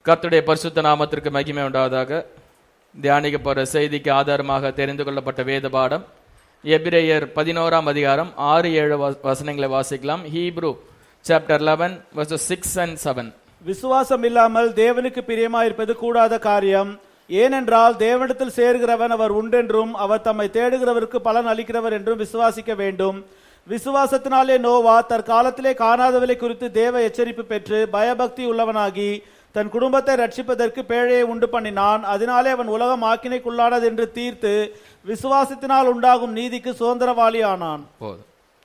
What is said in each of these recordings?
கர்த்தருடைய பரிசுத்த நாமத்திற்கு மகிமை உண்டாவதாக தியானிக்க போற செய்திக்கு ஆதாரமாக தெரிந்து கொள்ளப்பட்ட வேத பாடம் எபிரேயர் பதினோராம் அதிகாரம் ஆறு ஏழு வ- வசனங்களை வாசிக்கலாம் Hebrew chapter eleven verses six and seven விசுவாசம் இல்லாமல் தேவனுக்கு பிரியமாயிருப்பது கூடாத காரியம் ஏனென்றால் தேவனிடத்தில் சேர்கிறவன் அவர் உண்டென்றும் அவர் தம்மை தேடுகிறவருக்கு பலன் அளிக்கிறவர் என்றும் விசுவாசிக்க வேண்டும் விசுவாசத்தினாலே நோவா தற்காலத்திலே காணாதவளை குறித்து தேவ எச்சரிப்பு பெற்று பயபக்தி உள்ளவனாகி தன் குடும்பத்தை ரட்சிப்பதற்கு பேழையை உண்டு பண்ணினான் அதனாலே அவன் உலகம் ஆக்கினைக்குள்ளானது என்று தீர்த்து விசுவாசத்தினால் உண்டாகும் நீதிக்கு சுதந்திரவாளி ஆனான் போதும்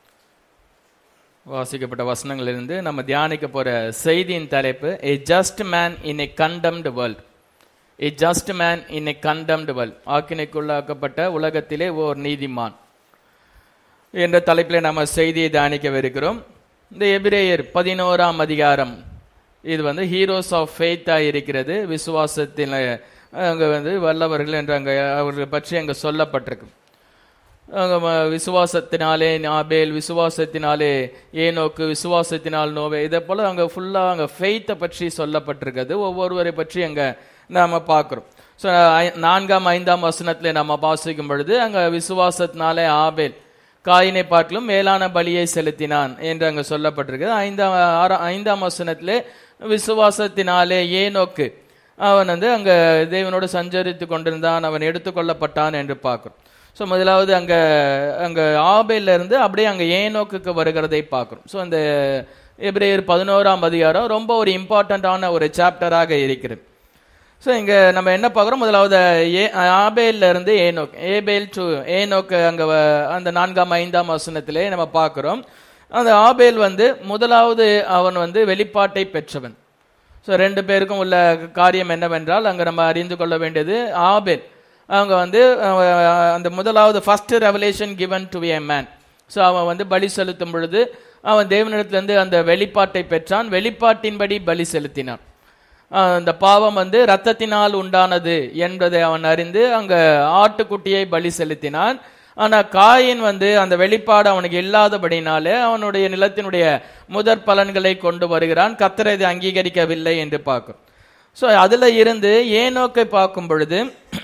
வாசிக்கப்பட்ட வசனங்களிலிருந்து நம்ம தியானிக்க போற செய்தியின் தலைப்பு a just man in a condemned world a just man in a condemned world ஆக்கினைக்குள்ளாக்கப்பட்ட உலகத்திலே ஓர் நீதிமான் என்ற தலைப்பில் நம்ம செய்தியை தியானிக்கவிருக்கிறோம் இந்த எபிரேயர் பதினோராம் அதிகாரம் இது வந்து ஹீரோஸ் ஆஃப் ஃபெய்த்தா இருக்கிறது விசுவாசத்தில் அங்க வந்து வல்லவர்கள் என்று அங்க அவர்களை பற்றி அங்க சொல்லப்பட்டிருக்கு அங்க ம- விசுவாசத்தினாலே ஆபேல் விசுவாசத்தினாலே ஏனோக்கு விசுவாசத்தினால் நோவே இதே போல அங்க ஃபுல்லா அங்க ஃபெய்த்தை பற்றி சொல்லப்பட்டிருக்கிறது ஒவ்வொருவரை பற்றி அங்க நாம பார்க்கிறோம் ஸோ நான்காம் ஐந்தாம் வசனத்திலே நம்ம வாசிக்கும் பொழுது அங்க விசுவாசத்தினாலே ஆபேல் காயினை பார்க்கலும் மேலான பலியை செலுத்தினான் என்று அங்க சொல்லப்பட்டிருக்கிறது ஐந்தாம் ஆறா ஐந்தாம் வசனத்திலே விசுவாசத்தினாலே ஏனோக்கு அவன் வந்து அங்க தேவனோடு சஞ்சரித்து கொண்டிருந்தான் அவன் எடுத்துக்கொள்ளப்பட்டான் என்று பார்க்கிறோம் ஸோ முதலாவது அங்க அங்க ஆபேல்ல இருந்து அப்படியே அங்க ஏனோக்குக்கு வருகிறதை பார்க்கிறோம் ஸோ அந்த எபிரேயர் பதினோராம் அதிகாரம் ரொம்ப ஒரு இம்பார்ட்டண்ட்டான ஒரு சாப்டராக இருக்கிறது ஸோ இங்க நம்ம என்ன பார்க்குறோம் முதலாவது ஏ ஆபேல்ல இருந்து ஏனோக் ஏபேல் டு ஏனோக் அங்க வ- அந்த நான்காம் ஐந்தாம் வசனத்திலே நம்ம பார்க்கிறோம் அந்த ஆபேல் வந்து முதலாவது அவன் வந்து வெளிப்பாட்டை பெற்றவன் ஸோ ரெண்டு பேருக்கும் உள்ள காரியம் என்னவென்றால் அங்க நம்ம அறிந்து கொள்ள வேண்டியது ஆபேல் அவங்க வந்து அஹ், அந்த முதலாவது first revelation given to a man so அவன் வந்து பலி செலுத்தும் பொழுது அவன் தேவனிடத்திலிருந்து அந்த வெளிப்பாட்டை பெற்றான் வெளிப்பாட்டின்படி பலி செலுத்தினான் ஆஹ் அந்த பாவம் வந்து ரத்தத்தினால் உண்டானது என்பதை அவன் அறிந்து அங்க ஆட்டுக்குட்டியை பலி செலுத்தினான் ஆனா காயின் வந்து அந்த வெளிப்பாடு அவனுக்கு இல்லாதபடினாலே அவனுடைய நிலத்தினுடைய முதற் பலன்களை கொண்டு வருகிறான் கத்தரை இதை அங்கீகரிக்கவில்லை என்று பார்க்கும் ஸோ அதுல இருந்து ஏனோக்கை பார்க்கும் பொழுது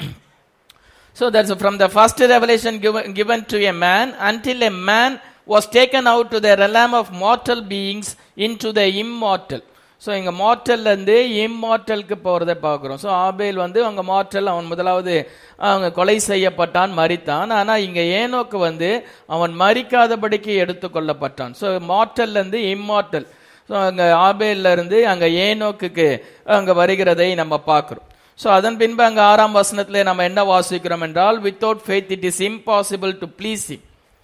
So that's from the first revelation given, given to a man until a man was taken out to the realm of mortal beings into the immortal. So இங்க மார்டல்ல இருந்து இம்மார்டலுக்கு போறதை பார்க்குறோம் ஸோ ஆபேல் வந்து அவங்க மார்டல் அவன் முதலாவது அவங்க கொலை செய்யப்பட்டான் மரித்தான் ஆனா இங்க ஏனோக்கு வந்து அவன் மரிக்காதபடிக்கு எடுத்துக்கொள்ளப்பட்டான் ஸோ மார்டல்ல இருந்து இம்மார்டல் ஸோ அங்க ஆபேல்ல இருந்து அங்க ஏனோக்குக்கு அங்க வருகிறதை நம்ம பார்க்கிறோம் ஸோ அதன் பின்பு அங்க ஆறாம் வசனத்திலே நம்ம என்ன வாசிக்கிறோம் என்றால் without faith it is impossible to please him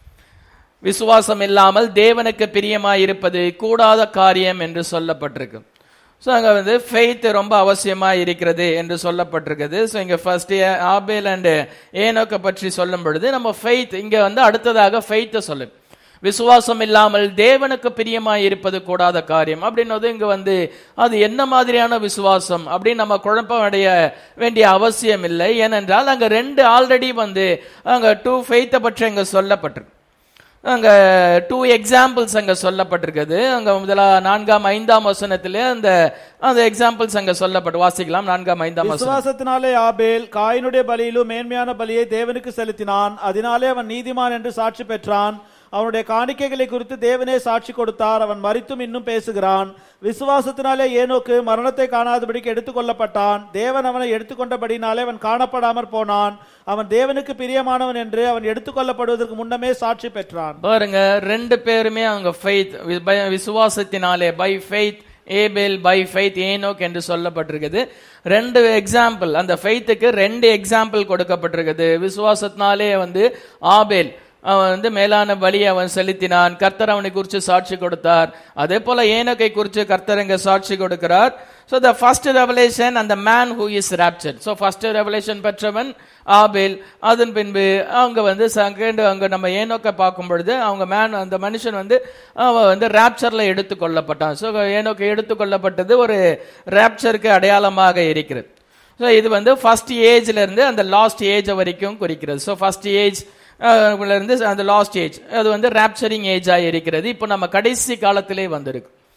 விசுவாசம் இல்லாமல் தேவனுக்கு பிரியமாய் இருப்பது கூடாத காரியம் என்று சொல்லப்பட்டிருக்கு ஸோ அங்க வந்து ஃபெய்த் ரொம்ப அவசியமா இருக்கிறது என்று சொல்லப்பட்டிருக்குது ஸோ இங்க ஃபர்ஸ்ட் ஆபேல் அண்ட் ஏனோக்க பற்றி சொல்லும் பொழுது நம்ம ஃபெய்த் இங்க வந்து அடுத்ததாக ஃபெய்த்தை சொல்லு விசுவாசம் இல்லாமல் தேவனுக்கு பிரியமாய் இருப்பது கூடாத காரியம் அப்படின்னது இங்க வந்து அது என்ன மாதிரியான விசுவாசம் அப்படின்னு நம்ம குழப்பம் அடைய வேண்டிய அவசியம் இல்லை ஏனென்றால் அங்க ரெண்டு ஆல்ரெடி வந்து அங்க டூ ஃபெய்த்தை பற்றி அங்க சொல்லப்பட்டிருக்கு அங்க டூ எக்ஸாம்பிள்ஸ் அங்க சொல்லப்பட்டிருக்குது அங்க முதலா நான்காம் ஐந்தாம் வசனத்திலே அந்த அந்த எக்ஸாம்பிள்ஸ் அங்க சொல்லப்பட்டு வாசிக்கலாம் நான்காம் ஐந்தாம் வசனம் விசுவாசத்தினாலே ஆபேல் காயினுடைய பலியிலும் மேன்மையான பலியை தேவனுக்கு செலுத்தினான் அதனாலே அவன் நீதிமான் என்று சாட்சி பெற்றான் அவனுடைய காணிக்கைகளை குறித்து தேவனே சாட்சி கொடுத்தார் அவன் மரித்தும் இன்னும் பேசுகிறான் விசுவாசத்தினாலே ஏனோக்கு மரணத்தை காணாதபடிக்கு எடுத்துக்கொள்ளப்பட்டான் தேவன் அவனை எடுத்துக்கொண்டபடினாலே அவன் காணப்படாமற் போனான் அவன் தேவனுக்கு பிரியமானவன் என்று அவன் எடுத்துக்கொள்ளப்படுவதற்கு முன்னமே சாட்சி பெற்றான் பாருங்க ரெண்டு பேருமே அவங்க ஃபெய்த் விசுவாசத்தினாலே by faith Abel by faith Enoch என்று சொல்லப்பட்டிருக்குது ரெண்டு எக்ஸாம்பிள் அந்த ஃபெய்த்துக்கு ரெண்டு எக்ஸாம்பிள் கொடுக்கப்பட்டிருக்குது விசுவாசத்தினாலே வந்து ஆபேல் அவன் வந்து மேலான பலியை அவன் செலுத்தினான் கர்த்தர் அவனை குறித்து சாட்சி கொடுத்தார் அதே போல ஏனோக்கை குறித்து கர்த்தர் இங்க சாட்சி கொடுக்கிறார் ஸோ த ஃபர்ஸ்ட் ரெவலேஷன் அந்த man who is rapture so first revelation பெற்றவன் ஆபேல் அதன் பின்பு அவங்க வந்து செகண்ட் அங்க நம்ம ஏனோக்க பார்க்கும் பொழுது அவங்க மேன் அந்த மனுஷன் வந்து அவன் வந்து ராப்சர்ல எடுத்துக்கொள்ளப்பட்டான் ஸோ ஏனோக்க எடுத்துக்கொள்ளப்பட்டது ஒரு ராப்சருக்கு அடையாளமாக இருக்கிறது ஸோ இது வந்து ஃபர்ஸ்ட் ஏஜ்ல இருந்து அந்த லாஸ்ட் ஏஜ் வரைக்கும் குறிக்கிறது ஸோ ஃபர்ஸ்ட் ஏஜ் இருந்து அந்த லாஸ்ட் ஏஜ் அது வந்து ராப்சரிங் ஏஜா இருக்கிறது இப்போ நம்ம கடைசி காலத்திலே வந்திருக்கு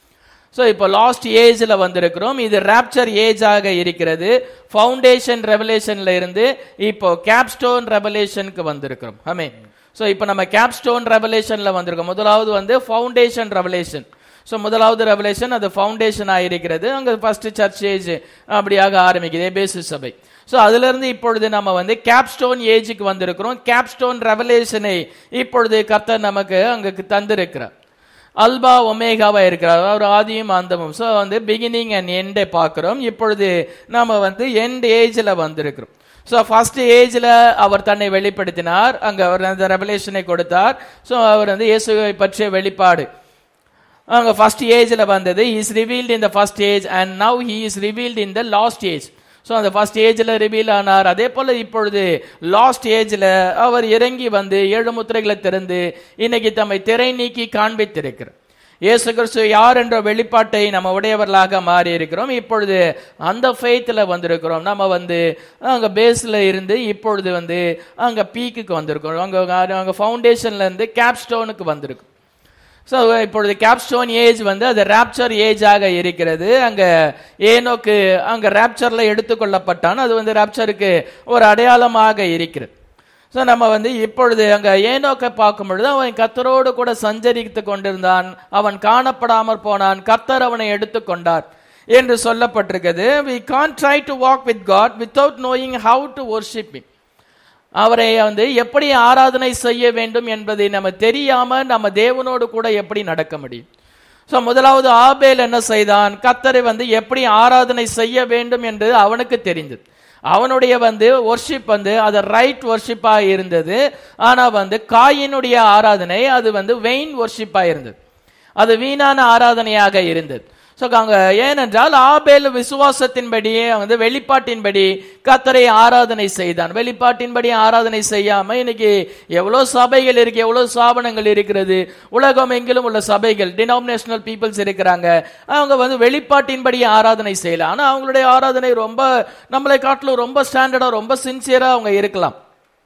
ஸோ இப்போ லாஸ்ட் ஏஜ்ல வந்திருக்கிறோம் இது ராப்சர் ஏஜாக இருக்கிறது ஃபவுண்டேஷன் ரெவலேஷன்ல இருந்து இப்போ கேப்ஸ்டோன் ரெவலேஷனுக்கு வந்திருக்கிறோம் ஆமே ஸோ இப்போ நம்ம கேப்ஸ்டோன் ரெவலேஷன்ல வந்திருக்கோம் முதலாவது வந்து ஃபவுண்டேஷன் ரெவலேஷன் ஸோ முதலாவது ரெவலேஷன் அது ஃபவுண்டேஷன் ஆயிருக்கிறது அங்கே ஃபர்ஸ்ட் சர்ச் ஏஜ் அப்படியாக ஆரம்பிக்குது பேசு சபை ஸோ அதுல இருந்து இப்பொழுது நம்ம வந்து கேப்ஸ்டோன் ஏஜுக்கு வந்திருக்கிறோம் கேப்ஸ்டோன் ரெவலேஷனை இப்பொழுது கர்த்தர் நமக்கு அங்க தந்திருக்கிறார் அல்பா ஒமேகாவா இருக்கிறார் அவர் ஆதியும் அந்தமும் ஸோ வந்து பிகினிங் அண்ட் எண்டை பார்க்கிறோம் இப்பொழுது நாம வந்து எண்ட் ஏஜ்ல வந்திருக்கிறோம் ஸோ ஃபர்ஸ்ட் ஏஜ்ல அவர் தன்னை வெளிப்படுத்தினார் அங்க அவர் அந்த ரெவலேஷனை கொடுத்தார் ஸோ அவர் வந்து இயேசுவை பற்றிய வெளிப்பாடு அங்க ஃபர்ஸ்ட் ஏஜ்ல வந்தது is revealed in the first age and now he is revealed in the last age so அந்த ஃபர்ஸ்ட் ஏஜ்ல ரிவீல் ஆனார் அதே போல இப்பொழுது லாஸ்ட் ஏஜ்ல அவர் இறங்கி வந்து ஏழு முத்திரைகளை திறந்து இன்னைக்கு தம்மை திரை நீக்கி காண்பித்திருக்கிறார் இயேசு கிறிஸ்து யார் என்ற வெளிப்பாட்டை நம்ம உடையவர்களாக மாறி இருக்கிறோம் இப்பொழுது அந்த ஃபெய்த்தில் வந்திருக்கிறோம் நம்ம வந்து அங்கே பேஸில் இருந்து இப்பொழுது வந்து அங்கே பீக்குக்கு வந்திருக்கிறோம் அங்கே அங்கே ஃபவுண்டேஷன்ல இருந்து கேப்ஸ்டோனுக்கு வந்திருக்கோம் ஸோ இப்பொழுது கேப்ஸ்டோன் ஏஜ் வந்து அது ராப்சர் ஏஜாக இருக்கிறது அங்க ஏனோக்கு அங்க ராப்சர்ல எடுத்துக்கொள்ளப்பட்டான் அது வந்து ராப்சருக்கு ஒரு அடையாளமாக இருக்கிறது ஸோ நம்ம வந்து இப்பொழுது அங்க ஏனோக்கை பார்க்கும் பொழுது அவன் கத்தரோடு கூட சஞ்சரித்து கொண்டிருந்தான் அவன் காணப்படாமற் போனான் கத்தர் அவனை எடுத்துக்கொண்டார் என்று சொல்லப்பட்டிருக்கிறது we can try to walk with God without knowing how to worship him அவரை வந்து எப்படி ஆராதனை செய்ய வேண்டும் என்பதை நம்ம தெரியாம நம்ம தேவனோடு கூட எப்படி நடக்க முடியும் ஸோ முதலாவது ஆபேல் என்ன செய்தான் கத்தரை வந்து எப்படி ஆராதனை செய்ய வேண்டும் என்று அவனுக்கு தெரிந்தது அவனுடைய வந்து ஒர்ஷிப் வந்து அது ரைட் ஒர்ஷிப்பா இருந்தது ஆனா வந்து காயினுடைய ஆராதனை அது வந்து வெயின் ஒர்ஷிப்பா இருந்தது அது வீணான ஆராதனையாக இருந்தது ஸோ அங்க ஏனென்றால் ஆபேல் விசுவாசத்தின்படியே வந்து வெளிப்பாட்டின்படி கத்தரை ஆராதனை செய்தான் வெளிப்பாட்டின்படி ஆராதனை செய்யாம இன்னைக்கு எவ்வளோ சபைகள் இருக்கு எவ்வளோ ஸ்தாபனங்கள் இருக்கிறது உலகம் எங்கிலும் உள்ள சபைகள் டினாமினேஷனல் பீப்புள்ஸ் இருக்கிறாங்க அவங்க வந்து வெளிப்பாட்டின்படி ஆராதனை செய்யலாம் ஆனா அவங்களுடைய ஆராதனை ரொம்ப நம்மளை காட்டிலும் ரொம்ப ஸ்டாண்டர்டா ரொம்ப சின்சியரா அவங்க இருக்கலாம்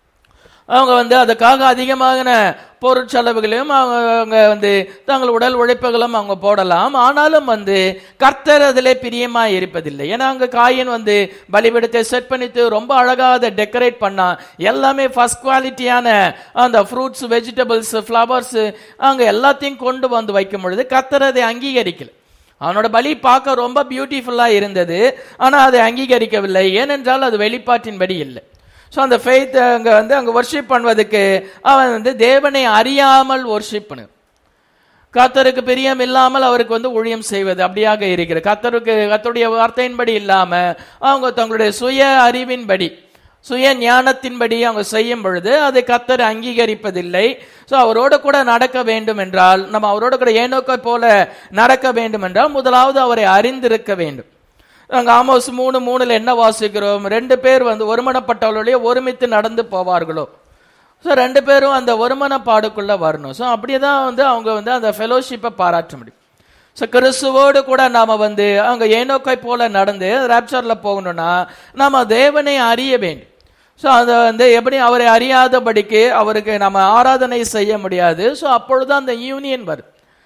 அவங்க வந்து அதுக்காக அதிகமான பொருட்செலவுகளையும் அவங்க அவங்க வந்து தங்கள் உடல் உழைப்புகளும் அவங்க போடலாம் ஆனாலும் வந்து கர்த்தர் அதிலே பிரியமா இருப்பதில்லை ஏன்னா அங்க காயின் வந்து பலிபீடத்தை செட் பண்ணிட்டு ரொம்ப அழகா அதை டெக்கரேட் பண்ணா எல்லாமே ஃபர்ஸ்ட் குவாலிட்டியான அந்த ஃப்ரூட்ஸ் வெஜிடபிள்ஸ் ஃப்ளவர்ஸ் அங்க எல்லாத்தையும் கொண்டு வந்து வைக்கும் பொழுது கர்த்தர் அதை அங்கீகரிக்கல அவனோட பலி பார்க்க ரொம்ப பியூட்டிஃபுல்லா இருந்தது ஆனா அதை அங்கீகரிக்கவில்லை ஏனென்றால் அது வெளிப்பாட்டின்படி இல்லை ஸோ அந்த ஃபெய்த் அங்க வந்து அங்க ஒர்ஷிப் பண்ணுவதுக்கு அவன் வந்து தேவனை அறியாமல் ஒர்ஷிப் பண்ணு கத்தருக்கு பிரியம் இல்லாமல் அவருக்கு வந்து ஊழியம் செய்வது அப்படியாக இருக்கிறது கத்தருக்கு கத்தருடைய வார்த்தையின்படி இல்லாம அவங்க தங்களுடைய சுய அறிவின்படி சுய ஞானத்தின்படி அவங்க செய்யும் பொழுது அதை கத்தர் அங்கீகரிப்பதில்லை ஸோ அவரோட கூட நடக்க வேண்டும் என்றால் நம்ம அவரோட கூட ஏனோக்கை போல நடக்க வேண்டும் என்றால் முதலாவது அவரை அறிந்திருக்க வேண்டும் அங்க ஆமோஸ் மூணு மூணுல என்ன வாசிக்கிறோம் ரெண்டு பேர் வந்து ஒருமனப்பட்டவர்களே ஒருமித்து நடந்து போவார்களோ ஸோ ரெண்டு பேரும் அந்த ஒருமனப்பாடுக்குள்ள வரணும் ஸோ அப்படியே தான் வந்து அவங்க வந்து அந்த ஃபெலோஷிப்பை பாராட்ட முடியும் ஸோ கிறிஸ்துவோடு கூட நாம வந்து அவங்க ஏனோக்கை போல நடந்து ராப்சர்ல போகணும்னா நாம தேவனை அறிய வேண்டும் ஸோ அதை வந்து எப்படி அவரை அறியாதபடிக்கு அவருக்கு நம்ம ஆராதனை செய்ய முடியாது ஸோ அப்பொழுது அந்த யூனியன் வருது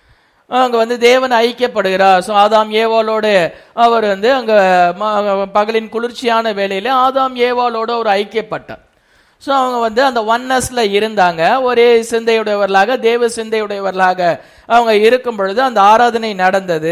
அங்க வந்து தேவன் ஐக்கியப்படுகிறார் ஸோ ஆதாம் ஏவாளோடு அவர் வந்து அங்க ம- பகலின் குளிர்ச்சியான வேலையில ஆதாம் ஏவாளோட ஒரு ஐக்கியப்பட்டார் ஸோ அவங்க வந்து அந்த ஒன்னஸ்ல இருந்தாங்க ஒரே சிந்தையுடையவர்களாக தேவ சிந்தையுடையவர்களாக அவங்க இருக்கும் பொழுது அந்த ஆராதனை நடந்தது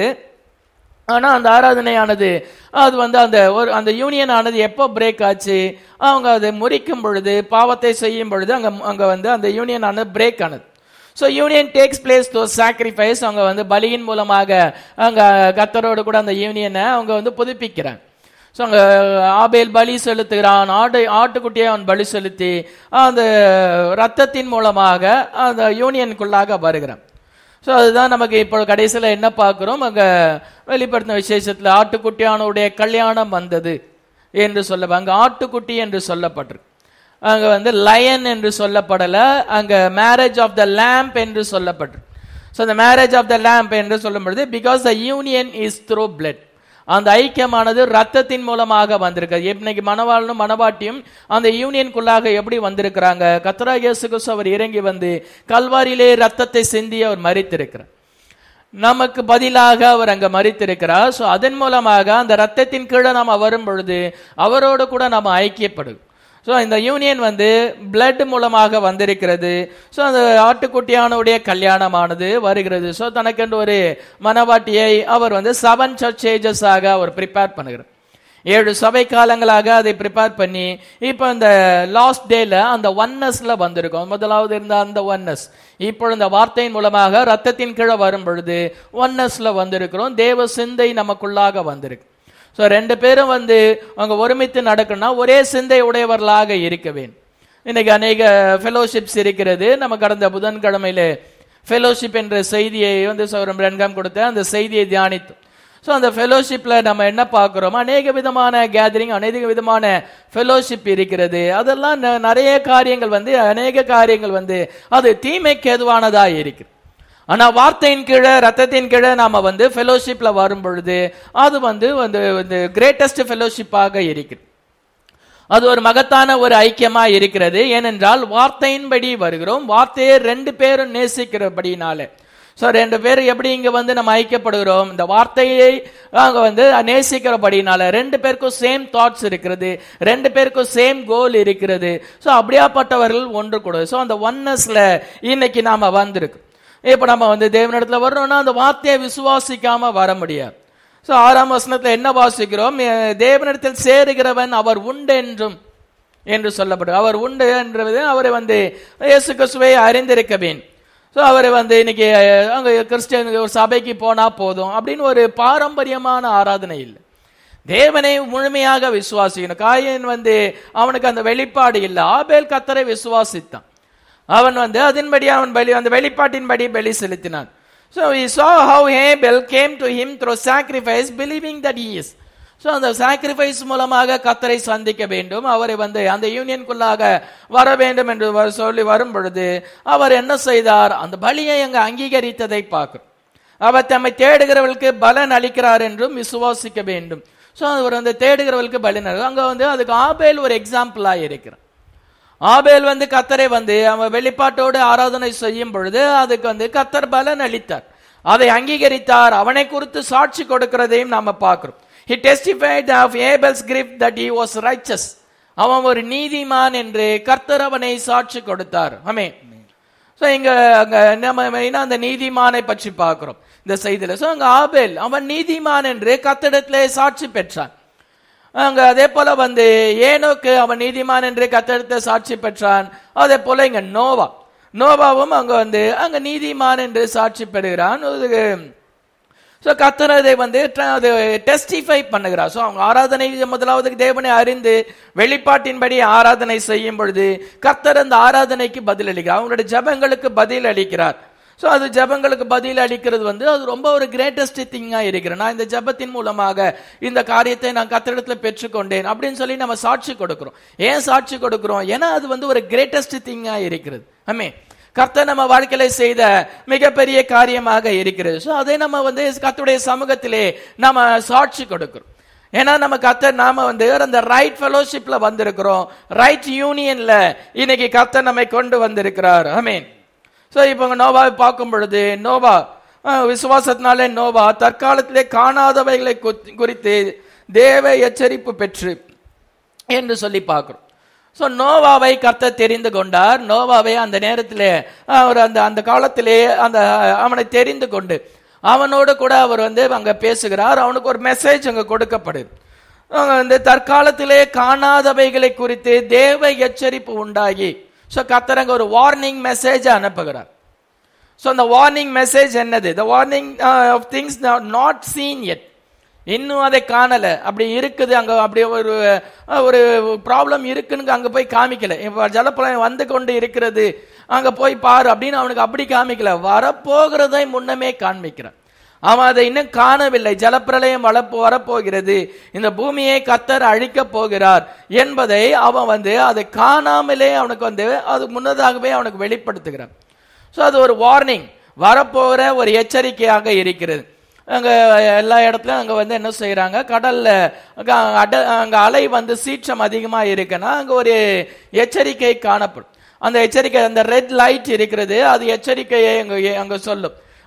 ஆனா அந்த ஆராதனையானது அது வந்து அந்த ஒரு அந்த யூனியன் ஆனது எப்போ பிரேக் ஆச்சு அவங்க அதை முறிக்கும் பொழுது பாவத்தை செய்யும் பொழுது அங்க அங்க வந்து அந்த யூனியன் ஆனது பிரேக் ஆனது so union takes place to sacrifice அவங்க வந்து பலியின் மூலமாக அங்க கத்தரோடு கூட அந்த யூனியனை அவங்க வந்து புதுப்பிக்கிறாங்க ஸோ அங்க ஆபேல் பலி செலுத்துகிறான் ஆடு ஆட்டுக்குட்டியை அவன் பலி செலுத்தி அந்த ரத்தத்தின் மூலமாக அந்த யூனியனுக்குள்ளாக வருகிறான் ஸோ அதுதான் நமக்கு இப்போ கடைசியில் என்ன பார்க்கிறோம் அங்க வெளிப்படுத்தின விசேஷத்துல ஆட்டுக்குட்டியானுடைய கல்யாணம் வந்தது என்று சொல்ல அங்க ஆட்டுக்குட்டி என்று சொல்லப்பட்டிருக்கு அங்க வந்து லயன் என்று சொல்லப்படல அங்க மேரேஜ் ஆஃப் த லேம்ப் என்று சொல்லப்பட்டிருக்கு ஸோ அந்த மேரேஜ் ஆஃப் த லேம்ப் என்று சொல்லும் பொழுது because the union is through blood அந்த ஐக்கியமானது ரத்தத்தின் மூலமாக வந்திருக்கு இன்னைக்கு மணவாளனும் மணவாட்டியும் அந்த யூனியனுக்குள்ளாக எப்படி வந்திருக்கிறாங்க கத்ரா இயேசு கிறிஸ்து அவர் இறங்கி வந்து கல்வாரியிலே ரத்தத்தை சிந்தி அவர் மறித்திருக்கிறார் நமக்கு பதிலாக அவர் அங்க மறித்திருக்கிறார் சோ அதன் மூலமாக அந்த ரத்தத்தின் கீழே நாம வரும் பொழுது அவரோடு கூட நாம ஐக்கியப்படும் ஸோ இந்த யூனியன் வந்து பிளட் மூலமாக வந்திருக்கிறது ஸோ அந்த ஆட்டுக்குட்டியானுடைய கல்யாணமானது வருகிறது ஸோ தனக்கென்று ஒரு மனவாட்டியை அவர் வந்து செவன் சர்ச் ஏஜஸாக அவர் ப்ரிப்பேர் பண்ணுகிறார் ஏழு சபை காலங்களாக அதை ப்ரிப்பேர் பண்ணி இப்போ இந்த லாஸ்ட் டேல அந்த ஒன்னஸ்ல வந்திருக்கும் முதலாவது இருந்த அந்த ஒன்னஸ் இப்போ இந்த வார்த்தையின் மூலமாக ரத்தத்தின் கீழே வரும் பொழுது ஒன்னஸ்ல வந்திருக்கிறோம் தேவ சிந்தை நமக்குள்ளாக வந்திருக்கு ஸோ ரெண்டு பேரும் வந்து அவங்க ஒருமித்து நடக்கணும்னா ஒரே சிந்தை உடையவர்களாக இருக்க வேண்டும் இன்னைக்கு அநேக ஃபெலோஷிப்ஸ் இருக்கிறது நம்ம கடந்த புதன்கிழமையில ஃபெலோஷிப் என்ற செய்தியை வந்து சௌரம் ரன்கம் கொடுத்த அந்த செய்தியை தியானித்தோம் ஸோ அந்த ஃபெலோஷிப்ல நம்ம என்ன பார்க்குறோம் அநேக விதமான கேதரிங் அநேக விதமான ஃபெலோஷிப் இருக்கிறது அதெல்லாம் ந- நிறைய காரியங்கள் வந்து அநேக காரியங்கள் வந்து அது தீமைக்கு எதுவானதா இருக்குது ஆனா வார்த்தையின் கீழே ரத்தத்தின் கீழே நாம வந்து ஃபெலோஷிப்ல வரும் பொழுது அது வந்து வந்து வந்து கிரேட்டஸ்ட் ஃபெலோஷிப்பாக இருக்குது அது ஒரு மகத்தான ஒரு ஐக்கியமா இருக்கிறது ஏனென்றால் வார்த்தையின்படி வருகிறோம் வார்த்தையை ரெண்டு பேரும் நேசிக்கிறபடினால சோ ரெண்டு பேரும் எப்படி இங்க வந்து நம்ம ஐக்கியப்படுகிறோம் இந்த வார்த்தையை அங்க வந்து நேசிக்கிறபடினால ரெண்டு பேருக்கும் சேம் தாட்ஸ் இருக்கிறது ரெண்டு பேருக்கும் சேம் கோல் இருக்கிறது சோ அப்படியாப்பட்டவர்கள் ஒன்று கூட சோ அந்த ஒன்னஸ்ல இன்னைக்கு நாம வந்திருக்கோம் இப்ப நம்ம வந்து தேவனிடத்துல வர்றோம்னா அந்த வார்த்தையை விசுவாசிக்காம வர முடியாது சோ ஆறாம் வசனத்துல என்ன வாசிக்கிறோம் அஹ் தேவனிடத்தில் சேருகிறவன் அவர் உண்டு என்றும் என்று சொல்லப்படும் அவர் உண்டு என்றது அவரை வந்து இயேசு கிறிஸ்துவை அறிந்திருக்க வேண்டும் ஸோ அவரை வந்து இன்னைக்கு அஹ், அங்க கிறிஸ்டியன் ஒரு சபைக்கு போனா போதும் அப்படின்னு ஒரு பாரம்பரியமான ஆராதனை இல்லை தேவனை முழுமையாக விசுவாசிக்கணும் காயன் வந்து அவனுக்கு அந்த வெளிப்பாடு இல்லை ஆபேல் கத்தரை விசுவாசித்தான் அவன் வந்து அதன்படி அவன் பலி அந்த வெளிப்பாட்டின்படி பலி செலுத்தினான் So we saw how Abel came to him through sacrifice, believing that he is. So அந்த சாக்ரிஃபைஸ் மூலமாக கத்தரை சந்திக்க வேண்டும் அவரை வந்து அந்த யூனியனுக்குள்ளாக வர வேண்டும் என்று வ- சொல்லி வரும் பொழுது அவர் என்ன செய்தார் அந்த பலியை அங்கு அங்கீகரித்ததை பார்க்கிறோம் அவர் தம்மை தேடுகிறவர்களுக்கு பலன் அளிக்கிறார் என்றும் விசுவாசிக்க வேண்டும் ஸோ அவர் வந்து தேடுகிறவர்களுக்கு பலன் அளி- அங்க வந்து அதுக்கு ஆபேல் ஒரு எக்ஸாம்பிளா இருக்கிறார் ஆபேல் வந்து கத்தரை வந்து அவன் வெளிப்பாட்டோடு ஆராதனை செய்யும் பொழுது அதுக்கு வந்து கத்தர் பலன் அளித்தார் அதை அங்கீகரித்தார் அவனை குறித்து சாட்சி கொடுக்கிறதையும் நாம பார்க்கிறோம் he testified of abel's grief that he was righteous அவன் ஒரு நீதிமான் என்று கர்த்தர் அவனை சாட்சி கொடுத்தார் ஆமே சோ இங்க அங்க நம்ம மெயினா அந்த நீதிமானை பற்றி பார்க்கிறோம் இந்த செய்தியில சோ அங்க ஆபேல் அவன் நீதிமான் என்று கத்திடத்திலே சாட்சி பெற்றான் அங்க அதே போல வந்து ஏனோக்கு அவன் நீதிமான் என்று கத்தெடுத்த சாட்சி பெற்றான் அதே போல இங்க நோவா நோவாவும் அங்க வந்து அங்க நீதிமான் என்று சாட்சி பெறுகிறான் ஸோ கத்தர் அதை வந்து ட- அது டெஸ்டிஃபை பண்ணுகிறார் ஸோ அவங்க ஆராதனை முதலாவது தேவனை அறிந்து வெளிப்பாட்டின்படி ஆராதனை செய்யும் பொழுது கர்த்தர் அந்த ஆராதனைக்கு பதில் அளிக்கிறார் அவங்களுடைய ஜெபங்களுக்கு பதில் அளிக்கிறார் ஸோ அது ஜெபங்களுக்கு பதில் அளிக்கிறது வந்து அது ரொம்ப ஒரு கிரேட்டஸ்ட் திங்காக இருக்கிறேன் நான் இந்த ஜெபத்தின் மூலமாக இந்த காரியத்தை நான் கத்திரத்துல பெற்றுக்கொண்டேன் அப்படின்னு சொல்லி நம்ம சாட்சி கொடுக்கிறோம் ஏன் சாட்சி கொடுக்கிறோம் ஏன்னா அது வந்து ஒரு கிரேட்டஸ்ட் திங்காக இருக்கிறது ஆமே கர்த்தர் நம்ம வாழ்க்கையில செய்த மிகப்பெரிய காரியமாக இருக்கிறது ஸோ அதை நம்ம வந்து கர்த்தருடைய சமூகத்திலே நம்ம சாட்சி கொடுக்கிறோம் ஏன்னா நம்ம கர்த்தர் நாம வந்து அந்த ரைட் ஃபெலோஷிப்ல வந்திருக்கிறோம் ரைட் யூனியன்ல இன்னைக்கு கர்த்தர் நம்மை கொண்டு வந்திருக்கிறார் ஆமென் ஸோ இப்போ இங்க நோவாவை பார்க்கும் பொழுது நோவா அஹ், விசுவாசத்தினாலே நோவா தற்காலத்திலே காணாதவைகளை குறித்து- குறித்து தேவ எச்சரிப்பு பெற்று என்று சொல்லி பார்க்கிறோம் ஸோ நோவாவை கர்த்தர் தெரிந்து கொண்டார் நோவாவை அந்த நேரத்திலே அவர் அந்த அந்த காலத்திலே அந்த அவனை தெரிந்து கொண்டு அவனோடு கூட அவர் வந்து அங்க பேசுகிறார் அவனுக்கு ஒரு மெசேஜ் அங்க கொடுக்கப்படுது அவங்க வந்து தற்காலத்திலே காணாதவைகளை குறித்து தேவ எச்சரிப்பு உண்டாகி ஸோ கர்த்தர் அங்க ஒரு வார்னிங் மெசேஜ் அனுப்புகிறார் ஸோ அந்த வார்னிங் மெசேஜ் என்னது the warning of things not seen yet இன்னும் அதை காணல அப்படி இருக்குது அங்க அப்படி ஒரு அஹ், ஒரு ப்ராப்ளம் இருக்குன்னு அங்க போய் காமிக்கல இப்ப ஜலப்பிரளயம் வந்து கொண்டு இருக்கிறது அங்க போய் பாரு அப்படின்னு அவனுக்கு அப்படி காமிக்கல வரப்போகிறதை முன்னமே காண்பிக்கிறான் அவன் அதை இன்னும் காணவில்லை ஜலப்பிரளயம் வளப்போ வரப்போகிறது இந்த பூமியை கத்தர் அழிக்கப் போகிறார் என்பதை அவன் வந்து அதை காணாமலே அவனுக்கு வந்து அது முன்னதாகவே அவனுக்கு வெளிப்படுத்துகிறான் ஸோ அது ஒரு வார்னிங் வரப்போகிற ஒரு எச்சரிக்கையாக இருக்கிறது அங்க எல்லா இடத்துலயும் அங்க வந்து என்ன செய்யறாங்க கடல்ல அங்க அட- அங்க அலை வந்து சீற்றம் அதிகமா இருக்குன்னா அங்க ஒரு எச்சரிக்கை காணப்படும் அந்த எச்சரிக்கை அந்த ரெட் லைட் இருக்கிறது அது எச்சரிக்கையை அங்க அங்க சொல்லும்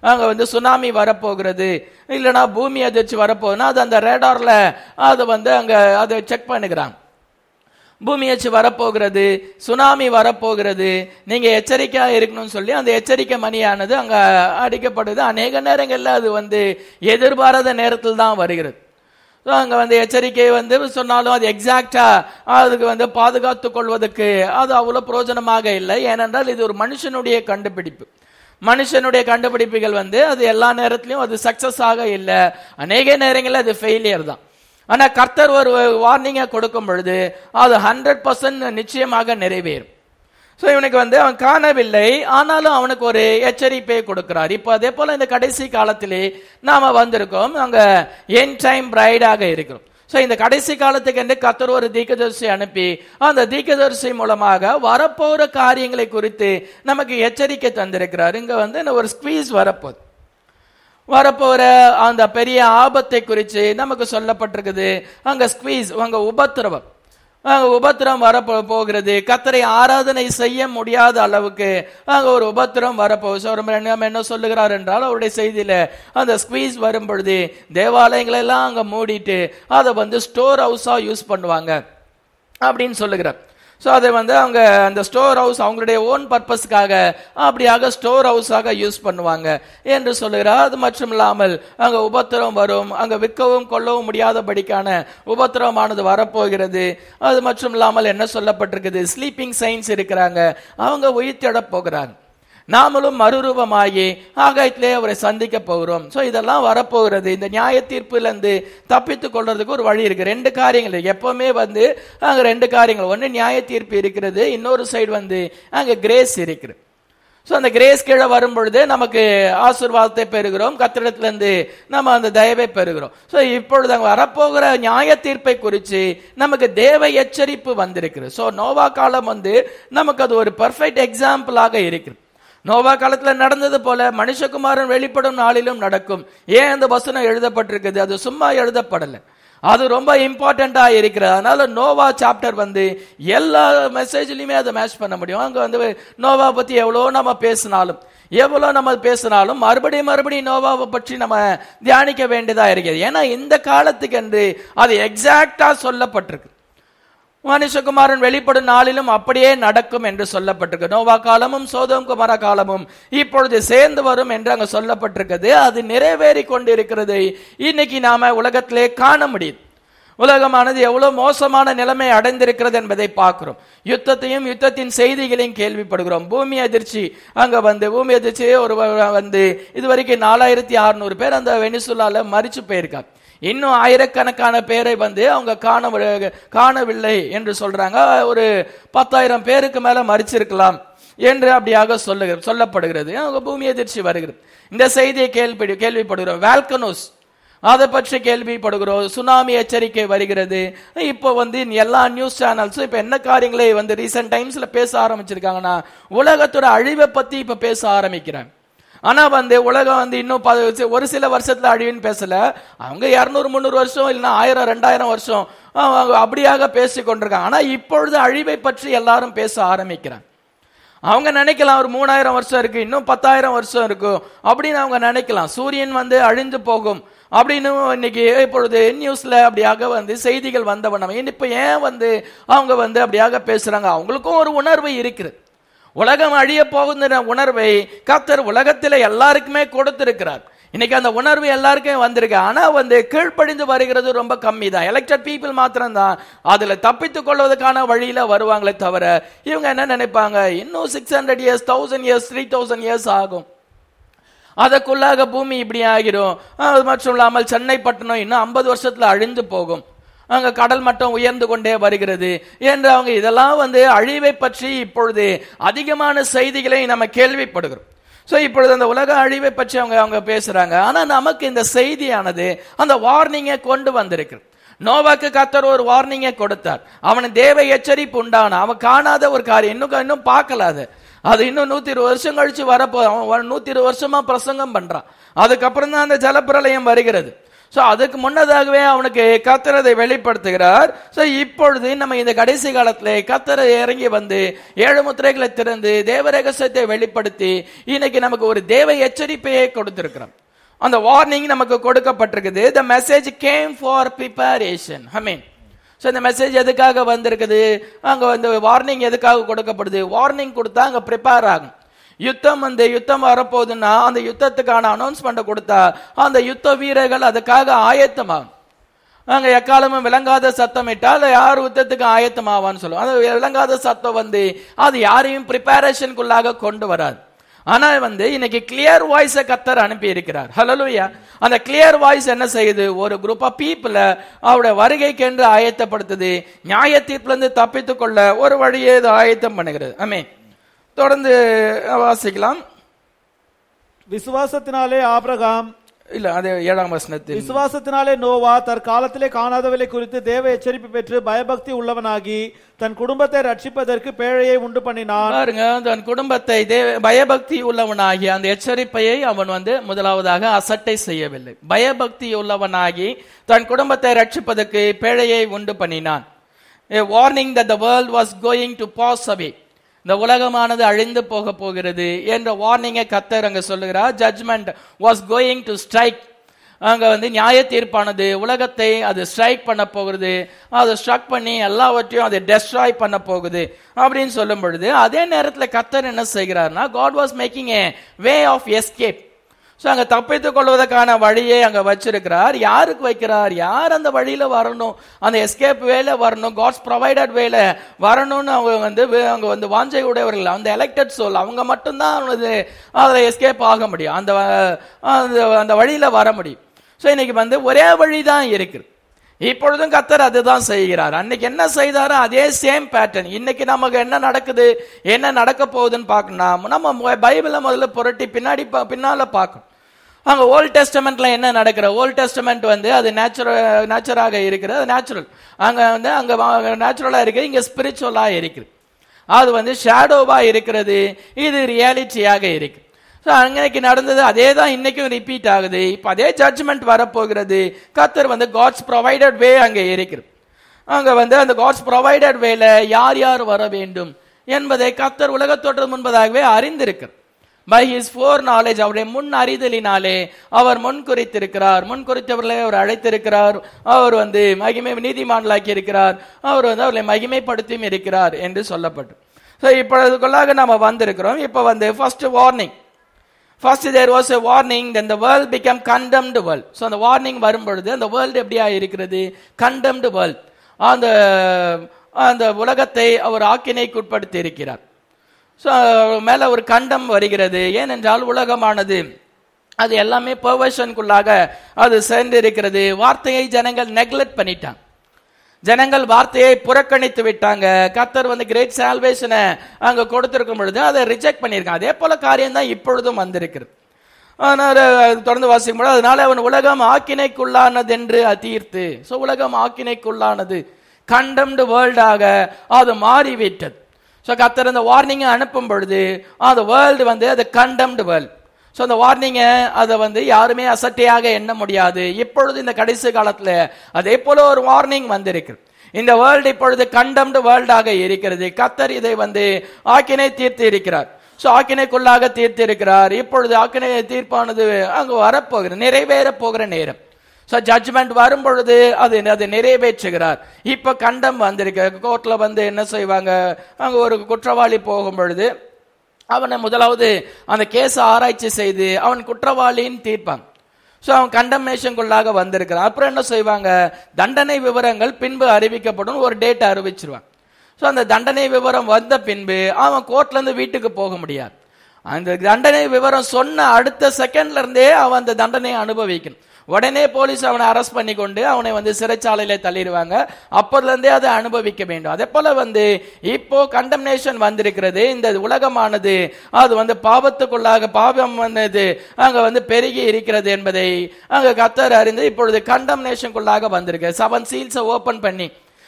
அங்க வந்து சுனாமி வரப்போகிறது இல்லைன்னா பூமி அதிர்ச்சி வரப்போகுதுன்னா அது அந்த ரேடார்ல அது வந்து அங்க அதை செக் பண்ணுகிறாங்க பூமி அச்சு வரப்போகிறது சுனாமி வரப்போகிறது நீங்க எச்சரிக்கையா இருக்கணும்னு சொல்லி அந்த எச்சரிக்கை மணியானது அங்க அடிக்கப்படுது அநேக நேரங்கள்ல அது வந்து எதிர்பாராத நேரத்தில் தான் வருகிறது So, அங்க வந்து எச்சரிக்கை வந்து சொன்னாலும் அது எக்ஸாக்டா அதுக்கு வந்து பாதுகாத்துக் கொள்வதற்கு அது அவ்வளவு பிரயோஜனமாக இல்லை ஏனென்றால் இது ஒரு மனுஷனுடைய கண்டுபிடிப்பு மனுஷனுடைய கண்டுபிடிப்புகள் வந்து அது எல்லா நேரத்திலையும் அது சக்சஸ் ஆக இல்லை அநேக நேரங்களில் அது ஃபெயிலியர் தான் ஆனா கர்த்தர் ஒரு வார்னிங்கை கொடுக்கும் பொழுது அது ஹண்ட்ரட் பர்சன்ட் நிச்சயமாக நிறைவேறும் ஸோ இவனுக்கு வந்து அவன் காணவில்லை ஆனாலும் அவனுக்கு ஒரு எச்சரிப்பை கொடுக்கிறார் இப்போ அதே போல இந்த கடைசி காலத்திலே நாம வந்திருக்கோம் அங்க என் டைம் பிரைடாக இருக்கிறோம் ஸோ இந்த கடைசி காலத்துக்கு என்று கத்தர் ஒரு தீக்கதரிசி அனுப்பி அந்த தீக்கதரிசி மூலமாக வரப்போகிற காரியங்களை குறித்து நமக்கு எச்சரிக்கை தந்திருக்கிறார் இங்க வந்து இந்த ஒரு ஸ்குவீஸ் வரப்போகுது வரப்போற அந்த பெரிய ஆபத்தை குறித்து நமக்கு சொல்லப்பட்டிருக்குது அங்க ஸ்குவீஸ் அங்க உபத்திரவம் அங்க உபத்திரம் வர போகிறது கத்தரை ஆராதனை செய்ய முடியாத அளவுக்கு அங்க ஒரு உபத்திரம் வரப்போகுது So, ரொம்ப நம்ம என்ன சொல்லுகிறார் என்றால் அவருடைய செய்தியில அந்த ஸ்குவீஸ் வரும் பொழுது தேவாலயங்களை எல்லாம் அங்க மூடிட்டு அதை வந்து ஸ்டோர் ஹவுஸா யூஸ் பண்ணுவாங்க அப்படின்னு சொல்லுகிறார் ஸோ அதை வந்து அவங்க அந்த ஸ்டோர் ஹவுஸ் அவங்களுடைய ஓன் பர்பஸ்க்காக அப்படியாக ஸ்டோர் ஹவுஸாக யூஸ் பண்ணுவாங்க என்று சொல்லுகிறார் அது மட்டும் இல்லாமல் அங்கே உபத்திரம் வரும் அங்கே விற்கவும் கொள்ளவும் முடியாதபடிக்கான உபத்திரமானது வரப்போகிறது அது மட்டும் இல்லாமல் என்ன சொல்லப்பட்டிருக்குது ஸ்லீப்பிங் சயின்ஸ் இருக்கிறாங்க அவங்க உயிர்த்திட போகிறாங்க நாமளும் மறுரூபமாகி ஆகாயத்திலே அவரை சந்திக்க போகிறோம் ஸோ இதெல்லாம் வரப்போகிறது இந்த நியாய தீர்ப்பிலிருந்து தப்பித்துக் கொள்றதுக்கு ஒரு வழி இருக்கு ரெண்டு காரியங்கள் இருக்கு. எப்பவுமே வந்து அங்க ரெண்டு காரியங்கள் ஒன்று நியாய தீர்ப்பு இருக்கிறது இன்னொரு சைடு வந்து அங்க கிரேஸ் இருக்குது ஸோ அந்த கிரேஸ் கீழே வரும் பொழுது நமக்கு ஆசீர்வாதத்தை பெறுகிறோம் கத்திடத்திலிருந்து நம்ம அந்த தயவை பெறுகிறோம் ஸோ இப்பொழுது அங்கே வரப்போகிற நியாய தீர்ப்பை குறித்து நமக்கு தேவ எச்சரிப்பு வந்திருக்கிறது ஸோ நோவா காலம் வந்து நமக்கு அது ஒரு பர்ஃபெக்ட் எக்ஸாம்பிளாக இருக்குது நோவா காலத்துல நடந்தது போல மனுஷகுமாரன் வெளிப்படும் நாளிலும் நடக்கும் ஏன் அந்த வசனம் எழுதப்பட்டிருக்குது அது சும்மா எழுதப்படலை அது ரொம்ப இம்பார்ட்டண்டா இருக்கிறது அதனால நோவா சாப்டர் வந்து எல்லா மெசேஜ்லயுமே அதை மேட்ச் பண்ண முடியும் அங்க வந்து நோவா பத்தி எவ்வளோ நம்ம பேசினாலும் எவ்வளோ நம்ம பேசினாலும் மறுபடியும் மறுபடியும் நோவாவை பற்றி நம்ம தியானிக்க வேண்டியதா இருக்கிறது ஏன்னா இந்த காலத்துக்கு என்று அது எக்ஸாக்டா சொல்லப்பட்டிருக்கு மனுஷகுமாரன் வெளிப்படும் நாளிலும் அப்படியே நடக்கும் என்று சொல்லப்பட்டிருக்கு நோவா காலமும் சோதம் குமார காலமும் இப்பொழுது சேர்ந்து வரும் என்று அங்க சொல்லப்பட்டிருக்கிறது அது நிறைவேறி கொண்டிருக்கிறது இன்னைக்கு நாம உலகத்திலே காண முடியுது உலகமானது எவ்வளவு மோசமான நிலைமை அடைந்திருக்கிறது என்பதை பார்க்கிறோம் யுத்தத்தையும் யுத்தத்தின் செய்திகளையும் கேள்விப்படுகிறோம் பூமி அதிர்ச்சி அங்க வந்து பூமி அதிர்ச்சி ஒரு வந்து இதுவரைக்கும் நாலாயிரத்தி அறுநூறு பேர் அந்த வெனிசுலால மறிச்சு போயிருக்காங்க இன்னும் ஆயிரக்கணக்கான பேரை வந்து அவங்க காண காணவில்லை என்று சொல்றாங்க ஒரு பத்தாயிரம் பேருக்கு மேல மறிச்சிருக்கலாம் என்று அப்படியாக சொல்லுக சொல்லப்படுகிறது அவங்க பூமி எதிர்ச்சி வருகிறது இந்த செய்தியை கேள்வி கேள்விப்படுகிறோம் வேல்கனோஸ் அதை பற்றி கேள்விப்படுகிறோம் சுனாமி எச்சரிக்கை வருகிறது இப்போ வந்து எல்லா நியூஸ் சேனல்ஸும் இப்போ என்ன காரியங்களை வந்து ரீசெண்ட் டைம்ஸ்ல பேச ஆரம்பிச்சிருக்காங்கன்னா உலகத்தோட அழிவை பத்தி இப்ப பேச ஆரம்பிக்கிறாங்க ஆனா வந்து உலகம் வந்து இன்னும் ப- ஒரு சில வருஷத்துல அழிவுன்னு பேசல அவங்க இருநூறு முந்நூறு வருஷம் இல்லைன்னா ஆயிரம் ரெண்டாயிரம் வருஷம் அவங்க அப்படியாக பேசி கொண்டிருக்காங்க ஆனா இப்பொழுது அழிவை பற்றி எல்லாரும் பேச ஆரம்பிக்கிறாங்க அவங்க நினைக்கலாம் ஒரு மூணாயிரம் வருஷம் இருக்கு இன்னும் பத்தாயிரம் வருஷம் இருக்கும் அப்படின்னு அவங்க நினைக்கலாம் சூரியன் வந்து அழிந்து போகும் அப்படின்னு இன்னைக்கு இப்பொழுது நியூஸ்ல அப்படியாக வந்து செய்திகள் வந்தவண்ணம் இப்ப ஏன் வந்து அவங்க வந்து அப்படியாக பேசுறாங்க அவங்களுக்கும் ஒரு உணர்வு இருக்குது உலகம் அழிய போகுங்கிற உணர்வை கர்த்தர் உலகத்துல எல்லாருக்குமே கொடுத்திருக்கிறார் இன்னைக்கு அந்த உணர்வு எல்லாருக்கும் வந்திருக்கு ஆனா வந்து கீழ்ப்படிந்து வருகிறது ரொம்ப கம்மி தான் எலெக்டட் பீப்புள் மாத்திரம் தான் அதுல தப்பித்துக் கொள்வதற்கான வழியில வருவாங்களே தவிர இவங்க என்ன நினைப்பாங்க இன்னும் six hundred years thousand years three thousand years ஆகும் அதற்குள்ளாக பூமி இப்படி ஆகிரும் அது மட்டும் இல்லாமல் சென்னை பட்டணம் இன்னும் ஐம்பது வருஷத்துல அழிந்து போகும் அங்க கடல் மட்டம் உயர்ந்து கொண்டே வருகிறது என்று அவங்க இதெல்லாம் வந்து அழிவை பற்றி இப்பொழுது அதிகமான செய்திகளை நம்ம கேள்விப்படுகிறோம் சோ இப்பொழுது அந்த உலக அழிவை பற்றி அவங்க அவங்க பேசுறாங்க ஆனா நமக்கு இந்த செய்தியானது அந்த வார்னிங்கை கொண்டு வந்திருக்கு நோவாக்கு கத்தர் ஒரு வார்னிங்கை கொடுத்தார் அவன் தேவ எச்சரிப்பு உண்டான அவன் காணாத ஒரு காரியம் இன்னும் இன்னும் பார்க்கல அது அது இன்னும் நூத்தி இருபது வருஷம் கழிச்சு வரப்போ அவன் நூத்தி இருபது வருஷமா பிரசங்கம் பண்றான் அதுக்கப்புறம் தான் அந்த ஜலப்பிரளயம் வருகிறது சோ அதுக்கு முன்னதாகவே அவனுக்கு கத்தரதை வெளிப்படுத்துகிறார் சோ இப்பொழுது நம்ம இந்த கடைசி காலத்துல கத்தரை இறங்கி வந்து ஏழு முத்திரைகளை திறந்து தேவ ரகசியத்தை வெளிப்படுத்தி இன்னைக்கு நமக்கு ஒரு தேவ எச்சரிப்பையை கொடுத்திருக்கிறோம் அந்த வார்னிங் நமக்கு கொடுக்கப்பட்டிருக்குது the message came for preparation mean so இந்த மெசேஜ் எதுக்காக வந்திருக்குது அங்க வந்து வார்னிங் எதுக்காக கொடுக்கப்படுது வார்னிங் கொடுத்தா அங்க ப்ரிப்பேர் ஆகும் யுத்தம் வந்து யுத்தம் வரப்போகுதுன்னா அந்த யுத்தத்துக்கான அனௌன்ஸ்மெண்ட் கொடுத்தா அந்த யுத்த வீரர்கள் அதுக்காக ஆயத்தமாகும் அங்க எக்காலமும் விளங்காத சத்தம் இட்டால் யார் யுத்தத்துக்கு ஆயத்தமாவான்னு சொல்லுவோம் அந்த விளங்காத சத்தம் வந்து அது யாரையும் ப்ரிப்பரேஷனுக்குள்ளாக கொண்டு வராது ஆனா வந்து இன்னைக்கு கிளியர் வாய்ஸ கத்தர் அனுப்பி இருக்கிறார் ஹலலுயா அந்த கிளியர் வாய்ஸ் என்ன செய்யுது ஒரு குரூப் ஆஃப் பீப்புள அவருடைய வருகைக்கு என்று ஆயத்தப்படுத்துது நியாய தீர்ப்புல இருந்து தப்பித்துக் கொள்ள ஒரு வழியை இது ஆயத்தம் பண்ணுகிறது ஆமே தொடர்ந்து வாசிக்கலாம் விசுவாசத்தினாலே ஆபிரகாம் இல்ல அது ஏழாம் வசனத்தில் விசுவாசத்தினாலே நோவா தற்காலத்திலே காணாதவளை குறித்து தேவ எச்சரிப்பு பெற்று பயபக்தி உள்ளவனாகி தன் குடும்பத்தை ரட்சிப்பதற்கு பேழையை உண்டு பண்ணினான் பாருங்க தன் குடும்பத்தை தேவ பயபக்தி உள்ளவனாகி அந்த எச்சரிப்பையை அவன் வந்து முதலாவதாக அசட்டை செய்யவில்லை பயபக்தி உள்ளவனாகி தன் குடும்பத்தை ரட்சிப்பதற்கு பேழையை உண்டு பண்ணினான் a warning that the world was going to pass away இந்த உலகமானது அழிந்து போக போகிறது என்ற வார்னிங்கை கத்தர் அங்க சொல்லுகிறார் judgment was going to strike அங்க வந்து நியாய தீர்ப்பானது உலகத்தை அது ஸ்ட்ரைக் பண்ண போகிறது அதை ஸ்ட்ரக் பண்ணி எல்லாவற்றையும் அதை டெஸ்ட்ராய் பண்ண போகுது அப்படின்னு சொல்லும் பொழுது அதே நேரத்தில் கத்தர் என்ன செய்கிறார்னா God was making a way of escape so அங்க தப்பித்துக் கொள்வதற்கான வழியை அங்க வச்சிருக்கிறார் யாருக்கு வைக்கிறார் யார் அந்த வழியில வரணும் அந்த எஸ்கேப் வேல வரணும் காட்ஸ் ப்ரொவைடட் வேல வரணும்னு அவங்க வந்து வே- அவங்க வந்து வாஞ்சை உடையவர்கள் அந்த எலெக்டட் சோல் அவங்க மட்டும்தான் வந்து அதில் எஸ்கேப் ஆக முடியும் அந்த வ- அந்த அந்த வழியில வர முடியும் ஸோ இன்னைக்கு வந்து ஒரே வழி தான் இருக்குது இப்பொழுதும் கத்தர் அதுதான் செய்கிறார் அன்னைக்கு என்ன செய்தாரோ அதே சேம் பேட்டர்ன் இன்னைக்கு நமக்கு என்ன நடக்குது என்ன நடக்க போகுதுன்னு பார்க்கணும் நம்ம பைபிளை முதல்ல புரட்டி பின்னாடி பா- பின்னால பார்க்கணும் அங்க ஓல்ட் டெஸ்டமெண்ட்ல என்ன நடக்கிற ஓல்ட் டெஸ்டமெண்ட் வந்து அது நேச்சுரல் நேச்சராக இருக்கிறது அது நேச்சுரல் அங்க வந்து அங்க நேச்சுரலா இருக்கு இங்க ஸ்பிரிச்சுவலா இருக்குது அது வந்து ஷேடோவா இருக்கிறது இது ரியாலிட்டியாக இருக்கு ஸோ அன்னைக்கு நடந்தது அதே தான் இன்னைக்கும் ரிப்பீட் ஆகுது இப்போ அதே ஜட்ஜ்மெண்ட் வரப்போகிறது கத்தர் வந்து காட்ஸ் ப்ரொவைடட் வே அங்கே இருக்கிறது அங்க வந்து அந்த காட்ஸ் ப்ரொவைடட் வேல யார் யார் வர வேண்டும் என்பதை கத்தர் உலகத்தோற்றம் முன்பதாகவே அறிந்திருக்கிறார் பை ஹிஸ் ஃபோர் நாலேஜ் அவருடைய முன் அறிதலினாலே அவர் முன் குறித்திருக்கிறார் முன் குறித்தவர்களை அவர் அழைத்திருக்கிறார் அவர் வந்து மகிமை நீதிமான்களாக்கி இருக்கிறார் அவர் வந்து அவர்களை மகிமைப்படுத்தியும் இருக்கிறார் என்று சொல்லப்பட்டு ஸோ இப்பொழுதுக்குள்ளாக நம்ம வந்திருக்கிறோம் இப்போ வந்து first warning first there was a warning then the world become condemned world so அந்த வார்னிங் வரும் பொழுது அந்த வேர்ல்டு எப்படியா இருக்கிறது கண்டம்டு வேர்ல்ட் அந்த அந்த உலகத்தை அவர் ஆக்கினைக்குட்படுத்தி இருக்கிறார் ஸோ மேல ஒரு கண்டம் வருகிறது ஏனென்றால் உலகமானது அது எல்லாமே பெர்வர்ஷனுக்குள்ளாக அது சேர்ந்து இருக்கிறது வார்த்தையை ஜனங்கள் நெக்லெக்ட் பண்ணிட்டாங்க ஜனங்கள் வார்த்தையை புறக்கணித்து விட்டாங்க கத்தர் வந்து கிரேட் சால்வேஷனை அங்க கொடுத்திருக்கும் பொழுது அதை ரிஜெக்ட் பண்ணியிருக்காங்க அதே போல காரியம் தான் இப்பொழுதும் வந்திருக்கிறது அதனால அது தொடர்ந்து வாசிக்கும் பொழுது அதனால அவன் உலகம் ஆக்கினைக்குள்ளானது என்று தீர்த்து ஸோ உலகம் ஆக்கினைக்குள்ளானது கண்டம்டு வேர்ல்டாக அது மாறிவிட்டது ஸோ கத்தர் அந்த வார்னிங்கை அனுப்பும் பொழுது அந்த வேர்ல்டு வந்து அது கண்டம்டு வேர்ல்ட் ஸோ அந்த வார்னிங்கை அதை வந்து யாருமே அசட்டையாக எண்ண முடியாது இப்பொழுது இந்த கடைசி காலத்துல அதே போல ஒரு வார்னிங் வந்திருக்கு இந்த வேர்ல்டு இப்பொழுது கண்டம்டு வேர்ல்டாக இருக்கிறது கத்தர் இதை வந்து ஆக்கினை தீர்த்து இருக்கிறார் ஸோ ஆக்கினைக்குள்ளாக தீர்த்து இருக்கிறார் இப்பொழுது ஆக்கினை தீர்ப்பானது அங்கு வரப்போகிறது நிறைவேற போகிற நேரம் ஸோ ஜட்ஜ்மெண்ட் வரும் பொழுது அது அதை நிறைவேற்றுகிறார் இப்ப கண்டம் வந்திருக்கு கோர்ட்ல வந்து என்ன செய்வாங்க அங்க ஒரு குற்றவாளி போகும் பொழுது அவனை முதலாவது அந்த கேஸை ஆராய்ச்சி செய்து அவன் குற்றவாளின்னு தீர்ப்பாங்க ஸோ அவன் கண்டம்னேஷனுக்குள்ளாக வந்திருக்கிறான் அப்புறம் என்ன செய்வாங்க தண்டனை விவரங்கள் பின்பு அறிவிக்கப்படும் ஒரு டேட் அறிவிச்சிருவாங்க ஸோ அந்த தண்டனை விவரம் வந்த பின்பு அவன் கோர்ட்ல இருந்து வீட்டுக்கு போக முடியாது அந்த தண்டனை விவரம் சொன்ன அடுத்த செகண்ட்ல இருந்தே அவன் அந்த தண்டனையை அனுபவிக்கணும் உடனே போலீஸ் அவனை அரெஸ்ட் பண்ணி கொண்டு அவனை வந்து சிறைச்சாலையில தள்ளிடுவாங்க அப்போதுல இருந்தே அதை அனுபவிக்க வேண்டும் அதே போல வந்து இப்போ கண்டம்னேஷன் வந்திருக்கிறது இந்த உலகமானது அது வந்து பாவத்துக்குள்ளாக பாவம் வந்தது அங்க வந்து பெருகி இருக்கிறது என்பதை அங்க கத்தர் அறிந்து இப்பொழுது கண்டம்னேஷனுக்குள்ளாக வந்திருக்கு செவன் சீல்ஸை ஓபன் பண்ணி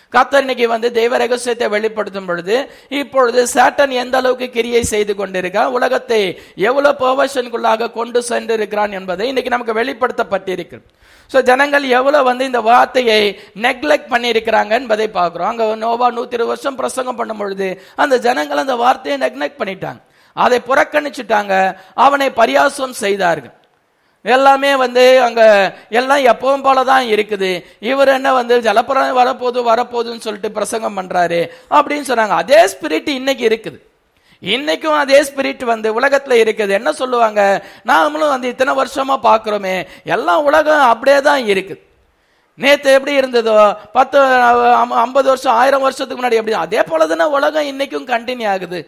கத்தர் இன்னைக்கு வந்து தெய்வ ரகசியத்தை வெளிப்படுத்தும் பொழுது இப்பொழுது சாட்டன் எந்த அளவுக்கு கிரியை செய்து கொண்டிருக்கான் உலகத்தை எவ்வளவு பர்வஷனுக்குள்ளாக கொண்டு சென்று இருக்கிறான் என்பதை இன்னைக்கு நமக்கு வெளிப்படுத்தப்பட்டிருக்கு ஸோ ஜனங்கள் எவ்வளவு வந்து இந்த வார்த்தையை நெக்லெக்ட் பண்ணியிருக்கிறாங்க என்பதை பார்க்கிறோம் அங்க நோவா நூத்தி இருபது வருஷம் பிரசங்கம் பண்ணும் பொழுது அந்த ஜனங்கள் அந்த வார்த்தையை நெக்லெக்ட் பண்ணிட்டாங்க அதை புறக்கணிச்சுட்டாங்க அவனை பரியாசம் செய்தார்கள் எல்லாமே வந்து அங்க எல்லாம் எப்பவும் போல தான் இருக்குது இவர் என்ன வந்து ஜலப்புறம் வரப்போகுது வரப்போகுதுன்னு சொல்லிட்டு பிரசங்கம் பண்றாரு அப்படின்னு சொன்னாங்க அதே ஸ்பிரிட் இன்னைக்கு இருக்குது இன்னைக்கும் அதே ஸ்பிரிட் வந்து உலகத்துல இருக்குது என்ன சொல்லுவாங்க நாமளும் வந்து இத்தனை வருஷமா பாக்குறோமே எல்லாம் உலகம் அப்படியே தான் இருக்குது நேத்து எப்படி இருந்ததோ பத்து அம்- ஐம்பது வருஷம் ஆயிரம் வருஷத்துக்கு முன்னாடி எப்படி அதே போல தானே உலகம் இன்னைக்கும் கண்டினியூ ஆகுது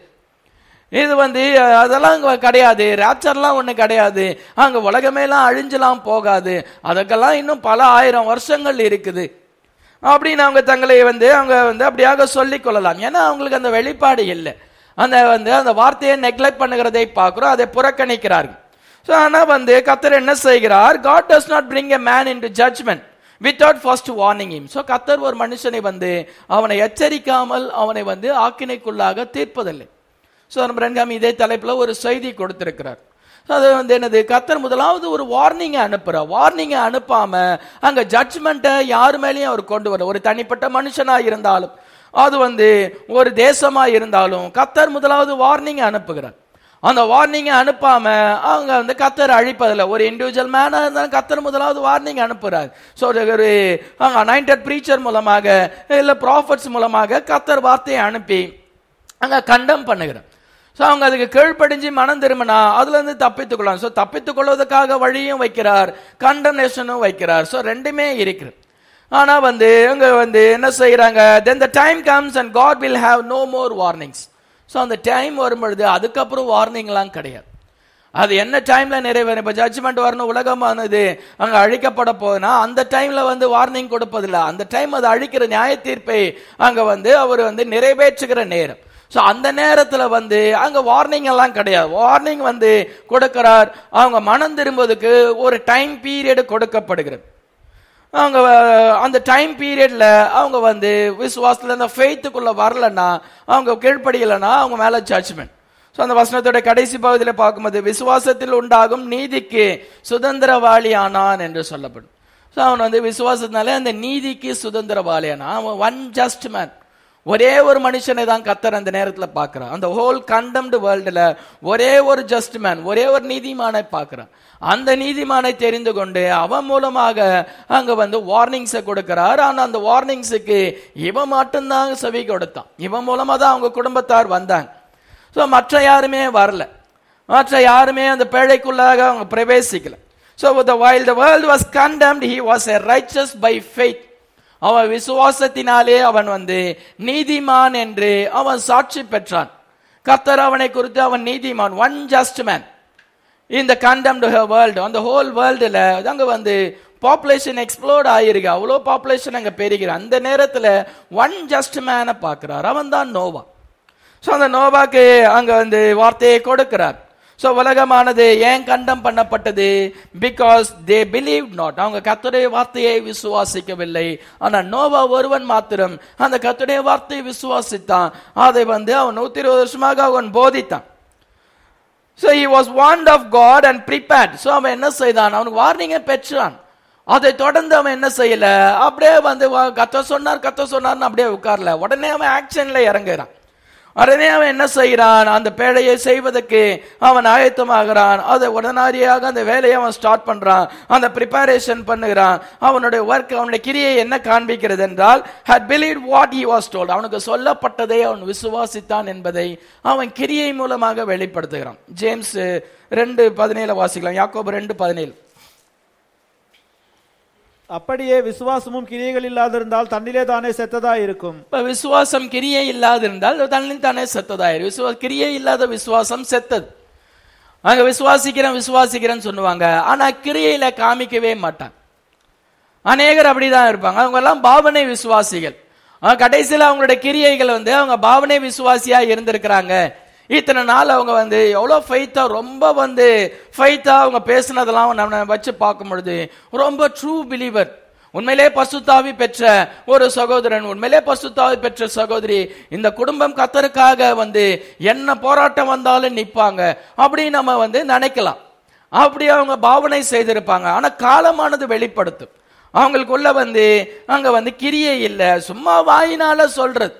இது வந்து அஹ், அதெல்லாம் அங்க கிடையாது ராப்சர்லாம் ஒண்ணு கிடையாது அங்க உலகமேலாம் அழிஞ்சலாம் போகாது அதுக்கெல்லாம் இன்னும் பல ஆயிரம் வருஷங்கள் இருக்குது அப்படின்னு அவங்க தங்களை வந்து அவங்க வந்து அப்படியாக சொல்லிக் கொள்ளலாம் ஏன்னா அவங்களுக்கு அந்த வெளிப்பாடு இல்லை அந்த வந்து அந்த வார்த்தையை நெக்லெக்ட் பண்ணுகிறதை பார்க்கிறோம் அதை புறக்கணிக்கிறார்கள் ஸோ ஆனால் வந்து கத்தர் என்ன செய்கிறார் God does not bring a man into judgment without first warning him so கத்தர் ஒரு மனுஷனை வந்து அவனை எச்சரிக்காமல் அவனை வந்து ஆக்கினைக்குள்ளாக தீர்ப்பதில்லை ஸோ நம்ம ரெண்டாம் இதே தலைப்புல ஒரு செய்தி கொடுத்திருக்கிறார் ஸோ அது வந்து என்னது கத்தர் முதலாவது ஒரு வார்னிங்கை அனுப்புறார் வார்னிங்கை அனுப்பாம அங்க ஜட்ஜ்மெண்ட்டை யார் மேலேயும் அவர் கொண்டு வர ஒரு தனிப்பட்ட மனுஷனா இருந்தாலும் அது வந்து ஒரு தேசமா இருந்தாலும் கத்தர் முதலாவது வார்னிங்கை அனுப்புகிறார் அந்த வார்னிங்கை அனுப்பாம அவங்க வந்து கத்தர் அழிப்பதில்லை ஒரு இண்டிவிஜுவல் மேனா இருந்தாலும் கத்தர் முதலாவது வார்னிங் அனுப்புறார் ஸோ ஒரு அனாயிண்டட் ப்ரீச்சர் மூலமாக இல்ல ப்ராஃபட்ஸ் மூலமாக கத்தர் வார்த்தையை அனுப்பி அங்க கண்டம் பண்ணுகிறார் ஸோ அவங்க அதுக்கு கீழ்ப்படிஞ்சு மனம் திரும்பினா அதுல இருந்து தப்பித்துக் கொள்ளலாம் ஸோ தப்பித்துக் கொள்வதற்காக வழியும் வைக்கிறார் கண்டனேஷனும் வைக்கிறார் ஸோ ரெண்டுமே இருக்குது ஆனா வந்து இவங்க வந்து என்ன செய்யறாங்க then the time comes and God will have no more warnings so அந்த டைம் வரும்பொழுது அதுக்கப்புறம் வார்னிங்லாம் கிடையாது அது என்ன டைம்ல நிறைவேறும் இப்ப ஜட்ஜ்மெண்ட் வரணும் உலகமானது அங்க அழிக்கப்பட போகுதுன்னா அந்த டைம்ல வந்து வார்னிங் கொடுப்பதில்ல அந்த டைம் அது அழிக்கிற நியாய தீர்ப்பை அங்க வந்து அவர் வந்து நிறைவேற்றுகிற நேரம் ஸோ அந்த நேரத்துல வந்து அங்க வார்னிங் எல்லாம் கிடையாது வார்னிங் வந்து கொடுக்கிறார் அவங்க மனம் திரும்புவதற்கு ஒரு டைம் பீரியட் கொடுக்கப்படுகிறது அவங்க அஹ், அந்த டைம் பீரியட்ல அவங்க வந்து விசுவாசத்துல இந்த ஃபெய்த்துக்குள்ள வரலன்னா அவங்க கீழ்ப்படியலைன்னா அவங்க மேல ஜட்ஜ்மெண்ட் ஸோ அந்த வசனத்தோட கடைசி பகுதியில் பார்க்கும்போது விசுவாசத்தில் உண்டாகும் நீதிக்கு சுதந்திரவாளி ஆனான் என்று சொல்லப்படும் ஸோ அவன் வந்து விசுவாசத்தினாலே அந்த நீதிக்கு சுதந்திரவாளியானா அவன் ஒன் ஜஸ்ட் மேன் ஒரே ஒரு மனுஷனை தான் கத்தர் அந்த நேரத்துல பார்க்கறான் அந்த ஹோல் கண்டம்டு வேர்ல்டுல ஒரே ஒரு ஜஸ்ட் மேன் ஒரே ஒரு நீதிமானை பார்க்கறான் அந்த நீதிமானை தெரிந்து கொண்டு அவன் மூலமாக அங்க வந்து வார்னிங்ஸை கொடுக்கிறார் ஆனா அந்த வார்னிங்ஸுக்கு இவன் மட்டும்தான் செவி கொடுத்தான் இவன் மூலமா தான் அவங்க குடும்பத்தார் வந்தாங்க ஸோ மற்ற யாருமே வரல மற்ற யாருமே அந்த பேழைக்குள்ளாக அவங்க பிரவேசிக்கல so the while the world was condemned he was a righteous by faith அவன் விசுவாசத்தினாலே அவன் வந்து நீதிமான் என்று அவன் சாட்சி பெற்றான் கர்த்தர் அவனை குறித்து அவன் நீதிமான் ஒன் ஜஸ்ட் மேன் இந்த கண்டம் டு வேர்ல்டு அந்த ஹோல் வேர்ல்டுல அங்க வந்து பாப்புலேஷன் எக்ஸ்ப்ளோர்ட் ஆயிருக்கு அவ்வளோ பாப்புலேஷன் அங்க பெருகிற அந்த நேரத்துல ஒன் ஜஸ்ட் மேனை பார்க்கிறார் அவன் தான் நோவா ஸோ அந்த நோவாக்கு அங்க வந்து வார்த்தையை கொடுக்கிறார் ஸோ உலகமானது ஏன் கண்டம் பண்ணப்பட்டது பிகாஸ் தே பிலீவ் நாட் அவங்க கத்துடைய வார்த்தையை விசுவாசிக்கவில்லை ஆனா நோவா ஒருவன் மாத்திரம் அந்த கத்துடைய வார்த்தையை விசுவாசித்தான் அதை வந்து அவன் நூத்தி இருபது வருஷமாக அவன் போதித்தான் so he was warned of God and prepared so அவன் என்ன செய்தான் அவனுக்கு வார்னிங்கை பெற்றான் அதை தொடர்ந்து அவன் என்ன செய்யல அப்படியே வந்து வா- கத்த சொன்னார் கத்த சொன்னார்னு அப்படியே உட்கார்ல உடனே அவன் ஆக்ஷன்ல இறங்குறான் உடனே அவன் என்ன செய்கிறான் அந்த பேழையை செய்வதற்கு அவன் ஆயத்தமாகிறான் அதை உடனடியாக அந்த வேலையை அவன் ஸ்டார்ட் பண்றான் அந்த ப்ரிப்பரேஷன் பண்ணுகிறான் அவனுடைய ஒர்க் அவனுடைய கிரியை என்ன காண்பிக்கிறது என்றால் had believed what he was told அவனுக்கு சொல்லப்பட்டதை அவன் விசுவாசித்தான் என்பதை அவன் கிரியை மூலமாக வெளிப்படுத்துகிறான் ஜேம்ஸ் ரெண்டு பதினேழு வாசிக்கலாம் யாக்கோபு ரெண்டு பதினேழு அப்படியே விசுவாசமும் கிரியைகள் இல்லாதிருந்தால் தன்னிலே தானே செத்ததா இருக்கும் இப்ப விசுவாசம் கிரியை இல்லாதிருந்தால் தன்னில் தானே செத்ததாயிரு விசுவா கிரியை இல்லாத விசுவாசம் செத்தது அங்க விசுவாசிக்கிறேன் விசுவாசிக்கிறேன்னு சொல்லுவாங்க ஆனா கிரியையில காமிக்கவே மாட்டாங்க அநேகர் அப்படிதான் இருப்பாங்க அவங்க எல்லாம் பாவனை விசுவாசிகள் ஆனா கடைசியில அவங்களுடைய கிரியைகள் வந்து அவங்க பாவனை விசுவாசியா இருந்திருக்கிறாங்க இத்தனை நாள் அவங்க வந்து எவ்வளவு ஃபைத்தா ரொம்ப வந்து ஃபைத்தா அவங்க பேசுனதெல்லாம் நம்ம வச்சு பார்க்கும் பொழுது ரொம்ப ட்ரூ பிலீவர் உண்மையிலே பசுத்தாவி பெற்ற ஒரு சகோதரன் உண்மையிலே பசுத்தாவி பெற்ற சகோதரி இந்த குடும்பம் கத்தருக்காக வந்து என்ன போராட்டம் வந்தாலும் நிப்பாங்க அப்படி நம்ம வந்து நினைக்கலாம் அப்படி அவங்க பாவனை செய்திருப்பாங்க ஆனா காலமானது வெளிப்படுத்தும் அவங்களுக்குள்ள வந்து அங்க வந்து கிரியை இல்லை சும்மா வாயினால சொல்றது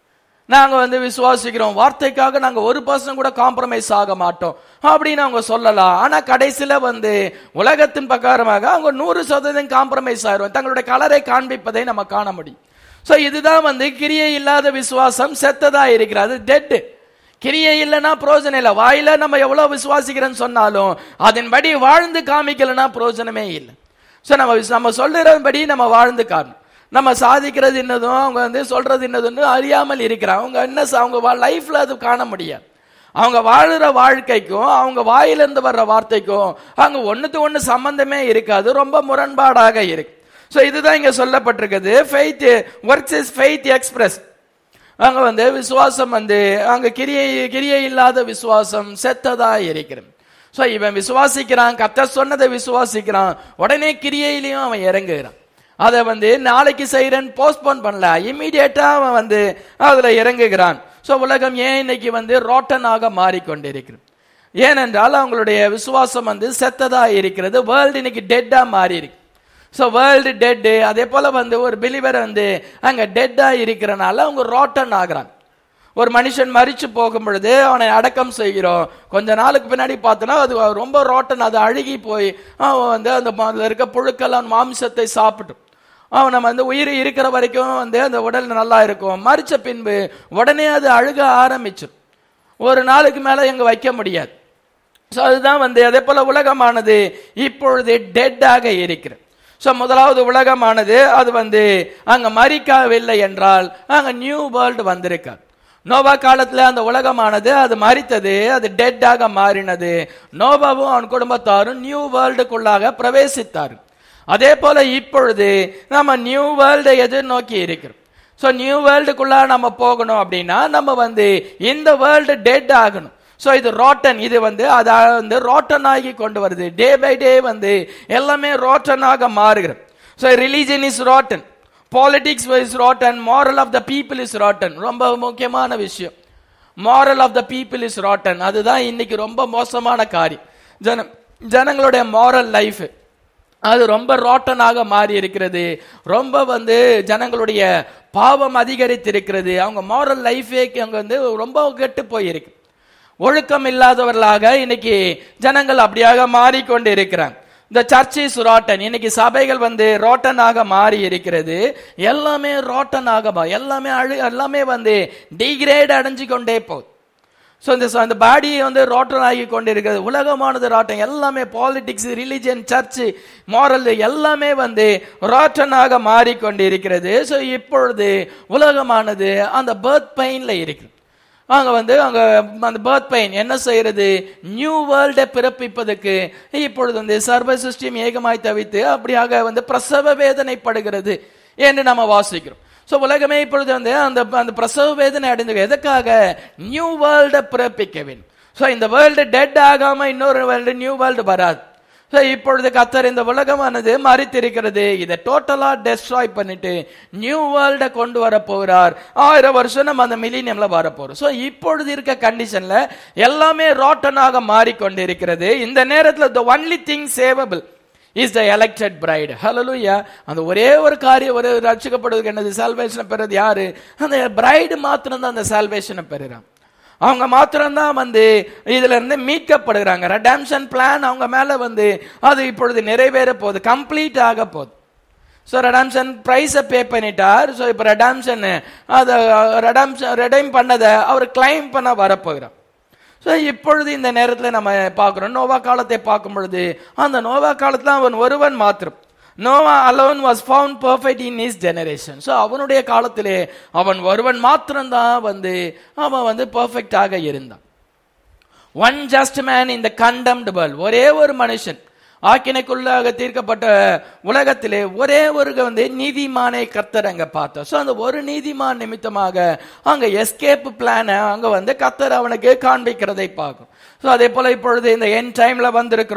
நாங்க வந்து விசுவாசிக்கிறோம் வார்த்தைக்காக நாங்க ஒரு பர்சன் கூட காம்ப்ரமைஸ் ஆக மாட்டோம் அப்படின்னு அவங்க சொல்லலாம் ஆனா கடைசியில வந்து உலகத்தின் பிரகாரமாக அவங்க நூறு சதவீதம் காம்ப்ரமைஸ் ஆயிரும் தங்களுடைய கலரை காண்பிப்பதை நம்ம காண முடியும் சோ இதுதான் வந்து கிரியை இல்லாத விசுவாசம் செத்ததா இருக்கிறது டெட் கிரியை இல்லைன்னா பிரோஜனம் இல்லை வாயில நம்ம எவ்வளவு விசுவாசிக்கிறேன்னு சொன்னாலும் அதன்படி வாழ்ந்து காமிக்கலைன்னா பிரயோஜனமே இல்லை சோ நம்ம விசு- நம்ம சொல்றபடி நம்ம வாழ்ந்து காரணம் நம்ம சாதிக்கிறது என்னதும் அவங்க வந்து சொல்றது என்னதுன்னு அறியாமல் இருக்கிறாங்க அவங்க என்ன ச- அவங்க லைஃப்ல அது காண முடியாது அவங்க வாழுற வாழ்க்கைக்கும் அவங்க வாயிலிருந்து வர்ற வார்த்தைக்கும் அங்க ஒண்ணுத்து ஒண்ணு சம்பந்தமே இருக்காது ரொம்ப முரண்பாடாக இருக்கு சோ இதுதான் இங்க சொல்லப்பட்டிருக்குது faith works is faith express அங்க வந்து விசுவாசம் வந்து அங்க கிரியை கிரியை இல்லாத விசுவாசம் செத்ததா இருக்கிறது சோ இவன் விசுவாசிக்கிறான் கத்த சொன்னதை விசுவாசிக்கிறான் உடனே கிரியையிலையும் அவன் இறங்குகிறான் அதை வந்து நாளைக்கு செய்யறேன் போஸ்ட்போன் பண்ணல இம்மீடியட்டா அவன் வந்து அதுல இறங்குகிறான் சோ உலகம் ஏன் இன்னைக்கு வந்து ரோட்டனாக மாறிக்கொண்டிருக்கிறது ஏனென்றால் அவங்களுடைய விசுவாசம் வந்து செத்ததா இருக்கிறது வேர்ல்டு இன்னைக்கு டெட்டா மாறி இருக்கு ஸோ வேர்ல்டு டெட்டு அதே போல வந்து ஒரு பிலிவர் வந்து அங்க டெட்டா இருக்கிறனால அவங்க ரோட்டன் ஆகுறாங்க ஒரு மனுஷன் மரிச்சு போகும் பொழுது அவனை அடக்கம் செய்கிறோம் கொஞ்ச நாளுக்கு பின்னாடி பார்த்தோன்னா அது ரொம்ப ரோட்டன் அது அழுகி போய் அவன் வந்து அந்த ம- அதுல இருக்க புழுக்கள் அவன் மாமிசத்தை சாப்பிட்டும் அவன் நம்ம வந்து உயிர் இருக்கிற வரைக்கும் வந்து அந்த உடல் நல்லா இருக்கும் மரிச்ச பின்பு உடனே அது அழுக ஆரம்பிச்சிடும் ஒரு நாளுக்கு மேல எங்க வைக்க முடியாது ஸோ அதுதான் வந்து அதே போல உலகமானது இப்பொழுது டெட்டாக இருக்கிறது ஸோ முதலாவது உலகமானது அது வந்து அங்க மறிக்கவில்லை என்றால் அங்க நியூ வேர்ல்டு வந்திருக்காது நோவா காலத்துல அந்த உலகமானது அது மறித்தது அது டெட்டாக மாறினது நோவாவும் அவன் குடும்பத்தாரும் நியூ வேர்ல்டுக்குள்ளாக பிரவேசித்தார் அதே போல இப்பொழுது நம்ம நியூ வேர்ல்டை எதிர்நோக்கி இருக்கிறோம் ஸோ நியூ வேர்ல்டுக்குள்ள நம்ம போகணும் அப்படின்னா நம்ம வந்து இந்த வேர்ல்டு டெட் ஆகணும் ஸோ இது ரோட்டன் இது வந்து அது வந்து ரோட்டன் ஆகி கொண்டு வருது டே பை டே வந்து எல்லாமே ரோட்டனாக மாறுகிறது so religion is rotten politics is rotten moral of the people is rotten ரொம்ப முக்கியமான விஷயம் moral of the people is rotten அதுதான் இன்னைக்கு ரொம்ப மோசமான காரியம் ஜன ஜனங்களுடைய மாரல் லைஃப் அது ரொம்ப ரோட்டனாக மாறி இருக்கிறது ரொம்ப வந்து ஜனங்களுடைய பாவம் அதிகரித்திருக்கிறது அவங்க மாரல் லைஃபே அங்க வந்து ரொம்ப கெட்டு போயிருக்கு ஒழுக்கம் இல்லாதவர்களாக இன்னைக்கு ஜனங்கள் அப்படியாக மாறிக்கொண்டு இருக்கிறாங்க இந்த சர்ச் இஸ் ரோட்டன் இன்னைக்கு சபைகள் வந்து ரோட்டனாக மாறி இருக்கிறது எல்லாமே ரோட்டனாக மா- எல்லாமே அழு எல்லாமே வந்து டிகிரேட் அடைஞ்சு கொண்டே போகுது ஸோ இந்த so இந்த பாடி வந்து ரோட்டன் ஆகி கொண்டிருக்கிறது உலகமானது ரோட்டன் எல்லாமே பாலிடிக்ஸ் ரிலிஜன் சர்ச் மாரல் எல்லாமே வந்து ரோட்டனாக மாறிக்கொண்டிருக்கிறது ஸோ இப்பொழுது உலகமானது அந்த பேர்த் பெயின்ல இருக்குது அங்க வந்து அங்க அந்த பேர்த் பெயின் என்ன செய்யறது நியூ வேர்ல்டை பிறப்பிப்பதற்கு இப்பொழுது வந்து சர்வ சிஸ்டம் ஏகமாய் தவித்து அப்படியாக வந்து பிரசவ வேதனைப்படுகிறது என்று நம்ம வாசிக்கிறோம் சோ உலகமே இப்பொழுது வந்து அந்த அந்த பிரசவ வேதனை அடைந்து எதுக்காக நியூ வேர்ல்டை பிறப்பிக்க வேண்டும் சோ இந்த வேர்ல்டு டெட் ஆகாம இன்னொரு வேர்ல்டு நியூ வேர்ல்டு வராது So, இப்பொழுது கத்தர் இந்த உலகமானது மறித்திருக்கிறது இதை டோட்டலா டெஸ்ட்ராய் பண்ணிட்டு நியூ வேர்ல்ட கொண்டு வர போகிறார் ஆயிரம் வருஷம் நம்ம அந்த மில்லினியம்ல வர போறோம் சோ இப்பொழுது இருக்க கண்டிஷன்ல எல்லாமே ரோட்டனாக மாறிக்கொண்டிருக்கிறது இந்த நேரத்துல the only thing savable is the elected bride hallelujah அந்த ஒரே ஒரு காரியம் ஒரு ரட்சிக்கப்படுவதற்கு என்னது சால்வேஷனை பெறது யாரு அந்த பிரைடு மாத்திரம் தான் அந்த சால்வேஷனை பெறுறான் அவங்க மாத்திரம்தான் வந்து இதுல இருந்து மீட்கப்படுகிறாங்க ரெடாம்ஷன் பிளான் அவங்க மேல வந்து அது இப்பொழுது நிறைவேற போகுது கம்ப்ளீட் ஆக போகுது ஸோ ரெடாம்ஷன் ப்ரைஸை பே பண்ணிட்டார் ஸோ இப்போ ரெடாம்ஷன் அதை ரெடாம்ஷன் ரெடைம் பண்ணதை அவர் கிளைம் பண்ண வரப்போகிறார் ஸோ இப்பொழுது இந்த நேரத்தில் நம்ம பார்க்குறோம் நோவா காலத்தை பார்க்கும் பொழுது அந்த நோவா காலத்தில் அவன் ஒருவன் மாத்திரம் Noah alone was found perfect in his generation so அவனுடைய காலத்திலே அவன் ஒருவன் மாத்திரம்தான் வந்து அவன் வந்து பர்ஃபெக்டாக இருந்தான் ஒன் ஜஸ்ட் மேன் இந்த கண்டம்டு வேர்ல்ட் ஒரே ஒரு மனுஷன் ஆக்கினைக்குள்ளாக தீர்க்கப்பட்ட உலகத்திலே ஒரே ஒரு வந்து நீதிமானை கத்தர் அங்க பார்த்தோம் ஸோ அந்த ஒரு நீதிமான் நிமித்தமாக அங்க எஸ்கேப் பிளானை அங்க வந்து கத்தர் அவனுக்கு காண்பிக்கிறதை பார்க்கும் ஸோ அதே போல இப்பொழுது இந்த என் டைம்ல வந்திருக்கிறோம்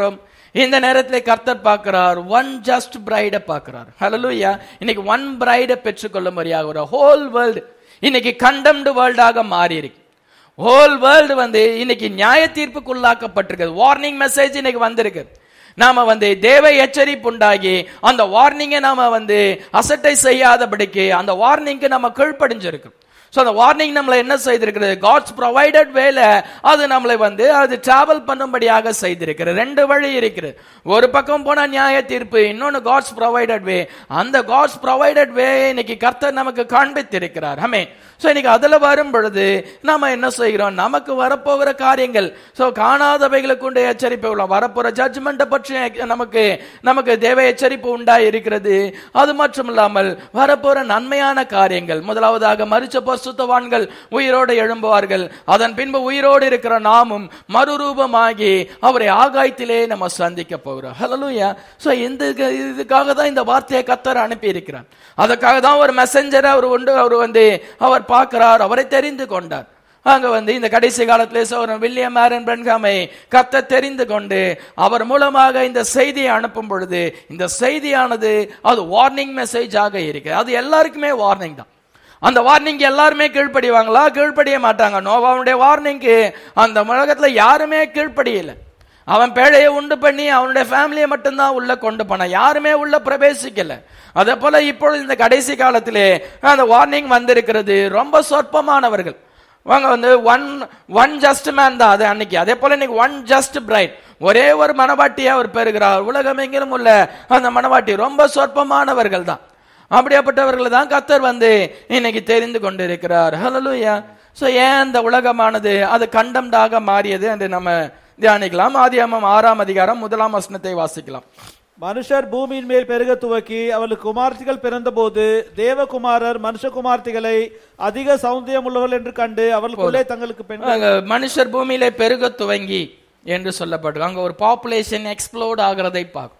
இந்த நேரத்தில் கர்த்தர் பார்க்கிறார் ஒன் ஜஸ்ட் பிரைட பார்க்கிறார் ஹalleluya இன்னைக்கு ஒன் பிரைட பெற்றுக்கொள்ளும்படியாக ஒரு ஹோல் வேர்ல்டு இன்னைக்கு கண்டம்டு வேர்ல்டாக மாறி இருக்கு ஹோல் வேர்ல்டு வந்து இன்னைக்கு நியாய தீர்ப்புக்குள்ளாக்கப்பட்டிருக்கு வார்னிங் மெசேஜ் இன்னைக்கு வந்திருக்கு நாம வந்து தேவ எச்சரிப்பு உண்டாகி அந்த வார்னிங்கை நாம வந்து அசட்டை செய்யாதபடிக்கு அந்த வார்னிங்க்கு நம்ம கீழ்ப்படிஞ்சிருக்கோம் ஸோ அந்த வார்னிங் நம்மளை என்ன செய்திருக்கிறது காட்ஸ் ப்ரொவைடட் வேல அது நம்மளை வந்து அது டிராவல் பண்ணும்படியாக செய்திருக்கிறது ரெண்டு வழி இருக்கிறது ஒரு பக்கம் போனா நியாய தீர்ப்பு இன்னொன்னு காட்ஸ் ப்ரொவைடட் வே அந்த காட்ஸ் ப்ரொவைடட் வே இன்னைக்கு கர்த்தர் நமக்கு காண்பித்திருக்கிறார் ஆமே ஸோ இன்னைக்கு அதுல வரும் பொழுது நாம என்ன செய்கிறோம் நமக்கு வரப்போகிற காரியங்கள் ஸோ காணாதவைகளுக்கு உண்டு எச்சரிப்பு உள்ள வரப்போற ஜட்ஜ்மெண்ட்டை பற்றி நமக்கு நமக்கு தேவ எச்சரிப்பு உண்டாய் இருக்கிறது அது மட்டும் இல்லாமல் வரப்போற நன்மையான காரியங்கள் முதலாவதாக மறிச்ச பசுத்தவான்கள் உயிரோடு எழும்புவார்கள் அதன் பின்பு உயிரோடு இருக்கிற நாமும் மறுரூபமாகி அவரை ஆகாயத்திலே நம்ம சந்திக்க போகிறோம் ஹலலூயா ஸோ இந்த இதுக்காக தான் இந்த வார்த்தையை கத்தர் அனுப்பி இருக்கிறார் அதுக்காக தான் ஒரு மெசஞ்சர் அவர் உண்டு அவர் வந்து அவர் பார்க்கிறார் அவரை தெரிந்து கொண்டார் அங்க வந்து இந்த கடைசி காலத்திலே சோரன் வில்லியம் மேரன் பிரன்காமை கத்த தெரிந்து கொண்டு அவர் மூலமாக இந்த செய்தியை அனுப்பும் பொழுது இந்த செய்தியானது அது வார்னிங் மெசேஜாக இருக்கு அது எல்லாருக்குமே வார்னிங் தான் அந்த வார்னிங் எல்லாருமே கீழ்ப்படிவாங்களா கீழ்ப்படிய மாட்டாங்க நோவாவுடைய வார்னிங்க்கு அந்த உலகத்துல யாருமே கீழ்ப்படியல அவன் பேழையை உண்டு பண்ணி அவனுடைய ஃபேமிலியை மட்டும்தான் உள்ள கொண்டு போனான் யாருமே உள்ள பிரவேசிக்கல அதே போல இப்பொழுது இந்த கடைசி காலத்திலே அந்த வார்னிங் வந்திருக்கிறது ரொம்ப சொற்பமானவர்கள் வாங்க வந்து ஒன் ஒன் ஜஸ்ட் மேன் தான் அது அன்னைக்கு அதே போல இன்னைக்கு ஒன் ஜஸ்ட் பிரைட் ஒரே ஒரு மனவாட்டியை அவர் பெறுகிறார் உலகம் எங்கிலும் உள்ள அந்த மனவாட்டி ரொம்ப சொற்பமானவர்கள் தான் அப்படியாப்பட்டவர்கள் தான் கத்தர் வந்து இன்னைக்கு தெரிந்து கொண்டிருக்கிறார் ஹலலூயா ஸோ ஏன் இந்த உலகமானது அது கண்டம்டாக மாறியது என்று நம்ம தியானிக்கலாம் ஆதியாமம் ஆறாம் அதிகாரம் முதலாம் வசனத்தை வாசிக்கலாம் மனுஷர் பூமியின் மேல் பெருக துவக்கி அவர்களுக்கு குமார்த்திகள் பிறந்தபோது தேவகுமாரர் மனுஷகுமார்த்திகளை அதிக சௌந்தரியம் உள்ளவர்கள் என்று கண்டு அவர்களுக்குள்ளே தங்களுக்கு பெண் அங்க மனுஷர் பூமியிலே பெருக துவங்கி என்று சொல்லப்பட்டிருக்கு அங்க ஒரு பாப்புலேஷன் எக்ஸ்ப்ளோர்ட் ஆகிறதை பார்க்கும்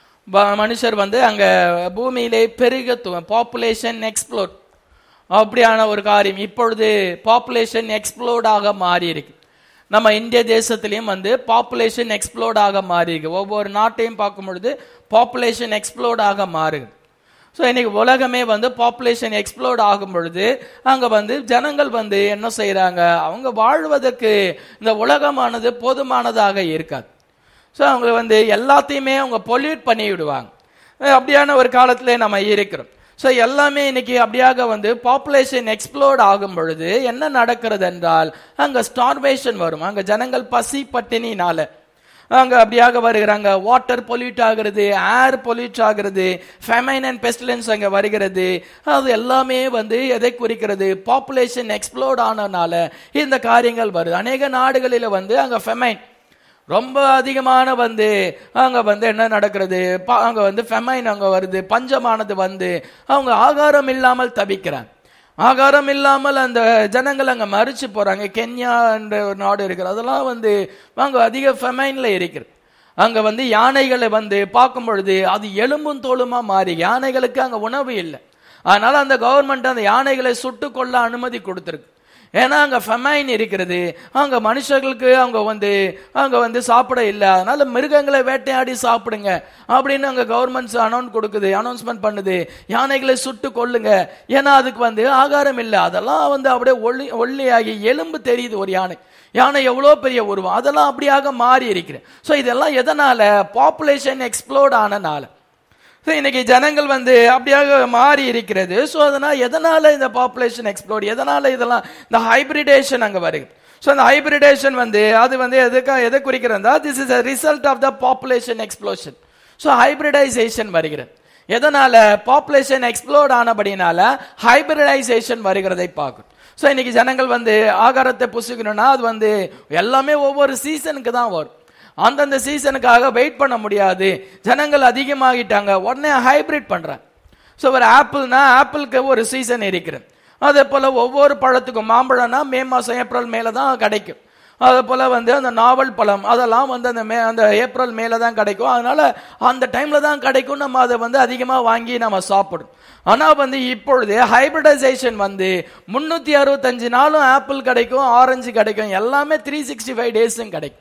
ப- மனுஷர் வந்து அங்க பூமியிலே பெருக பாப்புலேஷன் எக்ஸ்ப்ளோர்ட் அப்படியான ஒரு காரியம் இப்பொழுது பாப்புலேஷன் எக்ஸ்ப்ளோர்டாக மாறி இருக்கு நம்ம இந்திய தேசத்திலையும் வந்து பாப்புலேஷன் எக்ஸ்ப்ளோர்டாக மாறி இருக்கு ஒவ்வொரு நாட்டையும் பார்க்கும் பொழுது பாப்புலேஷன் எக்ஸ்ப்ளோர்டாக மாறுது ஸோ இன்னைக்கு உலகமே வந்து பாப்புலேஷன் எக்ஸ்ப்ளோர்ட் ஆகும் பொழுது அங்க வந்து ஜனங்கள் வந்து என்ன செய்றாங்க அவங்க வாழ்வதற்கு இந்த உலகமானது போதுமானதாக இருக்காது ஸோ அவங்க வந்து எல்லாத்தையுமே அவங்க பொல்யூட் பண்ணி விடுவாங்க அஹ் அப்படியான ஒரு காலத்திலே நம்ம இருக்கிறோம் ஸோ எல்லாமே இன்னைக்கு அப்படியாக வந்து பாப்புலேஷன் எக்ஸ்ப்ளோர்ட் ஆகும் பொழுது என்ன நடக்கிறது என்றால் அங்க ஸ்டார்வேஷன் வரும் அங்க ஜனங்கள் பசி பட்டினினால அங்க அப்படியாக வருகிறாங்க வாட்டர் பொல்யூட் ஆகிறது ஏர் பொல்யூட் ஆகிறது ஃபெமைன் அண்ட் பெஸ்டிலன்ஸ் அங்க வருகிறது அது எல்லாமே வந்து எதை குறிக்கிறது பாப்புலேஷன் எக்ஸ்ப்ளோர்ட் ஆனனால இந்த காரியங்கள் வருது அநேக நாடுகளில வந்து அங்க ஃபெமைன் ரொம்ப அதிகமான வந்து அங்க வந்து என்ன நடக்கிறது ப- அங்க வந்து ஃபெமைன் அங்க வருது பஞ்சமானது வந்து அவங்க ஆகாரம் இல்லாமல் தவிக்கிறாங்க ஆகாரம் இல்லாமல் அந்த ஜனங்கள் அங்க மறிச்சு போறாங்க கென்யா என்ற ஒரு நாடு இருக்கிறது அதெல்லாம் வந்து அங்க அதிக ஃபெமைன்ல இருக்கிறது அங்க வந்து யானைகளை வந்து பார்க்கும் பொழுது அது எலும்பும் தோலுமா மாறி யானைகளுக்கு அங்க உணவு இல்லை அதனால அந்த கவர்மெண்ட் அந்த யானைகளை சுட்டு கொள்ள அனுமதி கொடுத்திருக்கு ஏன்னா அங்க ஃபெமைன் இருக்கிறது அங்க மனுஷர்களுக்கு அவங்க வந்து அங்க வந்து சாப்பிட இல்லை அதனால மிருகங்களை வேட்டையாடி சாப்பிடுங்க அப்படின்னு அங்க கவர்மெண்ட்ஸ் அனௌன்ஸ் கொடுக்குது அனௌன்ஸ்மெண்ட் பண்ணுது யானைகளை சுட்டு கொல்லுங்க ஏன்னா அதுக்கு வந்து ஆகாரம் இல்லை அதெல்லாம் வந்து அப்படியே ஒல்லி ஒல்லியாகி எலும்பு தெரியுது ஒரு யானை யானை எவ்வளோ பெரிய உருவம் அதெல்லாம் அப்படியாக மாறி இருக்கிறது ஸோ இதெல்லாம் எதனால பாப்புலேஷன் எக்ஸ்ப்ளோர்ட் ஆனனால ஸோ இன்னைக்கு ஜனங்கள் வந்து அப்படியாக மாறி இருக்கிறது ஸோ அதனால் எதனால இந்த பாப்புலேஷன் எக்ஸ்ப்ளோர் எதனால இதெல்லாம் இந்த ஹைபிரிடேஷன் அங்கே வருது ஸோ அந்த ஹைபிரிடேஷன் வந்து அது வந்து எதுக்காக எதை குறிக்கிறதா this is a result of the population explosion so hybridization வருகிறது எதனால பாப்புலேஷன் எக்ஸ்ப்ளோர்ட் ஆனபடினால ஹைபிரிடைசேஷன் வருகிறதை பார்க்கும் ஸோ இன்னைக்கு ஜனங்கள் வந்து ஆகாரத்தை புசிக்கணும்னா அது வந்து எல்லாமே ஒவ்வொரு சீசனுக்கு தான் வரும் அந்தந்த சீசனுக்காக வெயிட் பண்ண முடியாது ஜனங்கள் அதிகமாகிட்டாங்க உடனே ஹைபிரிட் பண்றாங்க ஸோ ஒரு ஆப்பிள்னா ஆப்பிளுக்கு ஒரு சீசன் இருக்கிறது அதே போல ஒவ்வொரு பழத்துக்கும் மாம்பழம்னா மே மாசம் ஏப்ரல் மேல தான் கிடைக்கும் அதே போல வந்து அந்த நாவல் பழம் அதெல்லாம் வந்து அந்த மே அந்த ஏப்ரல் மேல தான் கிடைக்கும் அதனால அந்த டைம்ல தான் கிடைக்கும் நம்ம அதை வந்து அதிகமா வாங்கி நம்ம சாப்பிடும் ஆனா வந்து இப்பொழுது ஹைபிரிடைசேஷன் வந்து முன்னூத்தி அறுபத்தஞ்சு நாளும் ஆப்பிள் கிடைக்கும் ஆரஞ்சு கிடைக்கும் எல்லாமே த்ரீ சிக்ஸ்டி ஃபைவ் டேஸும் கிடைக்கும்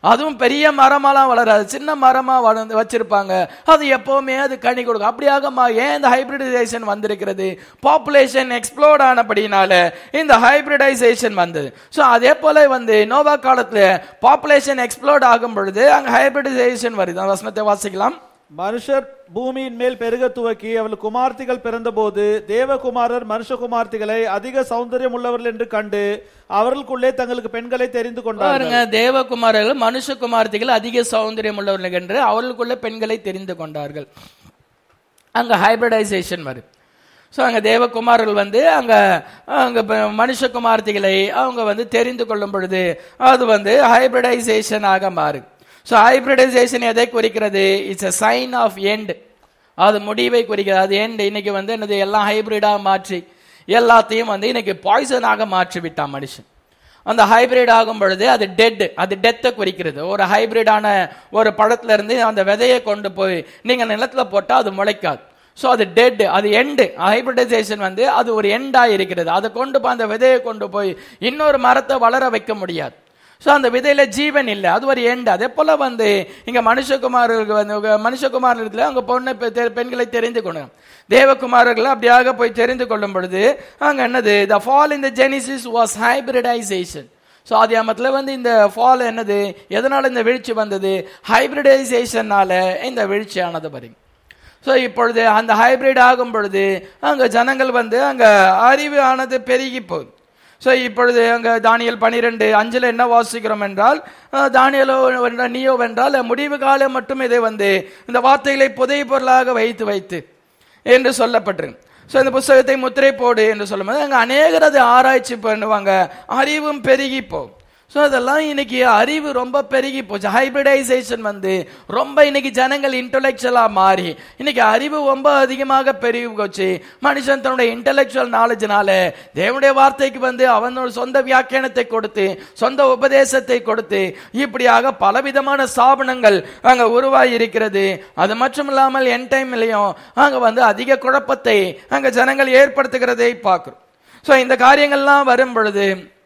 அதுவும் பெரிய மரமாலாம் வளராது சின்ன மரமா வளர்ந்து வச்சிருப்பாங்க அது எப்பவுமே அது கனி கொடுக்கும் அப்படியாக மா- ஏன் இந்த ஹைபிரிடைசேஷன் வந்திருக்கிறது பாப்புலேஷன் எக்ஸ்ப்ளோர்ட் ஆனபடினால இந்த ஹைபிரிடைசேஷன் வந்தது ஸோ அதே போல வந்து நோவா காலத்துல பாப்புலேஷன் எக்ஸ்ப்ளோர்ட் ஆகும் பொழுது அங்க ஹைபிரிடைசேஷன் வருது அந்த வசனத்தை வாசிக்கலாம் மனுஷர் பூமியின் மேல் பெருக துவக்கி அவள் குமார்த்திகள் பிறந்தபோது தேவகுமாரர் மனுஷகுமார்த்திகளை அதிக சௌந்தரியம் உள்ளவர்கள் என்று கண்டு அவர்களுக்குள்ளே தங்களுக்கு பெண்களை தெரிந்து கொண்டார்கள் பாருங்க தேவகுமாரர்கள் மனுஷகுமார்த்திகள் அதிக சௌந்தரியம் உள்ளவர்கள் என்று அவர்களுக்குள்ள பெண்களை தெரிந்து கொண்டார்கள் அங்க ஹைபிரிடைசேஷன் வருது ஸோ அங்க தேவகுமாரர்கள் வந்து அங்க அங்க ப- மனுஷகுமார்த்திகளை அவங்க வந்து தெரிந்து கொள்ளும் பொழுது அது வந்து ஹைபிரிடைசேஷன் ஆக மாறுது ஸோ ஹைபிரிடைசேஷன் எதை குறிக்கிறது it's a sign of end அது முடிவை குறிக்கிறது அது எண்ட் இன்னைக்கு வந்து என்னது எல்லாம் ஹைபிரிடா மாற்றி எல்லாத்தையும் வந்து இன்னைக்கு பாய்சனாக மாற்றி விட்டான் மனுஷன் அந்த ஹைபிரிட் ஆகும் பொழுது அது டெட் அது டெத்தை குறிக்கிறது ஒரு ஹைபிரிடான ஒரு பழத்துல இருந்து அந்த விதையை கொண்டு போய் நீங்க நிலத்துல போட்டா அது முளைக்காது ஸோ அது டெட் அது எண்டு ஹைபிரிடைசேஷன் வந்து அது ஒரு எண்டா இருக்கிறது அதை கொண்டு போய் அந்த விதையை கொண்டு போய் இன்னொரு மரத்தை வளர வைக்க முடியாது ஸோ அந்த விதையில ஜீவன் இல்லை அது ஒரு எண்டு அதே போல வந்து இங்க மனுஷகுமாரர்களுக்கு வந்து உங்க மனுஷகுமாரத்துல அவங்க பொண்ணை பெ- தெ- பெண்களை தெரிந்து கொண்டு தேவகுமாரர்கள் அப்படியாக போய் தெரிந்து கொள்ளும் பொழுது அங்க என்னது the fall in the Genesis was hybridization so ஆதியாமத்தில் வந்து இந்த ஃபால் என்னது எதனால இந்த வீழ்ச்சி வந்தது ஹைபிரிடைசேஷனால இந்த வீழ்ச்சியானது பாருங்க ஸோ இப்பொழுது அந்த ஹைபிரிட் ஆகும் பொழுது அங்க ஜனங்கள் வந்து அங்க அறிவு ஆனது பெருகி போகுது ஸோ இப்பொழுது அங்க தானியல் பனிரெண்டு அஞ்சுல என்ன வாசிக்கிறோம் என்றால் அஹ், தானியலோ வென்றால் நீயோ வென்றால் முடிவு காலம் மட்டும் இதை வந்து இந்த வார்த்தைகளை புதை பொருளாக வைத்து வைத்து என்று சொல்லப்பட்டிருக்கு ஸோ இந்த புஸ்தகத்தை முத்திரை போடு என்று சொல்லும்போது அங்கே அநேகர் அதை ஆராய்ச்சி பண்ணுவாங்க அறிவும் பெருகி போகும் ஸோ அதெல்லாம் இன்னைக்கு அறிவு ரொம்ப பெருகி போச்சு ஹைபிரிடைசேஷன் வந்து ரொம்ப இன்னைக்கு ஜனங்கள் இன்டலெக்சுவலா மாறி இன்னைக்கு அறிவு ரொம்ப அதிகமாக பெருகி போச்சு மனுஷன் தன்னுடைய இன்டலெக்சுவல் நாலேஜ்னால தேவனுடைய வார்த்தைக்கு வந்து அவனோட சொந்த வியாக்கியானத்தை கொடுத்து சொந்த உபதேசத்தை கொடுத்து இப்படியாக பலவிதமான ஸ்தாபனங்கள் அங்க உருவாகி இருக்கிறது அது மட்டும் இல்லாமல் என் டைம்லயும் அங்க வந்து அதிக குழப்பத்தை அங்க ஜனங்கள் ஏற்படுத்துகிறதை பார்க்கிறோம் ஸோ இந்த காரியங்கள்லாம் வரும் பொழுது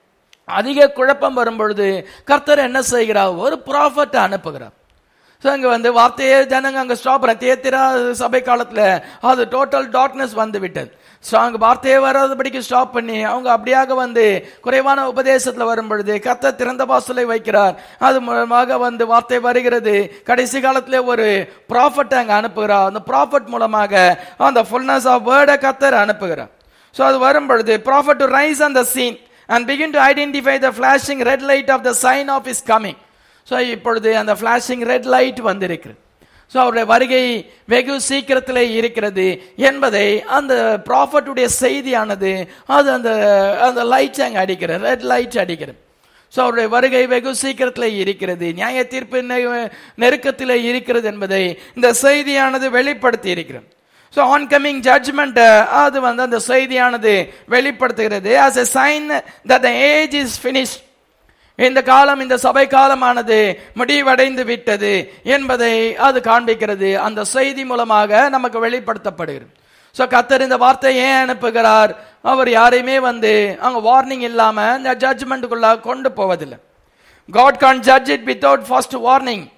அதிக குழப்பம் வரும் பொழுது கர்த்தர் என்ன செய்கிறார் ஒரு ப்ராஃபட் அனுப்புகிறார் ஸோ அங்கே வந்து வார்த்தையே ஜனங்க அங்கே ஸ்டாப் தேத்திரா சபை காலத்தில் அது டோட்டல் டார்க்னஸ் வந்து விட்டது ஸோ அங்கே வார்த்தையே வராதபடிக்கு ஸ்டாப் பண்ணி அவங்க அப்படியாக வந்து குறைவான உபதேசத்தில் வரும் பொழுது கர்த்தர் திறந்த வாசலை வைக்கிறார் அது மூலமாக வந்து வார்த்தை வருகிறது கடைசி காலத்திலே ஒரு ப்ராஃபட் அங்கே அனுப்புகிறார் அந்த ப்ராஃபட் மூலமாக அந்த ஃபுல்னஸ் ஆஃப் வேர்டை கர்த்தர் அனுப்புகிறார் ஸோ அது வரும் பொழுது prophet to rise on the scene and begin to identify the flashing red light of the sign of his coming so இப்பொழுது அந்த ஃபிளாஷிங் ரெட் லைட் வந்திருக்கிறது ஸோ அவருடைய வருகை வெகு சீக்கிரத்தில் இருக்கிறது என்பதை அந்த ப்ராஃபட்டுடைய செய்தியானது அது அந்த அந்த லைட்ஸ் அங்கே அடிக்கிறது ரெட் லைட் அடிக்கிறது ஸோ அவருடைய வருகை வெகு சீக்கிரத்தில் இருக்கிறது நியாய தீர்ப்பு நெ- நெருக்கத்தில் இருக்கிறது என்பதை இந்த செய்தியானது வெளிப்படுத்தி இருக்கிறது ஸோ ஆன் கமிங் ஜட்ஜ்மெண்ட் அது வந்து அந்த செய்தியானது வெளிப்படுத்துகிறது as a sign that the age is finished இந்த காலம் இந்த சபை காலமானது முடிவடைந்து விட்டது என்பதை அது காண்பிக்கிறது அந்த செய்தி மூலமாக நமக்கு வெளிப்படுத்தப்படுகிறது ஸோ கத்தர் இந்த வார்த்தை ஏன் அனுப்புகிறார் அவர் யாரையுமே வந்து அங்க வார்னிங் இல்லாம இந்த ஜட்ஜ்மெண்ட்டுக்குள்ள கொண்டு போவதில்லை God can't judge it without first warning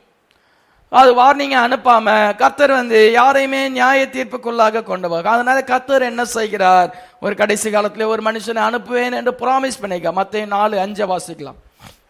அது வார்னிங்கை அனுப்பாம கர்த்தர் வந்து யாரையுமே நியாய தீர்ப்புக்குள்ளாக கொண்டு போக அதனால கர்த்தர் என்ன செய்கிறார் ஒரு கடைசி காலத்துல ஒரு மனுஷனை அனுப்புவேன் என்று ப்ராமிஸ் பண்ணிக்க மத்த நாலு அஞ்சை வாசிக்கலாம்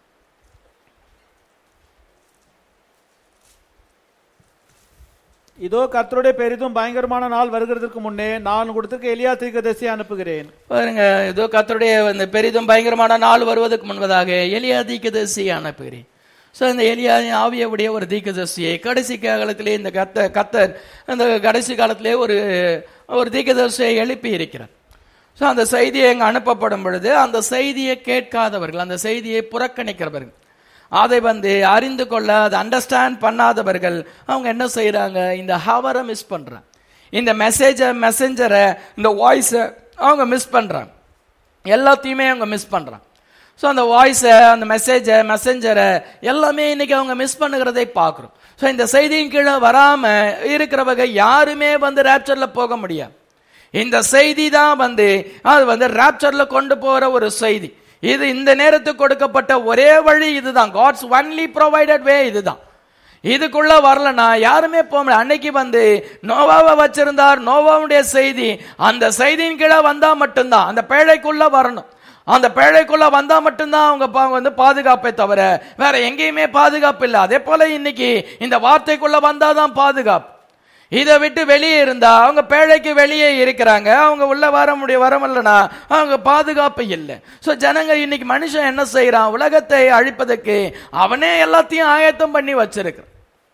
இதோ கர்த்தருடைய பெரிதும் பயங்கரமான நாள் வருகிறதற்கு முன்னே நான் கொடுத்திருக்க எலியா தீர்க்கதரிசியை அனுப்புகிறேன் பாருங்க ஏதோ கர்த்தருடைய அந்த பெரிதும் பயங்கரமான நாள் வருவதற்கு முன்பதாக எலியா தீக்கதரிசியை அனுப்புகிறேன் ஸோ இந்த எலியா ஆவியவுடைய ஒரு தீக்கதரிசியை கடைசி காலத்திலே இந்த கத்த கத்தர் அந்த கடைசி காலத்திலே ஒரு ஒரு தீக்கதரிசியை எழுப்பி இருக்கிறார் ஸோ அந்த செய்தியை அங்கே அனுப்பப்படும் பொழுது அந்த செய்தியை கேட்காதவர்கள் அந்த செய்தியை புறக்கணிக்கிறவர்கள் அதை வந்து அறிந்து கொள்ள அதை அண்டர்ஸ்டாண்ட் பண்ணாதவர்கள் அவங்க என்ன செய்றாங்க இந்த ஹவரை மிஸ் பண்றாங்க இந்த மெசேஜை மெசஞ்சரை இந்த வாய்ஸை அவங்க மிஸ் பண்றாங்க எல்லாத்தையுமே அவங்க மிஸ் பண்றாங்க ஸோ அந்த வாய்ஸை அந்த மெசேஜை மெசஞ்சரை எல்லாமே இன்னைக்கு அவங்க மிஸ் பண்ணுகிறதை பார்க்குறோம் ஸோ இந்த செய்தியின் கீழே வராம இருக்கிறவங்க யாருமே வந்து ரேப்சர்ல போக முடியாது இந்த செய்தி தான் வந்து அது வந்து ராப்சர்ல கொண்டு போற ஒரு செய்தி இது இந்த நேரத்துக்கு கொடுக்கப்பட்ட ஒரே வழி இதுதான் காட்ஸ் ஒன்லி ப்ரொவைடட் வே இதுதான் இதுக்குள்ள வரலனா யாருமே போக முடியாது அன்னைக்கு வந்து நோவாவை வச்சிருந்தார் நோவாவுடைய செய்தி அந்த செய்தியின் கீழே வந்தா மட்டும்தான் அந்த பேழைக்குள்ள வரணும் அந்த பேழைக்குள்ள வந்தா மட்டும்தான் அவங்க பா- வந்து பாதுகாப்பை தவிர வேற எங்கேயுமே பாதுகாப்பு இல்லை அதே போல இன்னைக்கு இந்த வார்த்தைக்குள்ள வந்தாதான் பாதுகாப்பு இதை விட்டு வெளியே இருந்தா அவங்க பேழைக்கு வெளியே இருக்கிறாங்க அவங்க உள்ள வர முடிய வர முடியலனா அவங்க பாதுகாப்பு இல்லை சோ ஜனங்க இன்னைக்கு மனுஷன் என்ன செய்யறான் உலகத்தை அழிப்பதற்கு அவனே எல்லாத்தையும் ஆயத்தம் பண்ணி வச்சிருக்கிறான்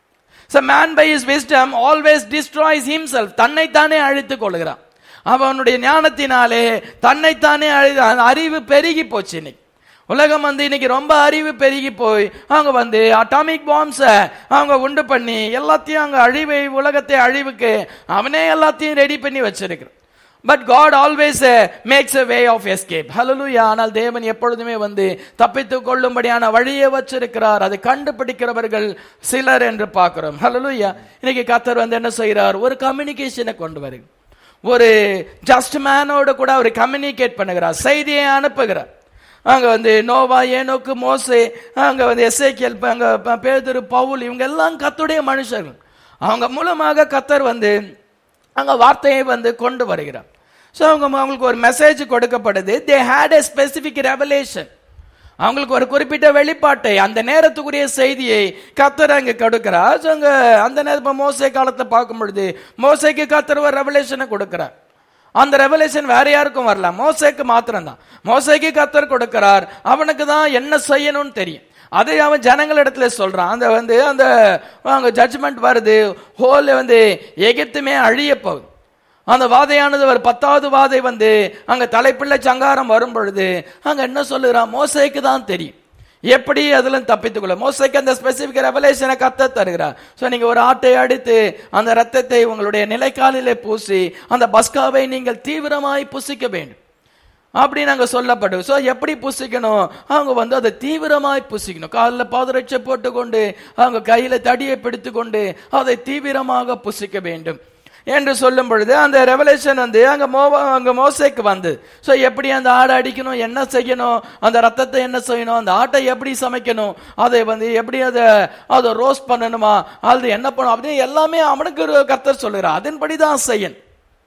So man by his wisdom always destroys himself. தன்னைத்தானே அழித்துக் கொள்கிறான் அவனுடைய ஞானத்தினாலே தன்னைத்தானே அழி அந்த அறிவு பெருகி போச்சு இன்னைக்கு உலகம் வந்து இன்னைக்கு ரொம்ப அறிவு பெருகி போய் அவங்க வந்து அட்டாமிக் பாம்ஸ அவங்க உண்டு பண்ணி எல்லாத்தையும் அவங்க அழிவை உலகத்தை அழிவுக்கு அவனே எல்லாத்தையும் ரெடி பண்ணி வச்சிருக்கிறான் but God always makes a way of escape hallelujah ஆனால் தேவன் எப்பொழுதுமே வந்து தப்பித்துக் கொள்ளும்படியான வழியை வச்சிருக்கிறார் அதை கண்டுபிடிக்கிறவர்கள் சிலர் என்று பார்க்கிறோம் ஹalleluya இன்னைக்கு கத்தர் வந்து என்ன செய்கிறார் ஒரு கம்யூனிகேஷனை கொண்டு வருகிறார் ஒரு ஜஸ்ட் மேனோட கூட அவர் கம்யூனிகேட் பண்ணுகிறார் செய்தியை அனுப்புகிறார் அங்க வந்து நோவா ஏனோக்கு மோசே அங்க வந்து எஸ்ஏக்கியல் அங்க ப- பேதுரு பவுல் இவங்க எல்லாம் கத்துடைய மனுஷர்கள் அவங்க மூலமாக கத்தர் வந்து அங்க வார்த்தையை வந்து கொண்டு வருகிறார் ஸோ அவங்க அவங்களுக்கு ஒரு மெசேஜ் கொடுக்கப்படுது they had a specific revelation அவங்களுக்கு ஒரு குறிப்பிட்ட வெளிப்பாட்டை அந்த நேரத்துக்குரிய செய்தியை கத்தர் அங்க கொடுக்கிறார் So, அங்க அந்த நேரம் இப்ப மோசே காலத்தை பார்க்கும் பொழுது மோசைக்கு கத்தர் ஒரு ரெவலேஷனை கொடுக்கிறார் அந்த ரெவலேஷன் வேற யாருக்கும் வரல மோசேக்கு மாத்திரம் தான் மோசைக்கு கத்தர் கொடுக்கிறார் அவனுக்கு தான் என்ன செய்யணும்னு தெரியும் அதை அவன் ஜனங்களிடத்துல சொல்றான் அந்த வந்து அந்த அங்க ஜட்ஜ்மெண்ட் வருது ஹோல் வந்து எகிப்துமே அழிய போகுது அந்த வாதையானது ஒரு பத்தாவது வாதை வந்து அங்க தலைப்பிள்ளை சங்காரம் வரும் பொழுது அங்க என்ன சொல்லுகிறான் மோசைக்கு தான் தெரியும் எப்படி அதுல தப்பித்துக் கொள்ள மோசைக்கு அந்த ஸ்பெசிபிக் ரெவலேஷனை கத்த தருகிறார் சோ நீங்க ஒரு ஆட்டை அடித்து அந்த ரத்தத்தை உங்களுடைய நிலைக்காலிலே பூசி அந்த பஸ்காவை நீங்கள் தீவிரமாய் புசிக்க வேண்டும் அப்படி நாங்க சொல்லப்படும் சோ எப்படி புசிக்கணும் அவங்க வந்து அதை தீவிரமாய் புசிக்கணும் காலில் பாதரட்சை போட்டுக்கொண்டு அவங்க கையில தடியை பிடித்துக்கொண்டு அதை தீவிரமாக புசிக்க வேண்டும் என்று சொல்லும் பொழுது அந்த ரெவலேஷன் வந்து அங்க மோவ அங்க மோசைக்கு வந்து சோ எப்படி அந்த ஆடை அடிக்கணும் என்ன செய்யணும் அந்த ரத்தத்தை என்ன செய்யணும் அந்த ஆட்டை எப்படி சமைக்கணும் அதை வந்து எப்படி அதை அதை ரோஸ்ட் பண்ணணுமா அது என்ன பண்ணணும் அப்படின்னு எல்லாமே அவனுக்கு ஒரு கர்த்தர் சொல்லுகிறார் அதன்படி தான் செய்யணும்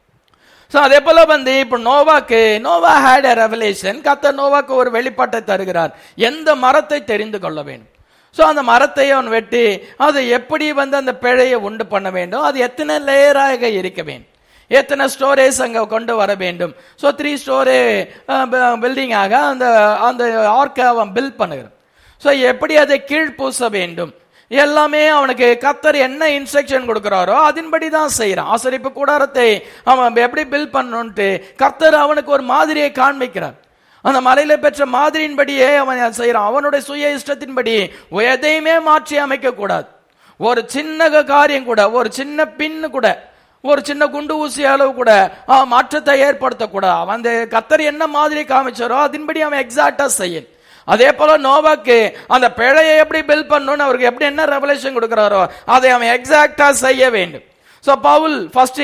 சோ அதே போல வந்து இப்ப நோவாக்கு நோவா ஹேட் a ரெவலேஷன் கத்த நோவாக்கு ஒரு வெளிப்பாட்டை தருகிறார் எந்த மரத்தை தெரிந்து கொள்ள வேண்டும் சோ அந்த மரத்தை அவன் வெட்டி அதை எப்படி வந்து அந்த பிழையை உண்டு பண்ண வேண்டும் அது எத்தனை லேயராக இருக்க வேண்டும் எத்தனை ஸ்டோரேஜ் அங்க கொண்டு வர வேண்டும் சோ த்ரீ ஸ்டோரே பில்டிங் ஆக அந்த அந்த ஆர்க்கை அவன் பில்ட் பண்ணுகிறான் சோ எப்படி அதை கீழ் பூச வேண்டும் எல்லாமே அவனுக்கு கத்தர் என்ன இன்ஸ்ட்ரக்ஷன் கொடுக்கிறாரோ அதன்படி தான் செய்யறான் ஆசரிப்பு கூடாரத்தை அவன் எப்படி பில் பண்ணணும்ட்டு கர்த்தர் அவனுக்கு ஒரு மாதிரியை காண்பிக்கிறார் அந்த மலையில பெற்ற மாதிரியின்படியே அவன் செய்யறான் அவனுடைய சுய இஷ்டத்தின்படி எதையுமே மாற்றி அமைக்க கூடாது ஒரு சின்ன காரியம் கூட ஒரு சின்ன பின்னு கூட ஒரு சின்ன குண்டு ஊசி அளவு கூட அவன் மாற்றத்தை ஏற்படுத்தக்கூடாது அவன் அந்த கத்தர் என்ன மாதிரி காமிச்சாரோ அதன்படி அவன் எக்ஸாக்டா செய்யணும் அதே போல நோவாக்கு அந்த பிழையை எப்படி பில் பண்ணணும்னு அவருக்கு எப்படி என்ன ரெவலேஷன் கொடுக்கிறாரோ அதை அவன் எக்ஸாக்டா செய்ய வேண்டும் ஸோ பவுல் ஃபர்ஸ்ட்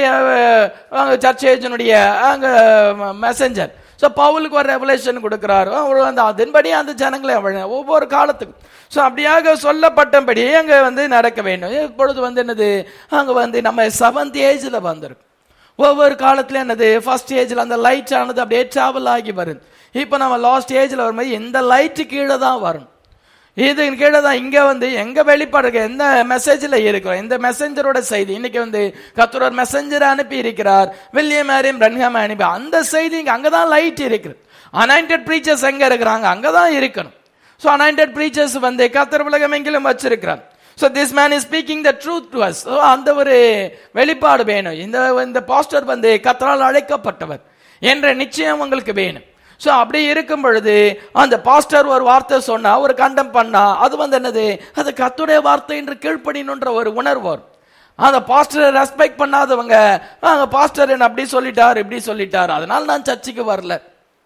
அங்க சர்ச் ஏஜனுடைய அங்க மெசஞ்சர் ஸோ பவுலுக்கு ஒரு ரெவலேஷன் கொடுக்கிறாரு அவர் அந்த அதன்படி அந்த ஜனங்களை அவழ- ஒவ்வொரு காலத்துக்கும் ஸோ அப்படியாக சொல்லப்பட்டபடி அங்க வந்து நடக்க வேண்டும் இப்பொழுது வந்து என்னது அங்க வந்து நம்ம செவன்த் ஏஜ்ல வந்திருக்கும் ஒவ்வொரு காலத்துல என்னது ஃபர்ஸ்ட் ஏஜ்ல அந்த லைட் ஆனது அப்படியே டிராவல் ஆகி வருது இப்போ நம்ம லாஸ்ட் ஏஜ்ல வரும்போது இந்த லைட்டு கீழே தான் வரும் இது கீழே தான் இங்க வந்து எங்க வெளிப்பாடு இருக்கு எந்த மெசேஜ்ல இருக்கிறோம் இந்த மெசஞ்சரோட செய்தி இன்னைக்கு வந்து கத்தர் ஒரு மெசஞ்சர் அனுப்பி இருக்கிறார் வில்லியம் மேரியம் ரன்ஹாம் அனுப்பி அந்த செய்தி இங்க அங்கதான் லைட் இருக்குது அனாயிண்டட் ப்ரீச்சர்ஸ் எங்க இருக்கிறாங்க அங்கதான் இருக்கணும் ஸோ அனாயிண்டட் ப்ரீச்சர்ஸ் வந்து கத்தர் உலகம் எங்கிலும் வச்சிருக்கிறார் so this man is speaking the truth to us so அந்த ஒரு வெளிப்பாடு வேணும் இந்த இந்த பாஸ்டர் வந்து கத்தரால் அழைக்கப்பட்டவர் என்ற நிச்சயம் உங்களுக்கு வேணும் ஸோ அப்படி இருக்கும் பொழுது அந்த பாஸ்டர் ஒரு வார்த்தை சொன்னா ஒரு கண்டம் பண்ணா அது வந்து என்னது அது கத்துடைய வார்த்தை என்று கீழ்ப்படினுன்ற ஒரு உணர்வு வரும் அந்த பாஸ்டரை ரெஸ்பெக்ட் பண்ணாதவங்க அந்த பாஸ்டர் என்ன அப்படி சொல்லிட்டார் இப்படி சொல்லிட்டார் அதனால நான் சர்ச்சுக்கு வரல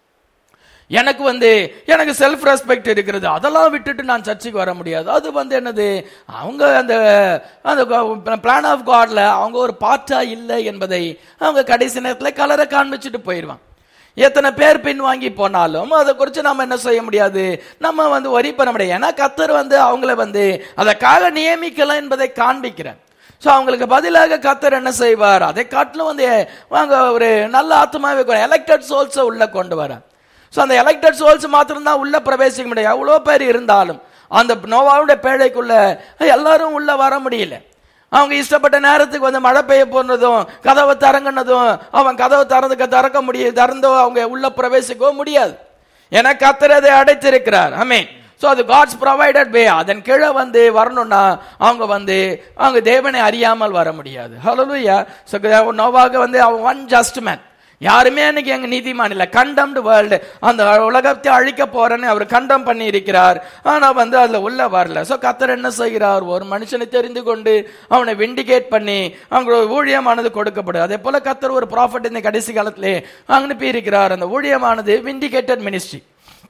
எனக்கு வந்து எனக்கு செல்ஃப் ரெஸ்பெக்ட் இருக்கிறது அதெல்லாம் விட்டுட்டு நான் சர்ச்சுக்கு வர முடியாது அது வந்து என்னது அவங்க அந்த அந்த பிளான் ஆஃப் காட்ல அவங்க ஒரு பார்ட்டா இல்லை என்பதை அவங்க கடைசி நேரத்தில் கலரை காண்பிச்சுட்டு போயிடுவாங்க எத்தனை பேர் பின்வாங்கி போனாலும் அதை குறித்து நம்ம என்ன செய்ய முடியாது நம்ம வந்து ஒரி பண்ண முடியாது ஏன்னா கத்தர் வந்து அவங்கள வந்து அதற்காக நியமிக்கலாம் என்பதை காண்பிக்கிறேன் ஸோ அவங்களுக்கு பதிலாக கத்தர் என்ன செய்வார் அதை காட்டிலும் வந்து வாங்க ஒரு நல்ல ஆத்மாவே எலெக்டட் சோல்ஸை உள்ள கொண்டு வர ஸோ அந்த எலெக்டட் சோல்ஸ் மாத்திரம்தான் உள்ள பிரவேசிக்க முடியும் எவ்வளோ பேர் இருந்தாலும் அந்த நோவாவுடைய பேழைக்குள்ள எல்லாரும் உள்ள வர முடியல அவங்க இஷ்டப்பட்ட நேரத்துக்கு வந்து மழை பெய்ய போனதும் கதவை திறங்கினதும் அவன் கதவை திறந்துக்க திறக்க முடியும் திறந்தோ அவங்க உள்ள பிரவேசிக்கவும் முடியாது ஏன்னா கத்தர் அதை அடைத்திருக்கிறார் ஆமே ஸோ அது காட்ஸ் ப்ரொவைடட் வே அதன் கீழே வந்து வரணும்னா அவங்க வந்து அவங்க தேவனை அறியாமல் வர முடியாது ஹலோலுயா ஸோ நோவாக வந்து அவன் ஒன் ஜஸ்ட் மேன் யாருமே அன்னைக்கு எங்க நீதிமான் இல்ல கண்டம்டு வேர்ல்டு அந்த உலகத்தை அழிக்க போறேன்னு அவர் கண்டம் பண்ணி இருக்கிறார் ஆனா வந்து அதுல உள்ள வரல சோ கத்தர் என்ன செய்கிறார் ஒரு மனுஷனை தெரிந்து கொண்டு அவனை விண்டிகேட் பண்ணி அவங்களோட ஊழியமானது கொடுக்கப்படும் அதே போல கத்தர் ஒரு ப்ராஃபிட் இந்த கடைசி காலத்திலே அனுப்பி இருக்கிறார் அந்த ஊழியமானது விண்டிகேட்டட் மினிஸ்ட்ரி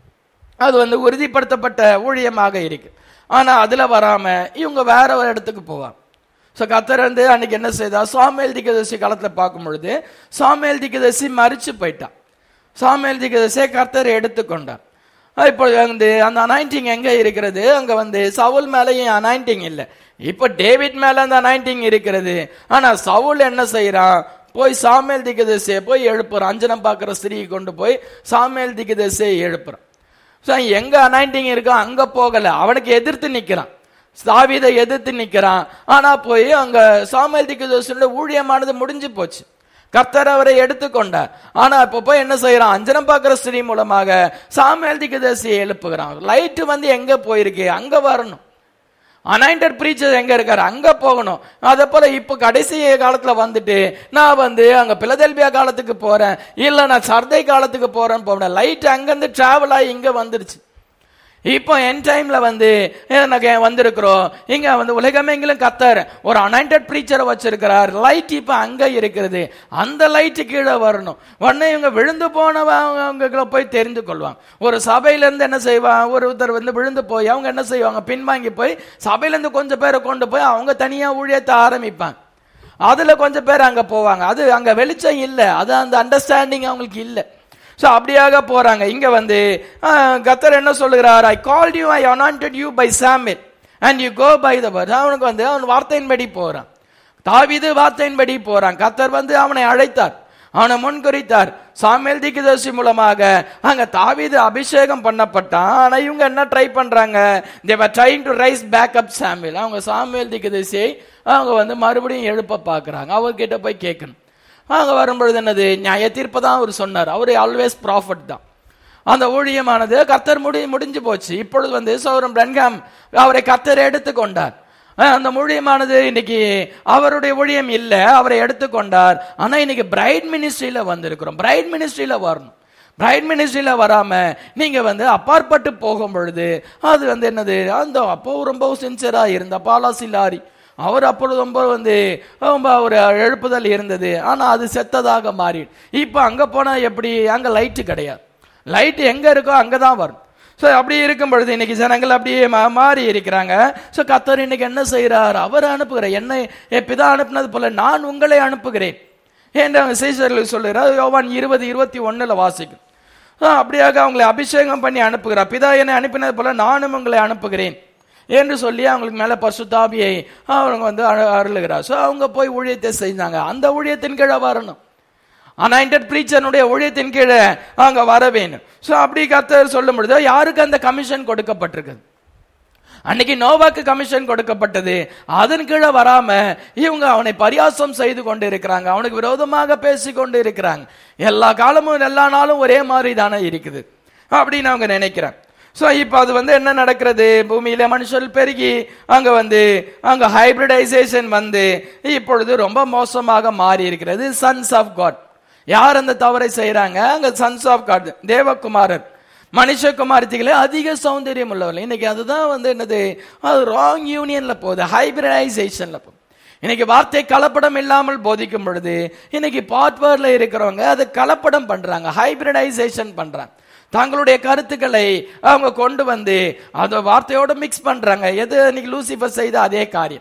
அது வந்து உறுதிப்படுத்தப்பட்ட ஊழியமாக இருக்கு ஆனா அதுல வராம இவங்க வேற ஒரு இடத்துக்கு போவாங்க ஸோ கத்தர் வந்து அன்னைக்கு என்ன செய்தா சாமுவேல் திகதசி காலத்துல பார்க்கும் பொழுது சாமுவேல் திகதசி மறிச்சு போயிட்டான் சாமுவேல் திகதசியை கர்த்தர் எடுத்துக்கொண்டார் இப்போ வந்து அந்த அனாயிண்டிங் எங்க இருக்கிறது அங்க வந்து சவுல் மேலேயும் அனாயிண்டிங் இல்லை இப்போ டேவிட் மேல அந்த அனாயிண்டிங் இருக்கிறது ஆனா சவுல் என்ன செய்யறான் போய் சாமுவேல் திகதசியை போய் எழுப்புறான் அஞ்சனம் பார்க்குற ஸ்திரீ கொண்டு போய் சாமுவேல் திகதசியை எழுப்புறான் ஸோ எங்க அனாயிண்டிங் இருக்கோ அங்க போகல அவனுக்கு எதிர்த்து நிக்கிறான் தாவீதை எதிர்த்து நிக்கிறான் ஆனா போய் அங்க சாமுவேல் திகதோசனுடைய ஊழியமானது முடிஞ்சு போச்சு கர்த்தர் அவரை எடுத்துக்கொண்டார் ஆனா இப்ப போய் என்ன செய்யறான் அஞ்சனம் பார்க்கிற ஸ்ரீ மூலமாக சாமுவேல் திகதேசியை எழுப்புகிறான் லைட் வந்து எங்க போயிருக்கு அங்க வரணும் அனாயிண்டட் பிரீச்சர் எங்க இருக்காரு அங்க போகணும் அதே போல இப்ப கடைசி காலத்துல வந்துட்டு நான் வந்து அங்க பிலதெல்பியா காலத்துக்கு போறேன் இல்ல நான் சர்தை காலத்துக்கு போறேன்னு போறேன் லைட் அங்கிருந்து டிராவல் ஆகி இங்க வந்துருச்சு இப்போ என் டைம்ல வந்து எனக்கு வந்திருக்கிறோம் இங்க வந்து உலகமெங்கிலும் கத்தர் ஒரு அனாயிண்டட் பிரீச்சரை வச்சிருக்கிறார் லைட் இப்ப அங்க இருக்கிறது அந்த லைட் கீழே வரணும் உடனே இவங்க விழுந்து போனவங்க போய் தெரிந்து கொள்வாங்க ஒரு சபையில இருந்து என்ன செய்வாங்க ஒருத்தர் வந்து விழுந்து போய் அவங்க என்ன செய்வாங்க பின்வாங்கி போய் சபையில இருந்து கொஞ்சம் பேரை கொண்டு போய் அவங்க தனியா ஊழியத்தை ஆரம்பிப்பாங்க அதுல கொஞ்சம் பேர் அங்க போவாங்க அது அங்க வெளிச்சம் இல்லை அது அந்த அண்டர்ஸ்டாண்டிங் அவங்களுக்கு இல்லை ஸோ அப்படியாக போறாங்க இங்க வந்து கத்தர் என்ன சொல்லுகிறார் I called you I anointed you by Samuel and you go by the word அவனுக்கு வந்து அவன் வார்த்தையின்படி போறான் தாவிது வார்த்தையின்படி போறான் கத்தர் வந்து அவனை அழைத்தார் அவனை முன்குறித்தார் சாமியல் திக்குதர்சி மூலமாக அங்க தாவீது அபிஷேகம் பண்ணப்பட்டான் ஆனா இவங்க என்ன ட்ரை பண்றாங்க they're trying to raise back up Samuel அவங்க சாமியல் திக்குதர்சியை அவங்க வந்து மறுபடியும் எழுப்ப பாக்குறாங்க அவர்கிட்ட போய் கேட்கணும் அங்க வரும்பொழுது என்னது நியாய தீர்ப்பு தான் அவர் சொன்னார் அவர் ஆல்வேஸ் ப்ராஃபிட் தான் அந்த ஊழியமானது கர்த்தர் முடி முடிஞ்சு போச்சு இப்பொழுது வந்து சௌரம் பிரன்காம் அவரை கர்த்தர் எடுத்துக்கொண்டார் அந்த ஊழியமானது இன்னைக்கு அவருடைய ஊழியம் இல்லை அவரை எடுத்துக்கொண்டார் ஆனா இன்னைக்கு பிரைட் மினிஸ்ட்ரியில வந்திருக்கிறோம் பிரைட் மினிஸ்ட்ரியில வரணும் பிரைட் மினிஸ்ட்ரியில வராம நீங்க வந்து அப்பாற்பட்டு போகும் பொழுது அது வந்து என்னது அந்த அப்போ ரொம்ப சின்சியரா இருந்த பாலாசி லாரி அவர் அப்பொழுது ரொம்ப வந்து ரொம்ப ஒரு எழுப்புதல் இருந்தது ஆனா அது செத்ததாக மாறி இப்ப அங்க போனா எப்படி அங்க லைட்டு கிடையாது லைட் எங்க இருக்கோ அங்கதான் வரும் ஸோ அப்படி இருக்கும் பொழுது இன்னைக்கு ஜனங்கள் அப்படியே மாறி இருக்கிறாங்க ஸோ கத்தர் இன்னைக்கு என்ன செய்யறார் அவர் அனுப்புகிறார் என்னை பிதா அனுப்புனது போல நான் உங்களை அனுப்புகிறேன் என்று அவங்க சீசர்களுக்கு சொல்லுகிறார் யோவான் இருபது இருபத்தி ஒன்னுல வாசிக்கும் அப்படியாக அவங்களை அபிஷேகம் பண்ணி அனுப்புகிறார் பிதா என்னை அனுப்பினது போல நானும் உங்களை அனுப்புகிறேன் என்று சொல்லி அவங்களுக்கு மேல பசுதாபியை அவங்க வந்து அருளுகிறார் ஸோ அவங்க போய் ஊழியத்தை செஞ்சாங்க அந்த ஊழியத்தின் கீழே வரணும் அனாயிண்டட் பிரீச்சனுடைய ஊழியத்தின் கீழே அவங்க வர வேணும் ஸோ அப்படி கத்தர் சொல்லும் பொழுது யாருக்கு அந்த கமிஷன் கொடுக்கப்பட்டிருக்குது அன்னைக்கு நோவாக்கு கமிஷன் கொடுக்கப்பட்டது அதன் கீழே வராம இவங்க அவனை பரியாசம் செய்து கொண்டு இருக்கிறாங்க அவனுக்கு விரோதமாக பேசி கொண்டு இருக்கிறாங்க எல்லா காலமும் எல்லா நாளும் ஒரே மாதிரி தானே இருக்குது அப்படின்னு அவங்க நினைக்கிறாங்க ஸோ இப்போ அது வந்து என்ன நடக்கிறது பூமியில மனுஷர்கள் பெருகி அங்க வந்து அங்க ஹைபிரிடைசேஷன் வந்து இப்பொழுது ரொம்ப மோசமாக மாறி இருக்கிறது சன்ஸ் ஆஃப் காட் யார் அந்த தவறை செய்யறாங்க அங்க சன்ஸ் ஆஃப் காட் தேவகுமாரர் மனுஷகுமாரத்திகளே அதிக சௌந்தரியம் உள்ளவர்கள் இன்னைக்கு அதுதான் வந்து என்னது அது ராங் யூனியன்ல போகுது ஹைபிரிடைசேஷன்ல போகுது இன்னைக்கு வார்த்தை கலப்படம் இல்லாமல் போதிக்கும் பொழுது இன்னைக்கு பாட்வேர்ல இருக்கிறவங்க அது கலப்படம் பண்றாங்க ஹைபிரிடைசேஷன் பண்றாங்க தங்களுடைய கருத்துக்களை அவங்க கொண்டு வந்து அந்த வார்த்தையோட மிக்ஸ் பண்றாங்க எது இன்னைக்கு லூசிபர் செய்த அதே காரியம்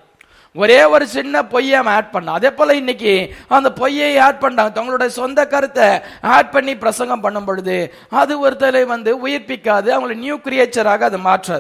ஒரே ஒரு சின்ன பொய்யை அவன் ஆட் பண்ணான் அதே போல இன்னைக்கு அந்த பொய்யை ஆட் பண்ணாங்க தங்களுடைய சொந்த கருத்தை ஆட் பண்ணி பிரசங்கம் பண்ணும் பொழுது அது ஒருத்தரை வந்து உயிர்ப்பிக்காது அவங்களை நியூ கிரியேச்சராக அது மாற்றாது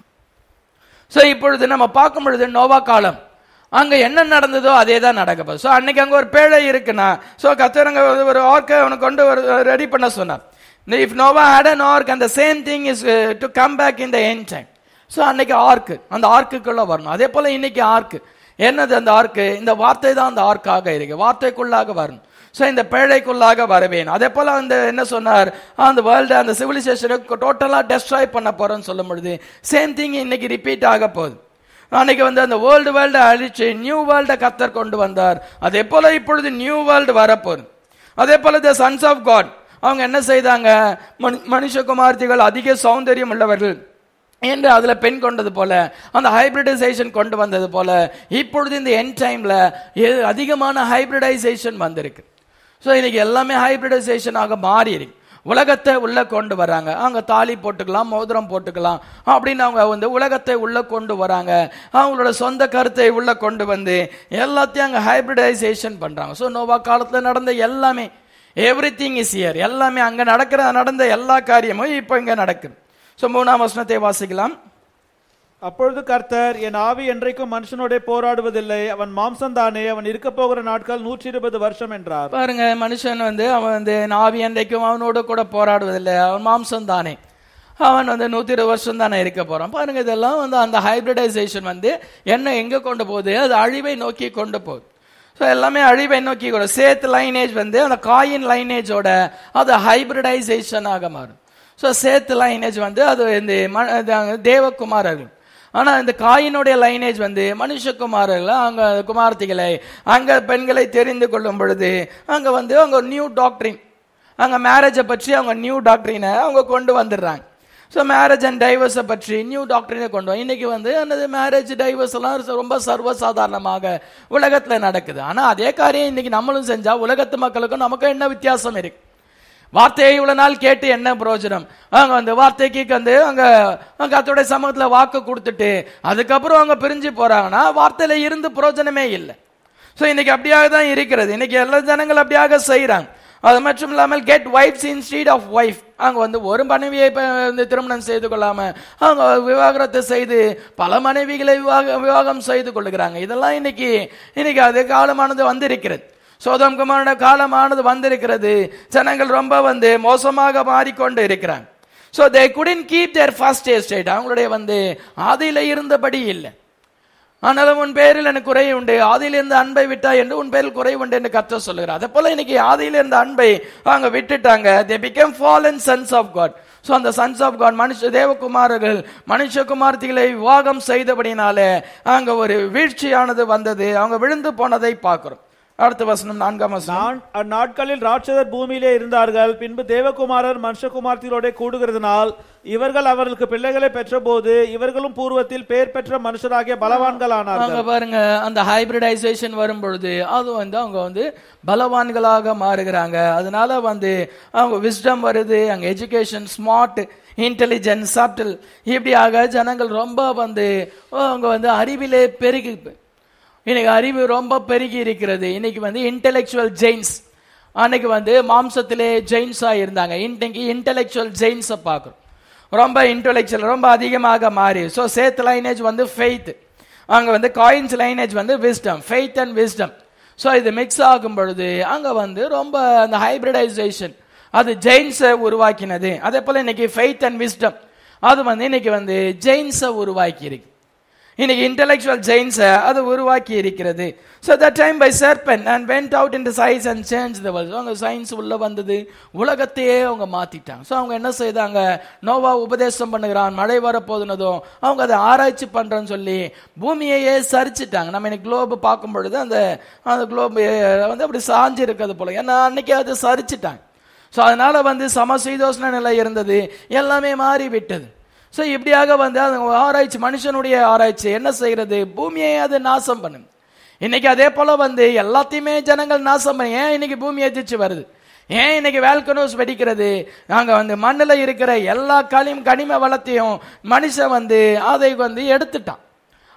ஸோ இப்பொழுது நம்ம பார்க்கும் பொழுது நோவா காலம் அங்க என்ன நடந்ததோ அதே தான் நடக்க போகுது ஸோ அன்னைக்கு அங்க ஒரு பேழை இருக்குன்னா ஸோ கத்தரங்க ஒரு ஆர்க்கை அவனுக்கு கொண்டு ஒரு ரெடி பண்ண சொன்னார் if Noah had an ark அந்த same thing is to come back in the end time so அன்னைக்கு ஆர்க்கு அந்த ஆர்க்குக்குள்ள வரணும் அதே போல இன்னைக்கு ஆர்க்கு என்னது அந்த ஆர்க்கு இந்த வார்த்தை தான் அந்த ஆர்க்காக இருக்கு வார்த்தைக்குள்ளாக வரணும் ஸோ இந்த பேழைக்குள்ளாக வரவேன் அதே போல அந்த என்ன சொன்னார் அந்த வேர்ல்டு அந்த சிவிலைசேஷனை டோட்டலா டெஸ்ட்ராய் பண்ண போறோம்னு சொல்லும் பொழுது சேம் திங் இன்னைக்கு ரிப்பீட் ஆக போகுது அன்னைக்கு வந்து அந்த வேர்ல்டு வேர்ல்டை அழிச்சு நியூ வேர்ல்டை கத்தர் கொண்டு வந்தார் அதே போல இப்பொழுது நியூ வேர்ல்டு வரப்போகுது அதே போல த சன்ஸ் ஆஃப் காட் அவங்க என்ன செய்தாங்க மனு- மனுஷகுமார்த்திகள் அதிக சௌந்தரியம் உள்ளவர்கள் என்று அதுல பெண் கொண்டது போல அந்த ஹைபிரிடைசேஷன் கொண்டு வந்தது போல இப்பொழுது இந்த என் டைம்ல அதிகமான ஹைபிரிடைசேஷன் வந்திருக்கு ஸோ இன்னைக்கு எல்லாமே ஹைபிரிடைசேஷன் ஆக மாறி இருக்கு உலகத்தை உள்ள கொண்டு வராங்க அங்க தாலி போட்டுக்கலாம் மோதிரம் போட்டுக்கலாம் அப்படின்னு அவங்க வந்து உலகத்தை உள்ள கொண்டு வராங்க அவங்களோட சொந்த கருத்தை உள்ள கொண்டு வந்து எல்லாத்தையும் அங்க ஹைபிரிடைசேஷன் பண்றாங்க ஸோ நோவா காலத்துல நடந்த எல்லாமே எவ்ரி திங் இஸ் இயர் எல்லாமே அங்க நடக்கிற நடந்த எல்லா காரியமும் இப்போ இங்க நடக்குது ஸோ மூணாம் வசனத்தை வாசிக்கலாம் அப்பொழுது கர்த்தர் என் ஆவி என்றைக்கும் மனுஷனோட போராடுவதில்லை அவன் மாம்சம்தானே அவன் இருக்க போகிற நாட்கள் நூற்றி இருபது வருஷம் என்றார் பாருங்க மனுஷன் வந்து அவன் வந்து நாவி என்றைக்கும் அவனோட கூட போராடுவதில்லை அவன் மாம்சம் தானே அவன் வந்து நூத்தி இருபது வருஷம் தானே இருக்க போறான் பாருங்க இதெல்லாம் வந்து அந்த ஹைபிரிடைசேஷன் வந்து என்ன எங்க கொண்டு போகுது அது அழிவை நோக்கி கொண்டு போகுது ஸோ எல்லாமே அழிவை நோக்கி கூட சேத் லைனேஜ் வந்து அந்த காயின் லைனேஜோட அது ஹைபிரிடைசேஷனாக மாறும் ஸோ சேத் லைனேஜ் வந்து அது இந்த ம- அது தேவகுமாரர்கள் ஆனா இந்த காயினுடைய லைனேஜ் வந்து மனுஷகுமாரர்கள் அங்க குமார்த்திகளை அங்க பெண்களை தெரிந்து கொள்ளும் பொழுது அங்க வந்து அவங்க நியூ டாக்டரின் அங்க மேரேஜை பற்றி அவங்க நியூ டாக்டரினை அவங்க கொண்டு வந்துடுறாங்க ஸோ மேரேஜ் அண்ட் டைவர்ஸை பற்றி நியூ டாக்டரினை கொண்டு வா இன்னைக்கு வந்து அந்த மேரேஜ் டைவர்ஸ் எல்லாம் ரொம்ப சர்வசாதாரணமாக உலகத்துல நடக்குது ஆனா அதே காரியம் இன்னைக்கு நம்மளும் செஞ்சா உலகத்து மக்களுக்கும் நமக்கும் என்ன வித்தியாசம் இருக்கு வார்த்தையை இவ்வளவு நாள் கேட்டு என்ன பிரயோஜனம் அவங்க வந்து வார்த்தைக்கு வந்து அங்க அங்க கர்த்தருடைய சமூகத்துல வாக்கு கொடுத்துட்டு அதுக்கப்புறம் அவங்க பிரிஞ்சு போறாங்கன்னா வார்த்தையில இருந்து பிரயோஜனமே இல்லை ஸோ இன்னைக்கு அப்படியாக தான் இருக்கிறது இன்னைக்கு எல்லா ஜனங்கள் அப்படியாக செய்றாங்க அது மட்டும் இல்லாமல் get wives instead of wife அவங்க வந்து ஒரு மனைவியை இப்ப வந்து திருமணம் செய்து கொள்ளாம அவங்க விவாகரத்து செய்து பல மனைவிகளை விவாக விவாகம் செய்து கொள்ளுகிறாங்க இதெல்லாம் இன்னைக்கு இன்னைக்கு அது காலமானது வந்திருக்கிறது சோதம் குமாரோட காலமானது வந்திருக்கிறது ஜனங்கள் ரொம்ப வந்து மோசமாக மாறிக்கொண்டு இருக்கிறாங்க so they couldn't keep their first estate அவங்களுடைய வந்து ஆதியில இருந்தபடி இல்லை ஆனாலும் உன் பேரில் எனக்கு குறை உண்டு ஆதியில் இருந்த அன்பை விட்டா என்று உன் பேரில் குறை உண்டு என்று கத்த சொல்லுகிறார் அதே போல இன்னைக்கு ஆதியில் இருந்த அன்பை அவங்க விட்டுட்டாங்க they become fallen sons of God so அந்த சன்ஸ் ஆஃப் காட் மனுஷ தேவகுமாரர்கள் மனுஷகுமார்த்திகளை விவாகம் செய்தபடினாலே அங்க ஒரு வீழ்ச்சியானது வந்தது அவங்க விழுந்து போனதை பார்க்கிறோம் அடுத்த வசனம் நான்காம் வசனம் நான் அந்நாட்களில் ராட்சதர் பூமியிலே இருந்தார்கள் பின்பு தேவகுமாரர் மனுஷகுமார்த்திகளோட கூடுகிறதுனால் இவர்கள் அவர்களுக்கு பிள்ளைகளை பெற்றபோது இவர்களும் பூர்வத்தில் பேர் பெற்ற மனுஷராகிய பலவான்கள் ஆனார்கள் அவங்க பாருங்க அந்த ஹைபிரிடைசேஷன் வரும் பொழுது அது வந்து அவங்க வந்து பலவான்களாக மாறுகிறாங்க அதனால வந்து அவங்க விஸ்டம் வருது அங்க எஜுகேஷன் ஸ்மார்ட் இன்டெலிஜென்ஸ் சாப்டில் இப்படியாக ஜனங்கள் ரொம்ப வந்து அவங்க வந்து அறிவிலே பெருகி இன்னைக்கு அறிவு ரொம்ப பெருகி இருக்கிறது இன்னைக்கு வந்து இன்டெலெக்சுவல் ஜெயின்ஸ் அன்னைக்கு வந்து மாம்சத்திலே ஜெயின்ஸா இருந்தாங்க இன்னைக்கு இன்டெலெக்சுவல் ஜெயின்ஸை பார்க்குறோம் ரொம்ப இன்டெலெக்சுவல் ரொம்ப அதிகமாக மாறி ஸோ சேத் லைனேஜ் வந்து ஃபெய்த் அங்க வந்து காயின்ஸ் லைனேஜ் வந்து wisdom faith and wisdom so இது மிக்ஸ் ஆகும் பொழுது அங்க வந்து ரொம்ப அந்த ஹைபிரிடைசேஷன் அது ஜெயின்ஸை உருவாக்கினது அதே போல இன்னைக்கு ஃபெய்த் அண்ட் விஸ்டம் அது வந்து இன்னைக்கு வந்து ஜெயின்ஸை உருவாக்கி இருக்கு இன்னைக்கு இன்டெலெக்சுவல் ஜெயின்ஸை அது உருவாக்கி இருக்கிறது so that time by serpent and went out in size and change the world அவங்க சயின்ஸ் உள்ள வந்தது உலகத்தையே அவங்க மாத்திட்டாங்க ஸோ அவங்க என்ன செய்தாங்க நோவா உபதேசம் பண்ணுகிறான் மழை வரப்போதுனதும் அவங்க அதை ஆராய்ச்சி பண்றேன்னு சொல்லி பூமியையே சரிச்சிட்டாங்க நம்ம இன்னைக்கு குளோபு பார்க்கும் பொழுது அந்த அந்த குளோபு வந்து அப்படி சாஞ்சு இருக்கிறது போல ஏன்னா அன்னைக்கு அது சரிச்சிட்டாங்க ஸோ அதனால வந்து சமசீதோஷ்ண நிலை இருந்தது எல்லாமே மாறி விட்டது ஸோ இப்படியாக வந்து அது ஆராய்ச்சி மனுஷனுடைய ஆராய்ச்சி என்ன செய்யறது பூமியை அது நாசம் பண்ணும் இன்னைக்கு அதே போல வந்து எல்லாத்தையுமே ஜனங்கள் நாசம் பண்ணி ஏன் இன்னைக்கு பூமி எதிர்ச்சி வருது ஏன் இன்னைக்கு வேல்கனோஸ் வெடிக்கிறது நாங்க வந்து மண்ணுல இருக்கிற எல்லா களிம் கனிம வளத்தையும் மனுஷன் வந்து அதை வந்து எடுத்துட்டான்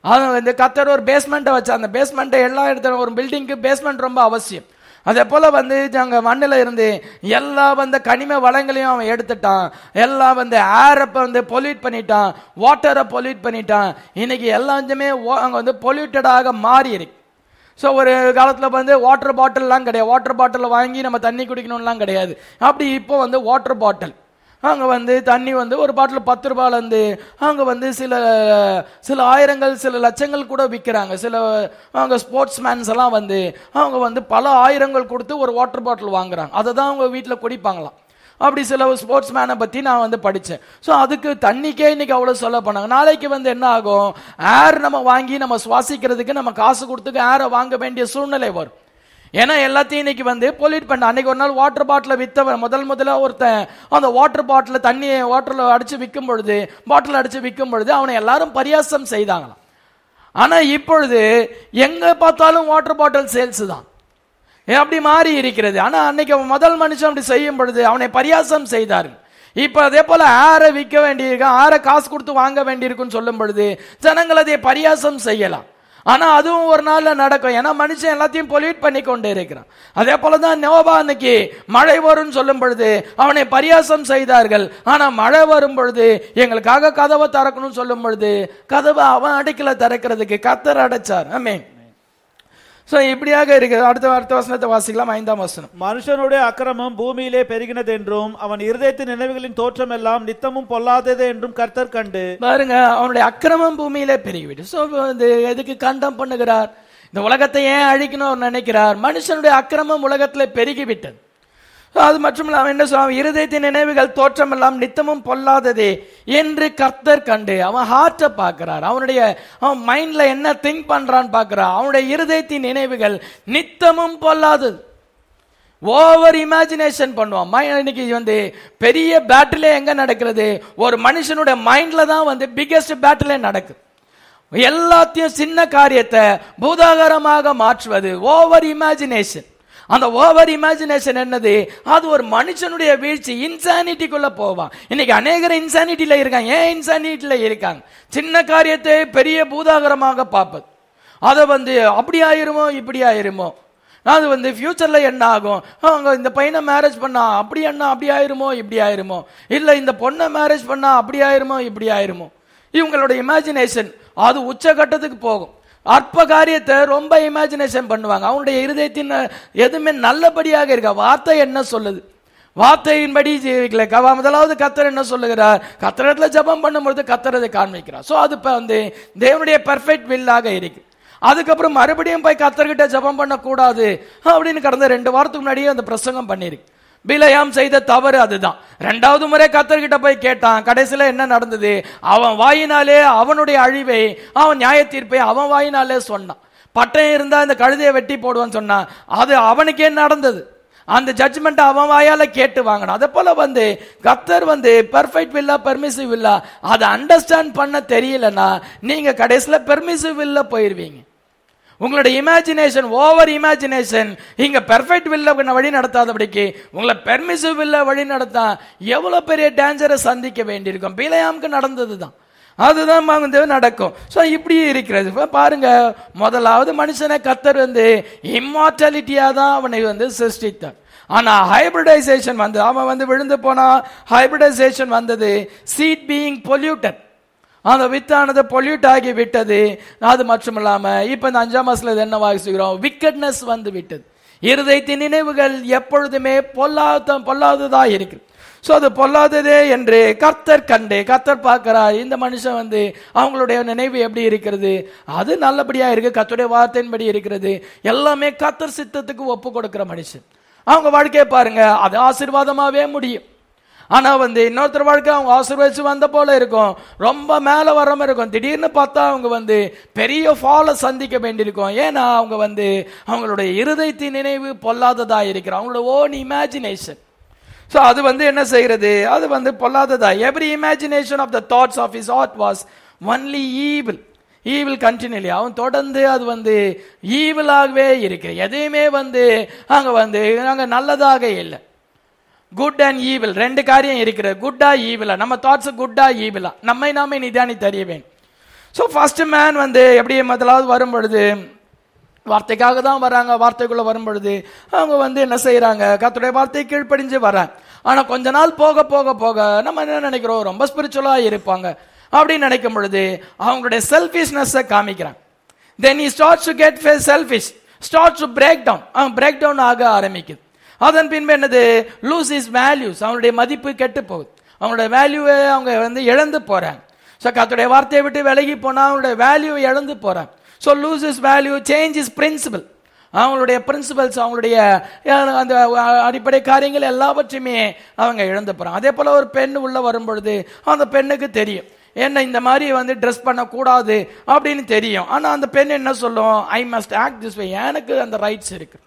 அது வந்து கத்தர் ஒரு பேஸ்மெண்ட்டை வச்சா அந்த பேஸ்மெண்ட்டை எல்லா இடத்துல ஒரு பில்டிங்க்கு பேஸ்மெண்ட் ரொம்ப அவசியம் அதே போல வந்து அங்க மண்ணில் இருந்து எல்லா வந்து கனிம வளங்களையும் அவன் எடுத்துட்டான் எல்லாம் வந்து ஏரை வந்து பொல்யூட் பண்ணிட்டான் வாட்டரை பொல்யூட் பண்ணிட்டான் இன்னைக்கு எல்லாமே அங்க வந்து பொல்யூட்டடாக மாறி இருக்கு ஸோ ஒரு காலத்தில் வந்து வாட்டர் பாட்டில்லாம் கிடையாது வாட்டர் பாட்டில் வாங்கி நம்ம தண்ணி குடிக்கணும்லாம் கிடையாது அப்படி இப்போ வந்து வாட்டர் பாட்டில் அங்கே வந்து தண்ணி வந்து ஒரு பாட்டில் பத்து ரூபாயிலேருந்து அங்கே வந்து சில சில ஆயிரங்கள் சில லட்சங்கள் கூட விற்கிறாங்க சில அவங்க ஸ்போர்ட்ஸ் மேன்ஸ் எல்லாம் வந்து அவங்க வந்து பல ஆயிரங்கள் கொடுத்து ஒரு வாட்டர் பாட்டில் வாங்குறாங்க அதை தான் அவங்க வீட்டில் குடிப்பாங்களாம் அப்படி சில ஸ்போர்ட்ஸ் மேனை பற்றி நான் வந்து படித்தேன் ஸோ அதுக்கு தண்ணிக்கே இன்னைக்கு அவ்வளோ சொல்ல பண்ணாங்க நாளைக்கு வந்து என்ன ஆகும் ஏர் நம்ம வாங்கி நம்ம சுவாசிக்கிறதுக்கு நம்ம காசு கொடுத்துக்கு ஏரை வாங்க வேண்டிய சூழ்நிலை வரும் ஏன்னா எல்லாத்தையும் இன்னைக்கு வந்து பொல்யூட் பண்ண அன்னைக்கு ஒரு நாள் வாட்டர் பாட்டில வித்தவன் முதல் முதல்ல ஒருத்தன் அந்த வாட்டர் பாட்டில் தண்ணியை வாட்டரில் அடிச்சு விற்கும் பொழுது பாட்டில் அடிச்சு விற்கும் பொழுது அவனை எல்லாரும் பரியாசம் செய்தாங்களாம் ஆனா இப்பொழுது எங்க பார்த்தாலும் வாட்டர் பாட்டில் சேல்ஸ் தான் ஏன் அப்படி மாறி இருக்கிறது ஆனா அன்னைக்கு அவன் முதல் மனுஷன் அப்படி செய்யும் பொழுது அவனை பரியாசம் செய்தார்கள் இப்ப அதே போல ஆரை விற்க வேண்டியிருக்கு ஆரை காசு கொடுத்து வாங்க வேண்டியிருக்குன்னு சொல்லும் பொழுது ஜனங்கள் அதை பரியாசம் செய்யலாம் ஆனா அதுவும் ஒரு நாள்ல நடக்கும் ஏன்னா மனுஷன் எல்லாத்தையும் பொல்யூட் பண்ணி கொண்டு இருக்கிறான் அதே போலதான் நோபா அன்னைக்கு மழை வரும்னு சொல்லும் பொழுது அவனை பரியாசம் செய்தார்கள் ஆனா மழை வரும் பொழுது எங்களுக்காக கதவை திறக்கணும்னு சொல்லும் பொழுது கதவை அவன் அடைக்கல திறக்கிறதுக்கு கத்தர் அடைச்சார் ஆமென் சோ இப்படியாக இருக்குது அடுத்த அடுத்த வசனத்தை வாசிக்கலாம் ஐந்தாம் வசனம் மனுஷனுடைய அக்கிரமம் பூமியிலே பெருகினது என்றும் அவன் இருதயத்தின் நினைவுகளின் தோற்றம் எல்லாம் நித்தமும் பொல்லாதது என்றும் கர்த்தர் கண்டு பாருங்க அவனுடைய அக்கிரமம் பூமியிலே பெருகிவிட்டு சோ வந்து எதுக்கு கண்டம் பண்ணுகிறார் இந்த உலகத்தை ஏன் அழிக்கணும் அவர் நினைக்கிறார் மனுஷனுடைய அக்கிரமம் உலகத்துல பெருகிவிட்டது அது மட்டும் இல்லாம என்ன சொல்லுவான் இருதயத்தின் நினைவுகள் தோற்றம் எல்லாம் நித்தமும் பொல்லாததே என்று கர்த்தர் கண்டு அவன் ஹார்ட்டை பார்க்கிறார் அவனுடைய அவன் மைண்ட்ல என்ன திங்க் பண்றான்னு பார்க்கிறான் அவனுடைய இருதயத்தின் நினைவுகள் நித்தமும் பொல்லாதது ஓவர் இமேஜினேஷன் பண்ணுவான் மை- இன்னைக்கு வந்து பெரிய பேட்டிலே எங்க நடக்கிறது ஒரு மனுஷனுடைய மைண்ட்ல தான் வந்து பிக்கெஸ்ட் பேட்டிலே நடக்குது எல்லாத்தையும் சின்ன காரியத்தை பூதாகரமாக மாற்றுவது ஓவர் இமேஜினேஷன் அந்த ஓவர் இமேஜினேஷன் என்னது அது ஒரு மனுஷனுடைய வீழ்ச்சி இன்சானிட்டிக்குள்ள போவான் இன்னைக்கு அநேகர் இன்சானிட்டியில இருக்காங்க ஏன் இன்சானிட்டியில இருக்காங்க சின்ன காரியத்தை பெரிய பூதாகரமாக பார்ப்பது அதை வந்து அப்படி ஆயிருமோ இப்படி ஆயிருமோ அது வந்து ஃபியூச்சர்ல என்ன ஆகும் அவங்க இந்த பையனை மேரேஜ் பண்ணா அப்படி என்ன அப்படி ஆயிருமோ இப்படி ஆயிருமோ இல்ல இந்த பொண்ணை மேரேஜ் பண்ணா அப்படி ஆயிருமோ இப்படி ஆயிருமோ இவங்களோட இமேஜினேஷன் அது உச்சகட்டத்துக்கு போகும் அற்ப காரியத்தை ரொம்ப இமேஜினேஷன் பண்ணுவாங்க அவனுடைய இருதயத்தின் எதுவுமே நல்லபடியாக இருக்கா வார்த்தை என்ன சொல்லுது வார்த்தையின்படி ஜீவிக்கல கவா முதலாவது கத்தர் என்ன சொல்லுகிறார் கத்தரத்துல ஜெபம் பண்ணும்பொழுது கத்தரதை காண்பிக்கிறார் சோ அது இப்ப வந்து தேவனுடைய பெர்ஃபெக்ட் வில்லாக இருக்கு அதுக்கப்புறம் மறுபடியும் போய் கத்தர்கிட்ட ஜெபம் பண்ணக்கூடாது அப்படின்னு கடந்த ரெண்டு வாரத்துக்கு முன்னாடியே அந்த பிரசங்கம் பண்ணிருக்கு பிலையாம் செய்த தவறு அதுதான் ரெண்டாவது முறை கத்தர்கிட்ட போய் கேட்டான் கடைசியில என்ன நடந்தது அவன் வாயினாலே அவனுடைய அழிவை அவன் நியாய தீர்ப்பை அவன் வாயினாலே சொன்னான் பட்டயம் இருந்தா இந்த கழுதையை வெட்டி போடுவான்னு சொன்னான் அது அவனுக்கே நடந்தது அந்த ஜட்ஜ்மெண்ட் அவன் வாயால கேட்டு வாங்கணும் அதே போல வந்து கத்தர் வந்து பெர்ஃபெக்ட் வில்லா பெர்மிசிவ் வில்லா அதை அண்டர்ஸ்டாண்ட் பண்ண தெரியலன்னா நீங்க கடைசியில பெர்மிசிவ் வில்ல போயிருவீங்க உங்களுடைய இமேஜினேஷன் ஓவர் இமேஜினேஷன் இங்க பெர்ஃபெக்ட் வில்ல வழி நடத்தாதபடிக்கு உங்களை பெர்மிசிவ் வில்ல வழி நடத்தா எவ்வளவு பெரிய டேஞ்சரை சந்திக்க வேண்டியிருக்கும் பிழையாமுக்கு நடந்தது தான் அதுதான் வந்து நடக்கும் ஸோ இப்படி இருக்கிறது இப்ப பாருங்க முதலாவது மனுஷனை கத்தர் வந்து இம்மார்டாலிட்டியா தான் அவனை வந்து சிருஷ்டித்தார் ஆனா ஹைபிரிடைசேஷன் வந்து அவன் வந்து விழுந்து போனா ஹைபிரிடைசேஷன் வந்தது சீட் பீயிங் பொல்யூட்டட் அந்த வித்தானது பொல்யூட் ஆகி விட்டது அது மட்டும் இல்லாம இப்ப இந்த அஞ்சாம் மாசத்துல இது என்ன வாசிக்கிறோம் விக்கட்னஸ் வந்து விட்டது இருதயத்தின் நினைவுகள் எப்பொழுதுமே பொல்லாத பொல்லாததா இருக்கு சோ அது பொல்லாததே என்று கர்த்தர் கண்டு கர்த்தர் பார்க்கிறார் இந்த மனுஷன் வந்து அவங்களுடைய நினைவு எப்படி இருக்கிறது அது நல்லபடியா இருக்கு கர்த்தருடைய வார்த்தையின்படி இருக்கிறது எல்லாமே கர்த்தர் சித்தத்துக்கு ஒப்பு கொடுக்கிற மனுஷன் அவங்க வாழ்க்கையை பாருங்க அது ஆசீர்வாதமாவே முடியும் ஆனா வந்து இன்னொருத்தர் வாழ்க்கை அவங்க ஆசீர்வதிச்சு வந்த போல இருக்கும் ரொம்ப மேல வர மாதிரி இருக்கும் திடீர்னு பார்த்தா அவங்க வந்து பெரிய ஃபாலை சந்திக்க வேண்டியிருக்கும் ஏன்னா அவங்க வந்து அவங்களுடைய இருதயத்தின் நினைவு பொல்லாததா இருக்கிற அவங்களோட ஓன் இமேஜினேஷன் ஸோ அது வந்து என்ன செய்கிறது அது வந்து பொல்லாததா every imagination of the thoughts of his heart was only evil evil continually அவன் தொடர்ந்து அது வந்து ஈவிலாகவே இருக்கு எதையுமே வந்து அங்க வந்து அங்க நல்லதாக இல்லை குட் அண்ட் ஈவில் ரெண்டு காரியம் இருக்கிறது குட்டா ஈவிலா நம்ம தாட்ஸ் குட்டா ஈவிலா நம்மை நாமே நிதானித்து அறிய வேண்டும் ஸோ ஃபர்ஸ்ட் மேன் வந்து எப்படி முதலாவது வரும் பொழுது வார்த்தைக்காக தான் வராங்க வார்த்தைக்குள்ள வரும் பொழுது அவங்க வந்து என்ன செய்யறாங்க கத்துடைய வார்த்தை கீழ்ப்படிஞ்சு வராங்க ஆனா கொஞ்ச நாள் போக போக போக நம்ம என்ன நினைக்கிறோம் ரொம்ப ஸ்பிரிச்சுவலா இருப்பாங்க அப்படின்னு நினைக்கும் பொழுது அவங்களுடைய செல்ஃபிஷ்னஸை காமிக்கிறாங்க then he starts to get selfish starts to break down அவன் பிரேக் டவுன் ஆக ஆரம்பிக்குது அதன் பின்பு என்னது லூஸ் இஸ் வேல்யூஸ் அவனுடைய மதிப்பு கெட்டு போகுது அவங்களுடைய வேல்யூவை அவங்க வந்து இழந்து போறாங்க ஸோ கத்துடைய வார்த்தையை விட்டு விலகி போனா அவங்களுடைய வேல்யூவை இழந்து போறாங்க so lose his value change his principle அவங்களுடைய பிரின்சிபல்ஸ் அவங்களுடைய அஹ், அந்த அஹ், அடிப்படை காரியங்கள் எல்லாவற்றையுமே அவங்க இழந்து போறாங்க அதே போல ஒரு பெண் உள்ள வரும் பொழுது அந்த பெண்ணுக்கு தெரியும் என்ன இந்த மாதிரி வந்து ட்ரெஸ் பண்ணக்கூடாது அப்படின்னு தெரியும் ஆனா அந்த பெண் என்ன சொல்லும் I must act this way எனக்கு அந்த ரைட்ஸ் இருக்கு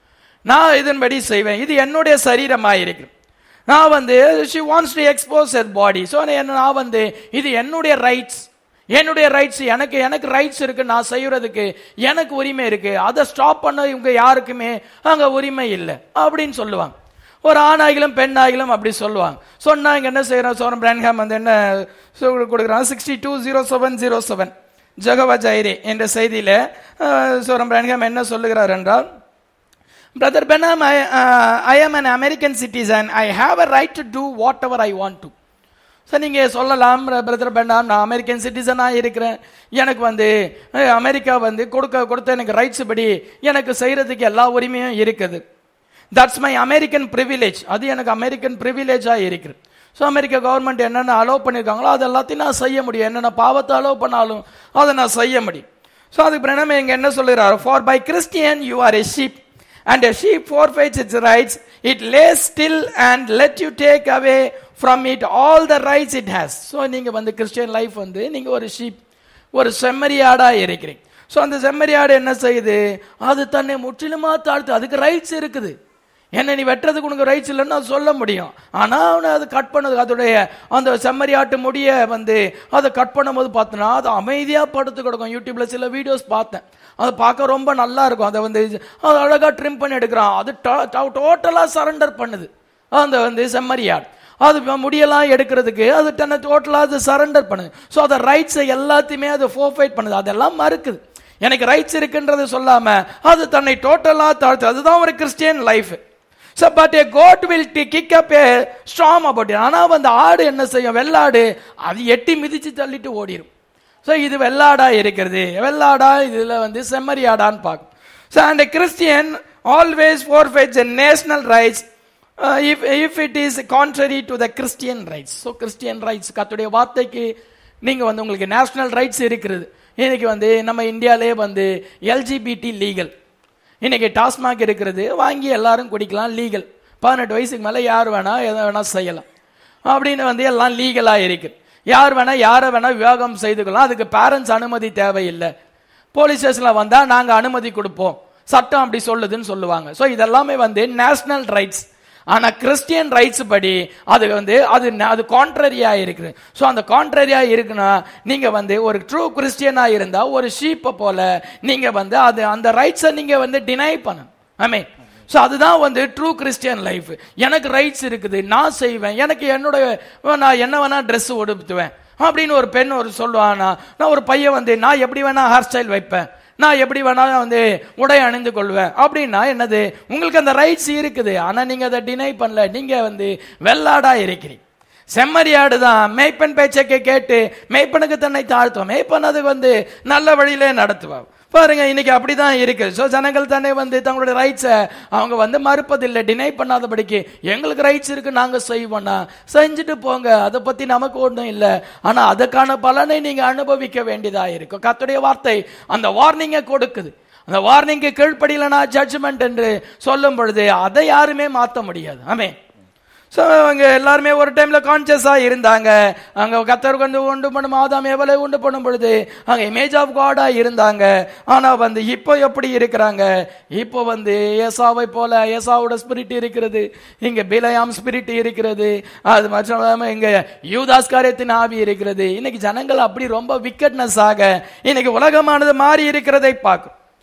நான் இதன்படி செய்வேன் இது என்னுடைய சரீரமாக இருக்கு நான் வந்து she wants to expose her body so நான் வந்து இது என்னுடைய ரைட்ஸ் என்னுடைய ரைட்ஸ் எனக்கு எனக்கு ரைட்ஸ் இருக்கு நான் செய்யறதுக்கு எனக்கு உரிமை இருக்கு அதை ஸ்டாப் பண்ண இவங்க யாருக்குமே அங்க உரிமை இல்லை அப்படின்னு சொல்லுவாங்க ஒரு ஆணாகிலும் பெண்ணாகிலும் அப்படி சொல்லுவாங்க சொன்னா இங்க என்ன செய்யறோம் சோரம் பிரான்ஹாம் வந்து என்ன சொல் கொடுக்குறாங்க sixty two zero seven zero seven Jehovah Jireh என்ற செய்தியில அஹ், சோரம் பிரான்ஹாம் என்ன சொல்லுகிறார் என்றால் Brother Benham, I, uh, I am an American citizen. I have a right to do whatever I want to. So நீங்க சொல்லலாம் பிரதர் பெண்டாம் நான் அமெரிக்கன் சிட்டிசனாக இருக்கிறேன் எனக்கு வந்து அஹ், அமெரிக்கா வந்து கொடுக்க கொடுத்த எனக்கு ரைட்ஸ் படி எனக்கு செய்யறதுக்கு எல்லா உரிமையும் இருக்குது தட்ஸ் மை அமெரிக்கன் ப்ரிவிலேஜ் அது எனக்கு அமெரிக்கன் ப்ரிவிலேஜாக இருக்குது ஸோ அமெரிக்க கவர்மெண்ட் என்னென்ன அலோவ் பண்ணியிருக்காங்களோ அது எல்லாத்தையும் நான் செய்ய முடியும் என்னென்ன பாவத்தை அலோவ் பண்ணாலும் அதை நான் செய்ய முடியும் ஸோ அதுக்கு பிரணமே இங்க என்ன சொல்லுகிறார் for by Christian you are a sheep and a sheep forfeits its rights, it lays still and let you take away from it all the rights it has. So நீங்க வந்து கிறிஸ்டியன் லைஃப் வந்து நீங்க ஒரு sheep ஒரு செம்மறியாடா இருக்கிறீங்க so அந்த செம்மறியாடு என்ன செய்யுது அது தன்னை முற்றிலுமா தாழ்த்து அதுக்கு ரைட்ஸ் இருக்குது என்ன நீ வெட்டுறதுக்கு உனக்கு ரைட்ஸ் இல்லைன்னு அது சொல்ல முடியும் ஆனா அவனை அது கட் பண்ணது அதோடைய அந்த செம்மறியாட்டு முடிய வந்து அதை கட் பண்ணும்போது பார்த்தோன்னா அது அமைதியா படுத்து கிடக்கும் யூடியூப்ல சில வீடியோஸ் பார்த்தேன் அதை பார்க்க ரொம்ப நல்லா இருக்கும் அதை வந்து அது அழகா ட்ரிம் பண்ணி எடுக்கிறான் அது டோட்டலா சரண்டர் பண்ணுது அந்த வந்து செம்மறியாடு அது இப்ப முடியெல்லாம் எடுக்கிறதுக்கு அது தன்னை டோட்டலா அது சரண்டர் பண்ணுது ஸோ அதை ரைட்ஸை எல்லாத்தையுமே அது ஃபோர்ஃபைட் பண்ணுது அதெல்லாம் மறுக்குது எனக்கு ரைட்ஸ் இருக்குன்றது சொல்லாம அது தன்னை டோட்டலா தாழ்த்து அதுதான் ஒரு Christian life so but a goat will the kick up a strong about ஆனால் அந்த ஆடு என்ன செய்யும் வெள்ளாடு அது எட்டி மிதிச்சு தள்ளிட்டு ஓடிடும் ஸோ இது வெள்ளாடா இருக்கிறது வெள்ளாடா இதுல வந்து செம்மறியாடான்னு பார்க்கும் so and Christian always for fights national rights if if it is contrary to the Christian rights so Christian rights கத்துடைய வார்த்தைக்கு நீங்க வந்து உங்களுக்கு நேஷனல் ரைட்ஸ் இருக்கிறது இன்னைக்கு வந்து நம்ம இந்தியாலே வந்து எல்ஜிபிடி லீகல் இன்னைக்கு டாஸ்மாக் இருக்கிறது வாங்கி எல்லாரும் குடிக்கலாம் லீகல் பதினெட்டு வயசுக்கு மேல யார் வேணா எதை வேணா செய்யலாம் அப்படின்னு வந்து எல்லாம் லீகலா இருக்கு யார் வேணா யாரை வேணா விவாகம் செய்து கொள்ளலாம் அதுக்கு பேரண்ட்ஸ் அனுமதி தேவையில்லை போலீஸ் ஸ்டேஷன்ல வந்தா நாங்க அனுமதி கொடுப்போம் சட்டம் அப்படி சொல்லுதுன்னு சொல்லுவாங்க சோ இதெல்லாமே வந்து நேஷனல் ரைட்ஸ் ஆனா கிறிஸ்டியன் ரைட்ஸ் படி அது வந்து அது அது கான்ட்ரரியா இருக்குது ஸோ அந்த கான்ட்ரரியா இருக்குன்னா நீங்க வந்து ஒரு ட்ரூ கிறிஸ்டியனா இருந்தா ஒரு ஷீப்பை போல நீங்க வந்து அது அந்த ரைட்ஸை நீங்க வந்து டினை பண்ணணும் ஆமே ஸோ அதுதான் வந்து ட்ரூ கிறிஸ்டியன் லைஃப் எனக்கு ரைட்ஸ் இருக்குது நான் செய்வேன் எனக்கு என்னோட நான் என்ன வேணா ட்ரெஸ் உடுத்துவேன் அப்படின்னு ஒரு பெண் ஒரு சொல்லுவானா நான் ஒரு பையன் வந்து நான் எப்படி வேணா ஹேர் ஸ்டைல் வைப்பேன் நான் எப்படி வேணாலும் வந்து உடை அணிந்து கொள்வேன் அப்படின்னா என்னது உங்களுக்கு அந்த ரைட்ஸ் இருக்குது ஆனா நீங்க அதை டினை பண்ணல நீங்க வந்து வெள்ளாடா இருக்கிறீங்க செம்மறியாடு தான் மேய்ப்பன் பேச்சை கேட்டு மேய்ப்பனுக்கு தன்னை தாழ்த்துவோம் மேய்ப்பன் அது வந்து நல்ல வழியிலே நடத்துவான் பாருங்க இன்னைக்கு அப்படிதான் இருக்கு ஸோ ஜனங்கள் தானே வந்து தங்களுடைய ரைட்ஸை அவங்க வந்து மறுப்பதில்லை டினை பண்ணாதபடிக்கு எங்களுக்கு ரைட்ஸ் இருக்கு நாங்க செய்வோம்னா செஞ்சுட்டு போங்க அதை பத்தி நமக்கு ஒன்றும் இல்லை ஆனா அதுக்கான பலனை நீங்க அனுபவிக்க வேண்டியதா இருக்கும் கத்துடைய வார்த்தை அந்த வார்னிங்கை கொடுக்குது அந்த வார்னிங்க்கு கீழ்ப்படியலனா ஜட்ஜ்மெண்ட் என்று சொல்லும் பொழுது அதை யாருமே மாற்ற முடியாது ஆமே ஸோ அவங்க எல்லாருமே ஒரு டைம்ல கான்சியஸா இருந்தாங்க அங்க கத்தர் கொண்டு உண்டு பண்ணும் ஆதாம் எவ்வளவு உண்டு பண்ணும் பொழுது அங்க இமேஜ் ஆஃப் காடா இருந்தாங்க ஆனா வந்து இப்போ எப்படி இருக்கிறாங்க இப்போ வந்து ஏசாவை போல ஏசாவோட ஸ்பிரிட் இருக்கிறது இங்க பிலயாம் ஸ்பிரிட் இருக்கிறது அது மட்டும் இல்லாம இங்க யூதாஸ் காரியத்தின் ஆவி இருக்கிறது இன்னைக்கு ஜனங்கள் அப்படி ரொம்ப விக்கட்னஸ் ஆக இன்னைக்கு உலகமானது மாறி இருக்கிறதை பார்க்கும்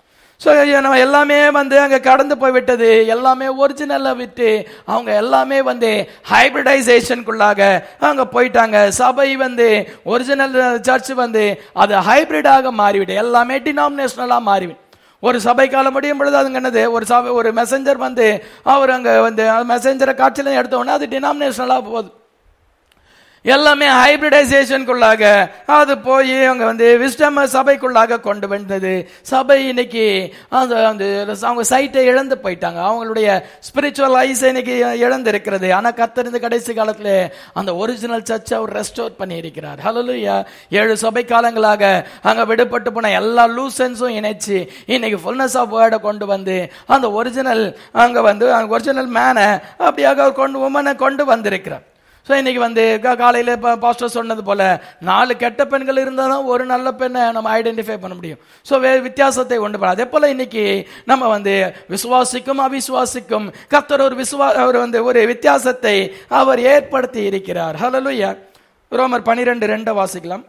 ஸோ நம்ம எல்லாமே வந்து அங்கே கடந்து போய் விட்டது எல்லாமே ஒரிஜினலை விட்டு அவங்க எல்லாமே வந்து ஹைபிரிடைசேஷனுக்குள்ளாக அங்கே போயிட்டாங்க சபை வந்து ஒரிஜினல் சர்ச் வந்து அது ஹைபிரிடாக மாறிவிடு எல்லாமே டினாமினேஷனலாக மாறிவிடும் ஒரு சபை காலம் முடியும் பொழுது அதுங்க என்னது ஒரு சபை ஒரு மெசஞ்சர் வந்து அவர் அங்கே வந்து மெசஞ்சரை காட்சியில் எடுத்த உடனே அது டினாமினேஷனலாக போகுது எல்லாமே ஹைபிரிடைசேஷனுக்குள்ளாக அது போய் அவங்க வந்து விஸ்டம் சபைக்குள்ளாக கொண்டு வந்தது சபை இன்னைக்கு அந்த அந்த அவங்க சைட்டை இழந்து போயிட்டாங்க அவங்களுடைய ஸ்பிரிச்சுவல் ஐஸ் இன்னைக்கு இழந்து இருக்கிறது ஆனால் கத்தர் இந்த கடைசி காலத்தில் அந்த ஒரிஜினல் சர்ச்சை அவர் ரெஸ்டோர் பண்ணி இருக்கிறார் ஹலோலுயா ஏழு சபை காலங்களாக அங்கே விடுபட்டு போன எல்லா லூசன்ஸும் இணைச்சு இன்னைக்கு ஃபுல்னஸ் ஆஃப் வேர்டை கொண்டு வந்து அந்த ஒரிஜினல் அங்கே வந்து ஒரிஜினல் மேனை அப்படியாக அவர் கொண்டு உமனை கொண்டு வந்திருக்கிறார் ஸோ இன்னைக்கு வந்து கா- காலையில இப்போ பாஸ்டர் சொன்னது போல நாலு கெட்ட பெண்கள் இருந்தால் தான் ஒரு நல்ல பெண்ணை நம்ம ஐடென்டிஃபை பண்ண முடியும் ஸோ வே வித்தியாசத்தை கொண்டு போகிறோம் அதே போல இன்னைக்கு நம்ம வந்து விசுவாசிக்கும் அவிசுவாசிக்கும் கர்த்தர் ஒரு விசுவா அவர் வந்து ஒரு வித்தியாசத்தை அவர் ஏற்படுத்தி இருக்கிறார் ஹalleluya ரோமர் பனிரெண்டு ரெண்டை வாசிக்கலாம்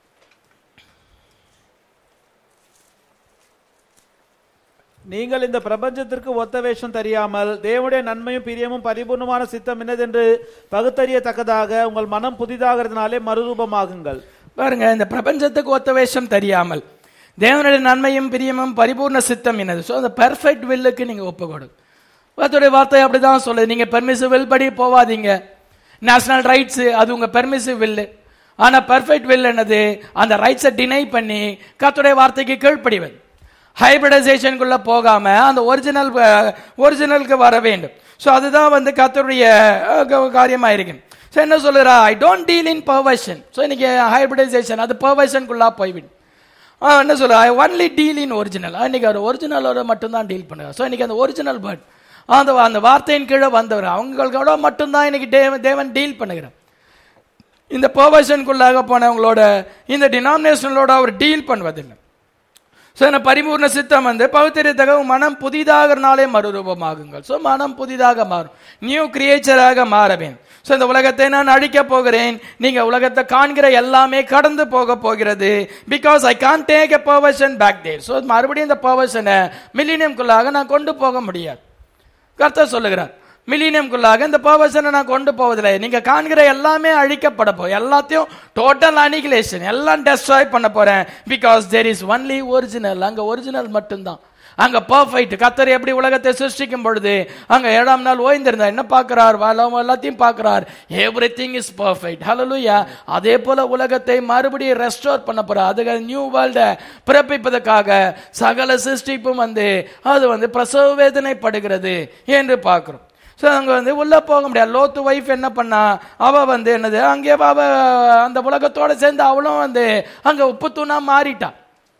நீங்கள் இந்த பிரபஞ்சத்திற்கு ஒத்த வேஷம் தெரியாமல் தேவனுடைய நன்மையும் பிரியமும் பரிபூர்ணமான சித்தம் என்னதென்று பகுத்தறியத்தக்கதாக உங்கள் மனம் புதிதாகிறதுனாலே மறுரூபமாகுங்கள் பாருங்க இந்த பிரபஞ்சத்துக்கு ஒத்த வேஷம் தெரியாமல் தேவனுடைய நன்மையும் பிரியமும் பரிபூர்ண சித்தம் என்னது ஸோ அந்த பெர்ஃபெக்ட் வில்லுக்கு நீங்க ஒப்பு கொடு கர்த்தருடைய வார்த்தை அப்படிதான் சொல்லுது நீங்க பெர்மிசிவ் வில் படி போவாதீங்க நேஷனல் ரைட்ஸ் அது உங்க பெர்மிசிவ் வில்லு ஆனா பெர்ஃபெக்ட் வில் என்னது அந்த ரைட்ஸை டினை பண்ணி கர்த்தருடைய வார்த்தைக்கு கீழ்ப்படிவது ஹைபிரிடைசேஷனுக்குள்ள போகாம அந்த ஒரிஜினல் ஒரிஜினலுக்கு வர வேண்டும் ஸோ அதுதான் வந்து கர்த்தருடைய அஹ், க- காரியமா இருக்கு ஸோ என்ன சொல்லுறா I don't deal in perversion so இன்னைக்கு ஹைபிரிடைசேஷன் அது பர்வர்ஷனுக்குள்ளா போய்விடும் ஆ, என்ன சொல்ல I only deal in original இன்னைக்கு அவர் ஒரிஜினலோட மட்டும்தான் டீல் பண்ணுறார் ஸோ இன்னைக்கு அந்த ஒரிஜினல் பேர்ட் அந்த அந்த வார்த்தையின் கீழே வந்தவர் அவங்களோட மட்டும்தான் இன்னைக்கு தேவன் தேவன் டீல் பண்ணுகிறார் இந்த பர்வர்ஷனுக்குள்ளாக போனவங்களோட இந்த டினாமினேஷனலோட அவர் டீல் பண்ணுவதில்லை ஸோ இந்த பரிபூர்ண சித்தம் வந்து பகுத்தறியத்தக மனம் புதிதாகிறனாலே மறுரூபமாகுங்கள் ஸோ மனம் புதிதாக மாறும் நியூ கிரியேச்சராக மாறவேன் ஸோ இந்த உலகத்தை நான் அழிக்க போகிறேன் நீங்க உலகத்தை காண்கிற எல்லாமே கடந்து போக போகிறது because I can't take a perversion back there so மறுபடியும் இந்த பர்வர்ஷனை மில்லினியம்குள்ளாக நான் கொண்டு போக முடியாது கர்த்தர் சொல்லுகிறார் மில்லினியம்குள்ளாக இந்த பர்வசனை நான் கொண்டு போவதில்லை நீங்க காண்கிற எல்லாமே அழிக்கப்பட போ எல்லாத்தையும் டோட்டல் அனிகிலேஷன் எல்லாம் டெஸ்ட்ராய் பண்ண போறேன் because there is only original அங்க ஒரிஜினல் மட்டும்தான் அங்க பர்ஃபெக்ட் கத்தர் எப்படி உலகத்தை சிருஷ்டிக்கும் பொழுது அங்க ஏழாம் நாள் ஓய்ந்திருந்தா என்ன பார்க்கிறார் வளம் எல்லாத்தையும் பார்க்கிறார் everything is perfect hallelujah அதே போல உலகத்தை மறுபடியும் ரெஸ்டோர் பண்ண போறார் அதுக்கு நியூ வேர்ல்ட பிறப்பிப்பதற்காக சகல சிருஷ்டிப்பும் வந்து அது வந்து பிரசவ வேதனைப்படுகிறது என்று பார்க்கிறோம் ஸோ அங்கே வந்து உள்ளே போக முடியாது லோத்து ஒய்ஃப் என்ன பண்ணா அவ வந்து என்னது அங்கே அவ அந்த உலகத்தோட சேர்ந்து அவளும் வந்து அங்கே உப்பு தூணா மாறிட்டான்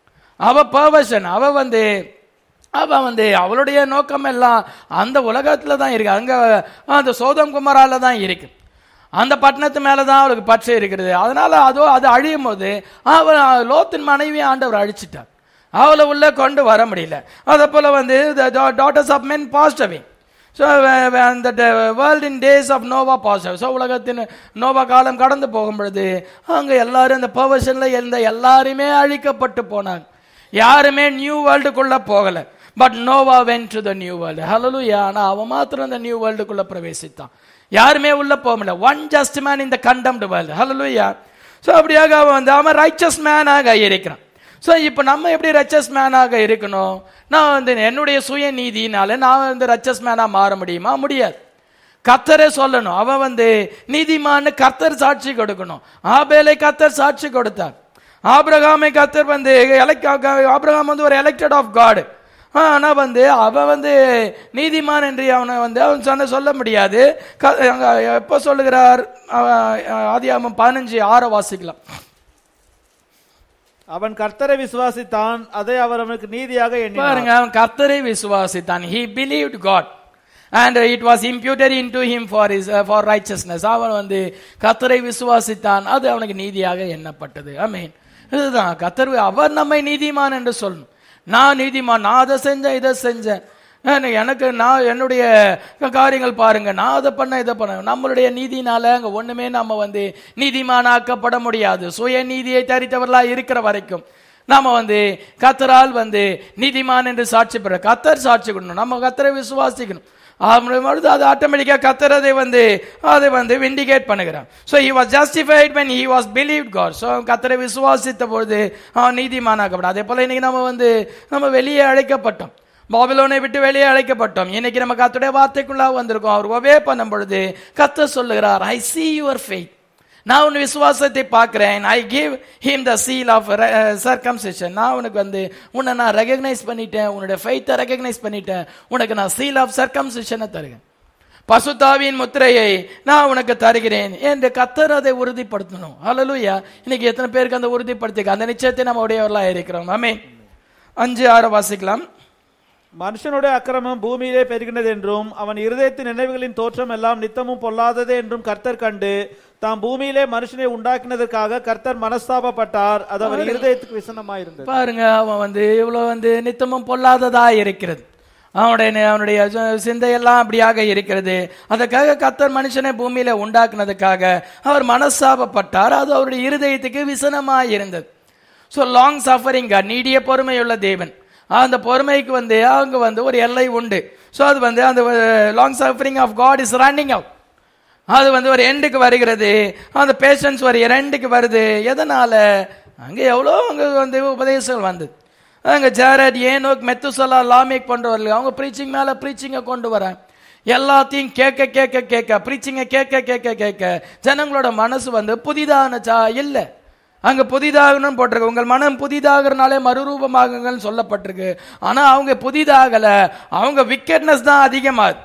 அவ பர்வஷன் அவ வந்து அவ வந்து அவளுடைய நோக்கம் எல்லாம் அந்த உலகத்துல தான் இருக்கு அங்க அந்த சோதம் குமாரால தான் இருக்கு அந்த பட்டணத்து மேல தான் அவளுக்கு பற்று இருக்கிறது அதனால அதோ அது அழியும் போது அவ லோத்தின் மனைவி ஆண்டவர் அழிச்சிட்டார் அவளை உள்ள கொண்டு வர முடியல அதே போல வந்து daughters of men passed away so அந்த world in days of Noah positive so உலகத்தின் நோவா காலம் கடந்து போகும் பொழுது அங்கே எல்லாரும் இந்த பர்வஷனில் இருந்த எல்லாருமே அழிக்கப்பட்டு போனாங்க யாருமே நியூ வேர்ல்டுக்குள்ள போகல but Noah went to the new world hallelujah ஆனால் அவன் மாத்திரம் அந்த நியூ வேர்ல்டுக்குள்ள பிரவேசித்தான் யாருமே உள்ள போக முடியல ஒன் ஜஸ்ட் மேன் இந்த கண்டம்டு வேர்ல்டு ஹலலுயா ஸோ அப்படியாக அவன் வந்து அவன் ரைச்சஸ் மேனாக இருக்கிறான் ஸோ இப்போ நம்ம எப்படி ரச்சஸ் மேனாக இருக்கணும் நான் வந்து என்னுடைய சுய நீதினால நான் வந்து ரச்சஸ் மேனா மாற முடியுமா முடியாது கத்தரே சொல்லணும் அவன் வந்து நீதிமான்னு கத்தர் சாட்சி கொடுக்கணும் ஆபேலை கத்தர் சாட்சி கொடுத்தார் ஆபிரகாமை கத்தர் வந்து elect- ஆபிரகாம் வந்து ஒரு எலெக்டட் ஆஃப் காடு ஆனா வந்து அவன் வந்து நீதிமான் என்று அவனை வந்து அவன் சொன்ன சொல்ல முடியாது க- அங்க எப்போ சொல்லுகிறார் ஆதியாமம் பதினஞ்சு ஆற வாசிக்கலாம் அவன் கர்த்தரை விசுவாசித்தான் அதை அவர் அவனுக்கு நீதியாக எண்ணினார் பாருங்க அவன் கர்த்தரை விசுவாசித்தான் he believed god and it was imputed into him for his uh, for righteousness அவன் வந்து கர்த்தரை விசுவாசித்தான் அது அவனுக்கு நீதியாக எண்ணப்பட்டது ஆமென் இதுதான் கர்த்தர் அவர் நம்மை நீதிமான் என்று சொல்லணும் நான் நீதிமான் நான் அதை செஞ்சேன் இதை செஞ்சேன் எனக்கு- எனக்கு நான் என்னுடைய காரியங்கள் பாருங்க நான் அதை பண்ண இதை பண்ண நம்மளுடைய நீதினால அங்க ஒண்ணுமே நம்ம வந்து நீதிமானாக்கப்பட முடியாது சுய நீதியை தரித்தவர்களா இருக்கிற வரைக்கும் நாம வந்து கத்தரால் வந்து நீதிமான் என்று சாட்சி பெற கத்தர் சாட்சி கொடுக்கணும் நம்ம கத்தரை விசுவாசிக்கணும் பொழுது அது ஆட்டோமேட்டிக்கா கத்தர் அதை வந்து அதை வந்து விண்டிகேட் பண்ணுகிறான் so he was justified when he was believed God so கத்தரை விசுவாசித்த பொழுது அவன் நீதிமானாக்கப்படும் அதே போல இன்னைக்கு நம்ம வந்து நம்ம வெளியே அழைக்கப்பட்டோம் பாபிலோனை விட்டு வெளியே அழைக்கப்பட்டோம் இன்னைக்கு நம்ம கத்துடைய வார்த்தைக்குள்ளாக வந்திருக்கோம் அவர் ஒபே பண்ணும் பொழுது கத்த சொல்லுகிறார் ஐ see யுவர் faith நான் உன் விசுவாசத்தை பார்க்கிறேன் I give him the seal of circumcision நான் உனக்கு வந்து உன்னை நான் ரெகக்னைஸ் பண்ணிட்டேன் உன்னுடைய ஃபைத்தை ரெகக்னைஸ் பண்ணிட்டேன் உனக்கு நான் சீல் ஆஃப் சர்க்கம்சிஷனை தருகிறேன் பசுத்தாவின் முத்திரையை நான் உனக்கு தருகிறேன் என்று கத்தர் அதை உறுதிப்படுத்தணும் ஹalleluya இன்னைக்கு எத்தனை பேருக்கு அந்த உறுதிப்படுத்திக்க அந்த நிச்சயத்தை நம்ம உடையவர்களாக இருக்கிறோம் ஆமென் அஞ்சு ஆறு வாசிக்கலாம் மனுஷனுடைய அக்கிரமம் பூமியிலே பெருகினது என்றும் அவன் இருதயத்தின் நினைவுகளின் தோற்றம் எல்லாம் நித்தமும் பொல்லாததே என்றும் கர்த்தர் கண்டு தாம் பூமியிலே மனுஷனை உண்டாக்கினதற்காக கர்த்தர் மனஸ்தாபப்பட்டார் அது அவர் இருதயத்துக்கு விசனமாயிருந்தது பாருங்க அவன் வந்து இவ்வளவு வந்து நித்தமும் பொல்லாததா இருக்கிறது அவனுடைய அவனுடைய ச- சிந்தையெல்லாம் அப்படியாக இருக்கிறது அதுக்காக கத்தர் மனுஷனை பூமியில உண்டாக்குனதுக்காக அவர் மனஸ்தாபப்பட்டார் அது அவருடைய இருதயத்துக்கு விசனமாய் இருந்தது ஸோ லாங் சஃபரிங் நீடிய பொறுமையுள்ள தேவன் அந்த பொறுமைக்கு வந்து அவங்க வந்து ஒரு எல்லை உண்டு ஸோ அது வந்து அந்த long suffering of God is running out அது வந்து ஒரு எண்டுக்கு வருகிறது அந்த பேஷன்ஸ் ஒரு ரெண்டுக்கு வருது எதனால அங்க எவ்வளோ அங்க வந்து உபதேசங்கள் வந்தது அங்க ஜாரட் ஏனோக் மெத்துசலா லாமிக் போன்றவர்கள் அவங்க ப்ரீச்சிங் மேல ப்ரீச்சிங்கை கொண்டு வரேன் எல்லாத்தையும் கேட்க கேட்க கேட்க ப்ரீச்சிங்கை கேட்க கேட்க கேட்க ஜனங்களோட மனசு வந்து புதிதானச்சா இல்லை அங்க புதிதாகணும் போட்டிருக்கு உங்கள் மனம் புதிதாகிறனாலே மறுரூபமாகுங்கள்னு சொல்லப்பட்டிருக்கு ஆனா அவங்க புதிதாகல அவங்க விக்கெட்னஸ் தான் அதிகமாகுது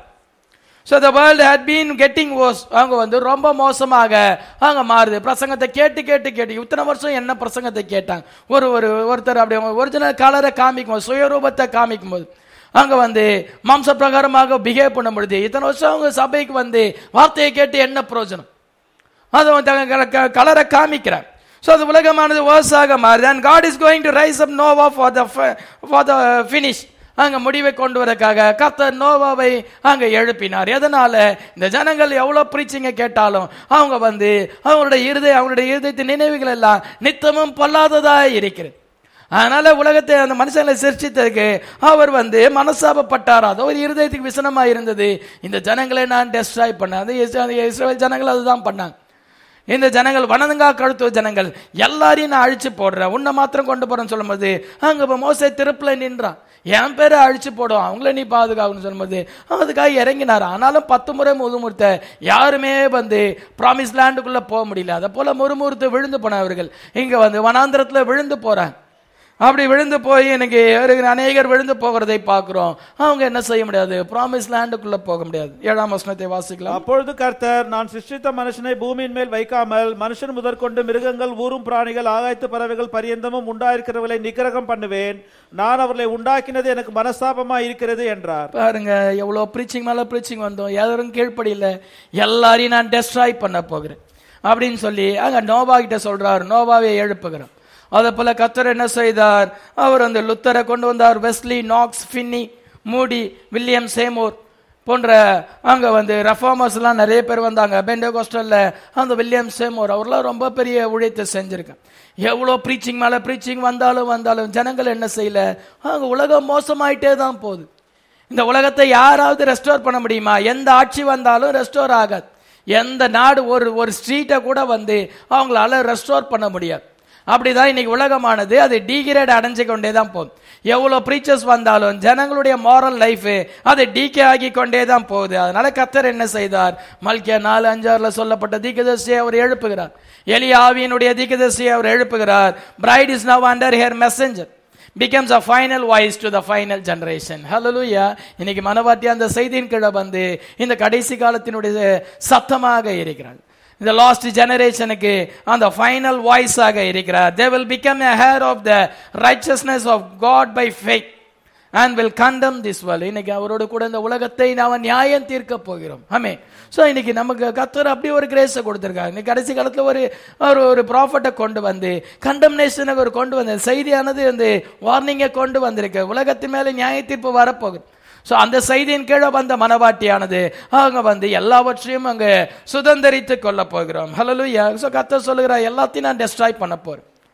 so the world had been getting worse அவங்க வந்து ரொம்ப மோசமாக அவங்க மாறுது பிரசங்கத்தை கேட்டு கேட்டு கேட்டு இத்தனை வருஷம் என்ன பிரசங்கத்தை கேட்டாங்க ஒரு ஒரு ஒருத்தர் அப்படி ஒரிஜினல் கலரை காமிக்கும் போது சுயரூபத்தை காமிக்கும் போது அங்க வந்து மாம்ச பிரகாரமாக பிஹேவ் பண்ணும் பொழுது இத்தனை வருஷம் அவங்க சபைக்கு வந்து வார்த்தையை கேட்டு என்ன பிரயோஜனம் அது வந்து அவங்க க- கலரை காமிக்கிறார் ஸோ அது உலகமானது வேர்ஸாக மாறுது and God is going to rise up Noah for the for the finish அங்க முடிவை கொண்டு வரக்காக கர்த்தர் நோவாவை அங்க எழுப்பினார் எதனால இந்த ஜனங்கள் எவ்வளவு பிரீச்சிங்க கேட்டாலும் அவங்க வந்து அவங்களுடைய இருதய அவங்களுடைய இருதயத்தின் நினைவுகள் எல்லாம் நித்தமும் பொல்லாததா இருக்கிறது அதனால உலகத்தை அந்த மனுஷங்களை சிருஷ்டித்ததுக்கு அவர் வந்து மனசாபப்பட்டார் அது ஒரு இருதயத்துக்கு விசனமா இருந்தது இந்த ஜனங்களை நான் டெஸ்ட்ராய் பண்ணேன் அது இஸ்ரா- இஸ்ரவேல் ஜனங்கள் அதுதான் பண்ணாங்க இந்த ஜனங்கள் வனதுங்கா கழுத்து ஜனங்கள் எல்லாரையும் நான் அழிச்சு போடுறேன் உன்னை மாத்திரம் கொண்டு போறேன்னு சொல்லும்போது அங்க இப்ப மோசே திருப்புல நின்றான் என் பேரை அழிச்சு போடும் அவங்கள நீ பாதுகாக்கணும்னு சொல்லும்போது அதுக்காக இறங்கினார் ஆனாலும் பத்து முறை முதுமுறுத்த யாருமே வந்து ப்ராமிஸ் லேண்டுக்குள்ள போக முடியல அதை போல முறுமுறுத்து விழுந்து போனவர்கள் இங்க வந்து வனாந்திரத்துல விழுந்து போறாங்க அப்படி விழுந்து போய் எனக்கு இருக்கிற அநேகர் விழுந்து போகிறதை பார்க்கிறோம் அவங்க என்ன செய்ய முடியாது ப்ராமிஸ் லேண்டுக்குள்ள போக முடியாது ஏழாம் வசனத்தை வாசிக்கலாம் அப்பொழுது கர்த்தர் நான் சிருஷ்டித்த மனுஷனை பூமியின் மேல் வைக்காமல் மனுஷன் முதற்கொண்டு மிருகங்கள் ஊரும் பிராணிகள் ஆகாயத்து பறவைகள் பரியந்தமும் உண்டாயிருக்கிறவர்களை நிகிரகம் பண்ணுவேன் நான் அவர்களை உண்டாக்கினது எனக்கு மனஸ்தாபமா இருக்கிறது என்றார் பாருங்க எவ்வளோ ப்ரீச்சிங் மேல ப்ரீச்சிங் வந்தோம் யாரும் கீழ்ப்படியில எல்லாரையும் நான் டெஸ்ட்ராய் பண்ண போகிறேன் அப்படின்னு சொல்லி அங்க நோவா கிட்ட சொல்றார் நோவாவை எழுப்புகிறோம் அதே போல கத்தர் என்ன செய்தார் அவர் அந்த லுத்தரை கொண்டு வந்தார் வெஸ்லி நாக்ஸ் ஃபின்னி மூடி வில்லியம் சேமோர் போன்ற அங்க வந்து ரெஃபார்மர்ஸ் எல்லாம் நிறைய பேர் வந்தாங்க பெண்டகோஸ்டல்ல அந்த வில்லியம் சேமோர் அவர்லாம் ரொம்ப பெரிய உழைத்தை செஞ்சிருக்கேன் எவ்வளோ ப்ரீச்சிங் மேல ப்ரீச்சிங் வந்தாலும் வந்தாலும் ஜனங்கள் என்ன செய்யல அங்க உலகம் மோசமாயிட்டே தான் போகுது இந்த உலகத்தை யாராவது ரெஸ்டோர் பண்ண முடியுமா எந்த ஆட்சி வந்தாலும் ரெஸ்டோர் ஆகாது எந்த நாடு ஒரு ஒரு ஸ்ட்ரீட்டை கூட வந்து அவங்களால ரெஸ்டோர் பண்ண முடியாது அப்படிதான் இன்னைக்கு உலகமானது அது டீகிரேட் அடைஞ்சு கொண்டே தான் போகுது எவ்வளவு ப்ரீச்சர்ஸ் வந்தாலும் ஜனங்களுடைய மாரல் லைஃப் அது டீகே ஆகி கொண்டே தான் போகுது அதனால கத்தர் என்ன செய்தார் மல்கியா நாலு அஞ்சாறுல சொல்லப்பட்ட தீக்கதர்சியை அவர் எழுப்புகிறார் எலியாவியினுடைய தீக்கதர்சியை அவர் எழுப்புகிறார் bride is now under her messenger becomes a final voice to the final generation hallelujah இன்னைக்கு மனவாட்டி அந்த செய்தியின் கீழே வந்து இந்த கடைசி காலத்தினுடைய சத்தமாக இருக்கிறார் இந்த லாஸ்ட் ஜெனரேஷனுக்கு அந்த ஃபைனல் வாய்ஸாக இருக்கிறார் they will become a hair of the righteousness of god by faith and will condemn this world இன்னைக்கு அவரோடு கூட இந்த உலகத்தை நாம நியாயம் தீர்க்க போகிறோம் ஆமே சோ இன்னைக்கு நமக்கு கத்தர் அப்படி ஒரு கிரேஸை கொடுத்திருக்காங்க இன்னைக்கு கடைசி காலத்துல ஒரு ஒரு ஒரு ப்ராஃபட்டை கொண்டு வந்து கண்டம்னேஷனுக்கு ஒரு கொண்டு வந்து செய்தியானது வந்து வார்னிங்கை கொண்டு வந்திருக்கு உலகத்தின் மேல நியாய தீர்ப்பு வரப்போகுது சோ அந்த செய்தியின் கீழே வந்த மனவாட்டியானது அவங்க வந்து எல்லாவற்றையும் அங்க சுதந்திரித்து கொள்ள போகிறோம் ஹலலுயா சோ கத்தர் சொல்லுகிறா எல்லாத்தையும் நான் டெஸ்ட்ராய் பண்ண போறேன்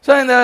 ஸோ இந்த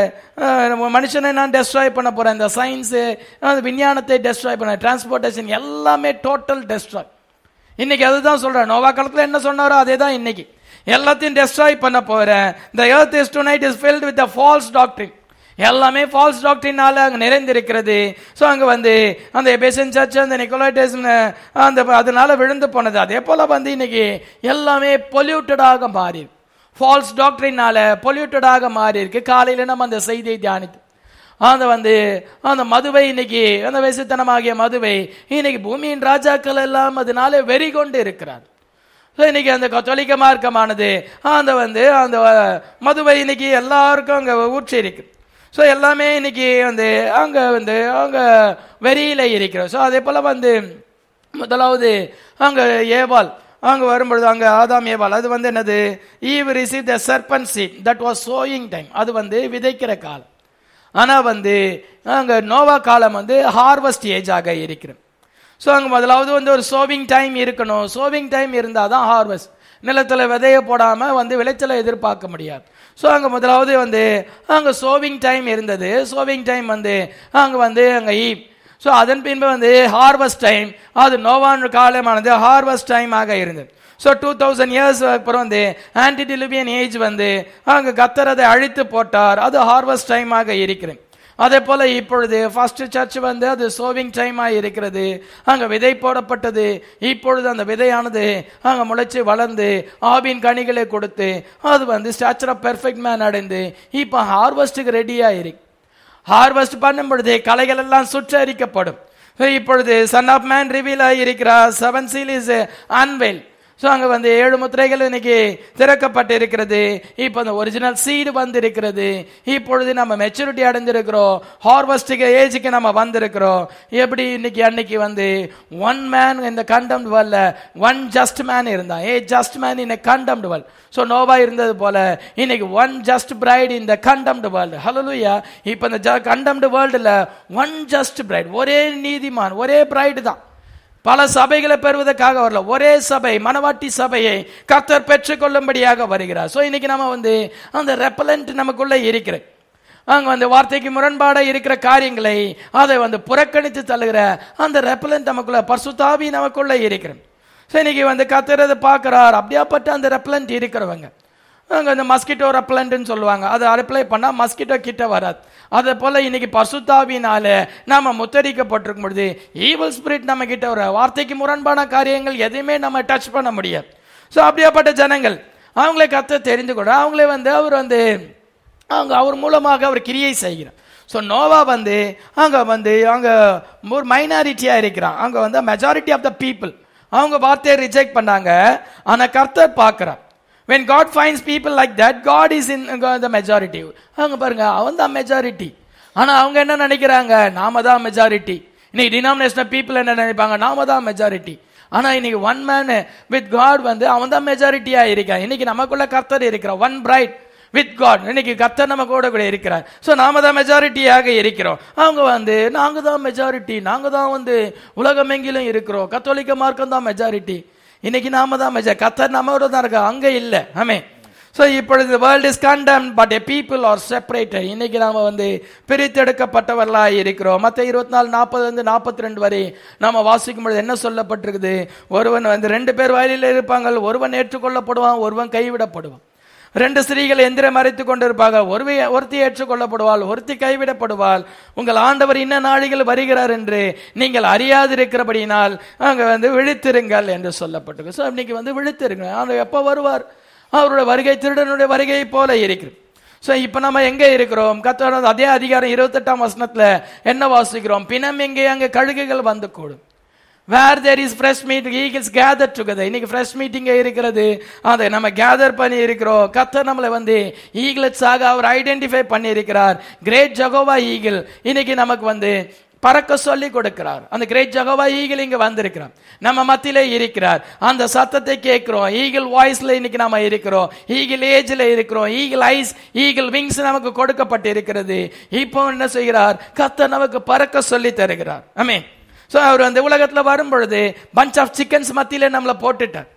அஹ், மனுஷனை நான் டெஸ்ட்ராய் பண்ண போறேன் இந்த சயின்ஸ் விஞ்ஞானத்தை டெஸ்ட்ராய் பண்ண டிரான்ஸ்போர்ட்டேஷன் எல்லாமே டோட்டல் டெஸ்ட்ராய் இன்னைக்கு அதுதான் சொல்றேன் நோவா காலத்துல என்ன சொன்னாரோ அதே தான் இன்னைக்கு எல்லாத்தையும் டெஸ்ட்ராய் பண்ண போறேன் the earth is tonight is filled with the false doctrine எல்லாமே ஃபால்ஸ் டாக்டரினால அங்க நிறைந்திருக்கிறது ஸோ அங்க வந்து அந்த எபேசன் சர்ச் அந்த நிக்கோலைட்டிசம் அந்த அதனால விழுந்து போனது அதே போல வந்து இன்னைக்கு எல்லாமே பொல்யூட்டடாக மாறி ஃபால்ஸ் டாக்டரினால பொல்யூட்டடாக மாறி இருக்கு காலையில நம்ம அந்த செய்தியை தியானித்து அந்த வந்து அந்த மதுவை இன்னைக்கு அந்த வயசுத்தனமாகிய மதுவை இன்னைக்கு பூமியின் ராஜாக்கள் எல்லாம் அதனால வெறி கொண்டு இருக்கிறார் ஸோ இன்னைக்கு அந்த கத்தோலிக்க மார்க்கமானது அந்த வந்து அந்த மதுவை இன்னைக்கு எல்லாருக்கும் அங்கே ஊற்றி இருக்கு ஸோ எல்லாமே இன்னைக்கு வந்து அங்கே வந்து அவங்க வெறியில இருக்கிறோம் ஸோ அதே போல் வந்து முதலாவது அங்கே ஏவாள் அங்கே வரும்பொழுது அங்கே ஆதாம் ஏவாள் அது வந்து என்னது Eve receive the serpent seed that was sowing time அது வந்து விதைக்கிற காலம் ஆனா வந்து அங்க நோவா காலம் வந்து ஹார்வெஸ்ட் ஏஜாக இருக்கிறது ஸோ அங்க முதலாவது வந்து ஒரு சோவிங் டைம் இருக்கணும் சோவிங் டைம் இருந்தால் தான் ஹார்வெஸ்ட் நிலத்துல விதைய போடாம வந்து விளைச்சலை எதிர்பார்க்க முடியாது ஸோ அங்க முதலாவது வந்து அங்க சோவிங் டைம் இருந்தது சோவிங் டைம் வந்து அங்க வந்து அங்க ஈ ஸோ அதன் பின்பு வந்து ஹார்வெஸ்ட் டைம் அது நோவான் காலமானது ஹார்வெஸ்ட் டைம் ஆக இருந்தது ஸோ டூ தௌசண்ட் இயர்ஸ் அப்புறம் வந்து ஆன்டி டிலிபியன் ஏஜ் வந்து அங்க கத்தர் அதை அழித்து போட்டார் அது ஹார்வெஸ்ட் டைம் ஆக இருக்கிறது அதே போல இப்பொழுது ஃபர்ஸ்ட் சர்ச் வந்து அது சோவிங் டைமா இருக்கிறது அங்க விதை போடப்பட்டது இப்பொழுது அந்த விதையானது அங்க முளைச்சு வளர்ந்து ஆவின் கனிகளை கொடுத்து அது வந்து ஸ்டாச்சர் ஆஃப் பெர்ஃபெக்ட் மேன் அடைந்து இப்போ ஹார்வெஸ்ட்டுக்கு ரெடியா இருக்கு ஹார்வெஸ்ட் பண்ணும் பொழுது கலைகள் எல்லாம் சுற்றறிக்கப்படும் So, இப்பொழுது சன் ஆஃப் மேன் ரிவீல் ஆகியிருக்கிறார் seven seal is unveil so அங்கே வந்து ஏழு முத்திரைகள் இன்னைக்கு திறக்கப்பட்டு இருக்கிறது இப்போ அந்த ஒரிஜினல் சீடு வந்து இருக்கிறது இப்பொழுது நம்ம மெச்சூரிட்டி அடைஞ்சிருக்கிறோம் ஹார்வெஸ்டுக்கு ஏஜுக்கு நம்ம வந்திருக்கிறோம் எப்படி இன்னைக்கு அன்னைக்கு வந்து ஒன் மேன் இந்த கண்டம் வேர்ல்ல ஒன் ஜஸ்ட் மேன் இருந்தான் ஏ ஜஸ்ட் மேன் இன் கண்டம் வேர்ல்ட் ஸோ நோவா இருந்தது போல இன்னைக்கு ஒன் ஜஸ்ட் பிரைட் இந்த கண்டம்டு வேர்ல்டு ஹலலுயா இப்போ இந்த கண்டம்டு வேர்ல்டுல ஒன் ஜஸ்ட் பிரைட் ஒரே நீதிமான் ஒரே பிரைடு தான் பல சபைகளை பெறுவதற்காக வரல ஒரே சபை மனவாட்டி சபையை கர்த்தர் பெற்றுக்கொள்ளும்படியாக வருகிறார் ஸோ இன்னைக்கு நம்ம வந்து அந்த ரெப்பலண்ட் நமக்குள்ள இருக்கிறது அங்க வந்து வார்த்தைக்கு முரண்பாட இருக்கிற காரியங்களை அதை வந்து புறக்கணித்து தள்ளுகிற அந்த ரெப்பலண்ட் நமக்குள்ள பர்சுத்தாவி நமக்குள்ள இருக்கிறது ஸோ இன்னைக்கு வந்து கத்துறது பார்க்கிறார் அப்படியாப்பட்ட அந்த ரெப்பலண்ட் இருக்கிறவங்க அங்க அந்த மஸ்கிட்டோ ரெப்பலண்ட்னு சொல்லுவாங்க அதை அப்ளை பண்ணா மஸ்கிட்டோ கிட்ட வராது அதே போல இன்னைக்கு பசுத்தாவினால நாம முத்தரிக்கப்பட்டிருக்கும் பொழுது ஈவல் ஸ்பிரிட் நம்ம கிட்ட ஒரு வார்த்தைக்கு முரண்பான காரியங்கள் எதையுமே நம்ம டச் பண்ண முடியாது ஸோ அப்படியாப்பட்ட ஜனங்கள் அவங்களே கத்த தெரிந்து கூட அவங்களே வந்து அவர் வந்து அவங்க அவர் மூலமாக அவர் கிரியை செய்கிறார் ஸோ நோவா வந்து அங்க வந்து அங்க ஒரு மைனாரிட்டியா இருக்கிறான் அங்க வந்து மெஜாரிட்டி ஆஃப் த பீப்புள் அவங்க வார்த்தையை ரிஜெக்ட் பண்ணாங்க ஆனா கர்த்தர் பார்க்கிறார் when god finds people like that god is in uh, the majority அவங்க பாருங்க அவன் தான் மெஜாரிட்டி ஆனா அவங்க என்ன நினைக்கிறாங்க நாம தான் மெஜாரிட்டி இன்னைக்கு டினாமினேஷனல் பீப்புள் என்ன நினைப்பாங்க நாம தான் மெஜாரிட்டி ஆனா இன்னைக்கு ஒன் மேன் வித் காட் வந்து அவன் தான் மெஜாரிட்டியா இருக்கான் இன்னைக்கு நமக்குள்ள கர்த்தர் இருக்கிறான் ஒன் பிரைட் வித் காட் இன்னைக்கு கர்த்தர் நம்ம கூட கூட இருக்கிறார் ஸோ நாம தான் மெஜாரிட்டியாக இருக்கிறோம் அவங்க வந்து நாங்க தான் மெஜாரிட்டி நாங்க தான் வந்து உலகம் எங்கிலும் இருக்கிறோம் கத்தோலிக்க மார்க்கம் தான் மெஜாரிட்டி இன்னைக்கு நாம தான் மெஜா கத்தர் நம்மோட தான் இருக்கா அங்க இல்ல ஆமே ஸோ இப்பொழுது world is condemn but a people are separated இன்னைக்கு நாம வந்து பிரித்தெடுக்கப்பட்டவர்களாக இருக்கிறோம் மற்ற இருபத்தி நாலு நாற்பது வந்து நாற்பத்தி ரெண்டு வரை நாம வாசிக்கும் பொழுது என்ன சொல்லப்பட்டிருக்குது ஒருவன் வந்து ரெண்டு பேர் வயலில் இருப்பாங்க ஒருவன் ஏற்றுக்கொள்ளப்படுவான் ஒருவன் கைவிடப்படுவான் ரெண்டு ஸ்திரீகள் எந்திரம் மறைத்துக் கொண்டிருப்பாங்க ஒருவை ஒருத்தி ஏற்றுக்கொள்ளப்படுவாள் ஒருத்தி கைவிடப்படுவாள் உங்கள் ஆண்டவர் இன்ன நாளிகள் வருகிறார் என்று நீங்கள் அறியாதிருக்கிறபடியினால் அங்க வந்து விழித்திருங்கள் என்று சொல்லப்பட்டிருக்கு ஸோ இன்னைக்கு வந்து விழித்திருங்க அவர் எப்போ வருவார் அவருடைய வருகை திருடனுடைய வருகையை போல இருக்கிறது ஸோ இப்போ நம்ம எங்க இருக்கிறோம் கத்தோட அதே அதிகாரம் இருபத்தெட்டாம் வசனத்துல என்ன வாசிக்கிறோம் பிணம் எங்கே அங்கே கழுகுகள் வந்து கூடும் where there is fresh meat eagles gather together இன்னைக்கு ஃப்ரெஷ் மீட்டிங் இருக்கிறது அதை நம்ம கேதர் பண்ணி இருக்கிறோம் கத்தர் நம்மளை வந்து ஈகிள்ஸாக அவர் ஐடென்டிஃபை பண்ணி இருக்கிறார் கிரேட் ஜகோவா ஈகிள் இன்னைக்கு நமக்கு வந்து பறக்க சொல்லி கொடுக்கிறார் அந்த கிரேட் ஜகோவா ஈகிள் இங்க வந்திருக்கிறார் நம்ம மத்தியிலே இருக்கிறார் அந்த சத்தத்தை கேட்கிறோம் ஈகிள் வாய்ஸ்ல இன்னைக்கு நாம இருக்கிறோம் ஈகிள் ஏஜ்ல இருக்கிறோம் ஈகிள் ஐஸ் ஈகிள் விங்ஸ் நமக்கு கொடுக்கப்பட்டு இருக்கிறது இப்போ என்ன செய்கிறார் கத்தர் நமக்கு பறக்க சொல்லி தருகிறார் ஆமே ஸோ அவர் அந்த உலகத்தில் வரும் பொழுது பஞ்ச் ஆஃப் சிக்கன்ஸ் மத்தியில நம்மளை போட்டுட்டார்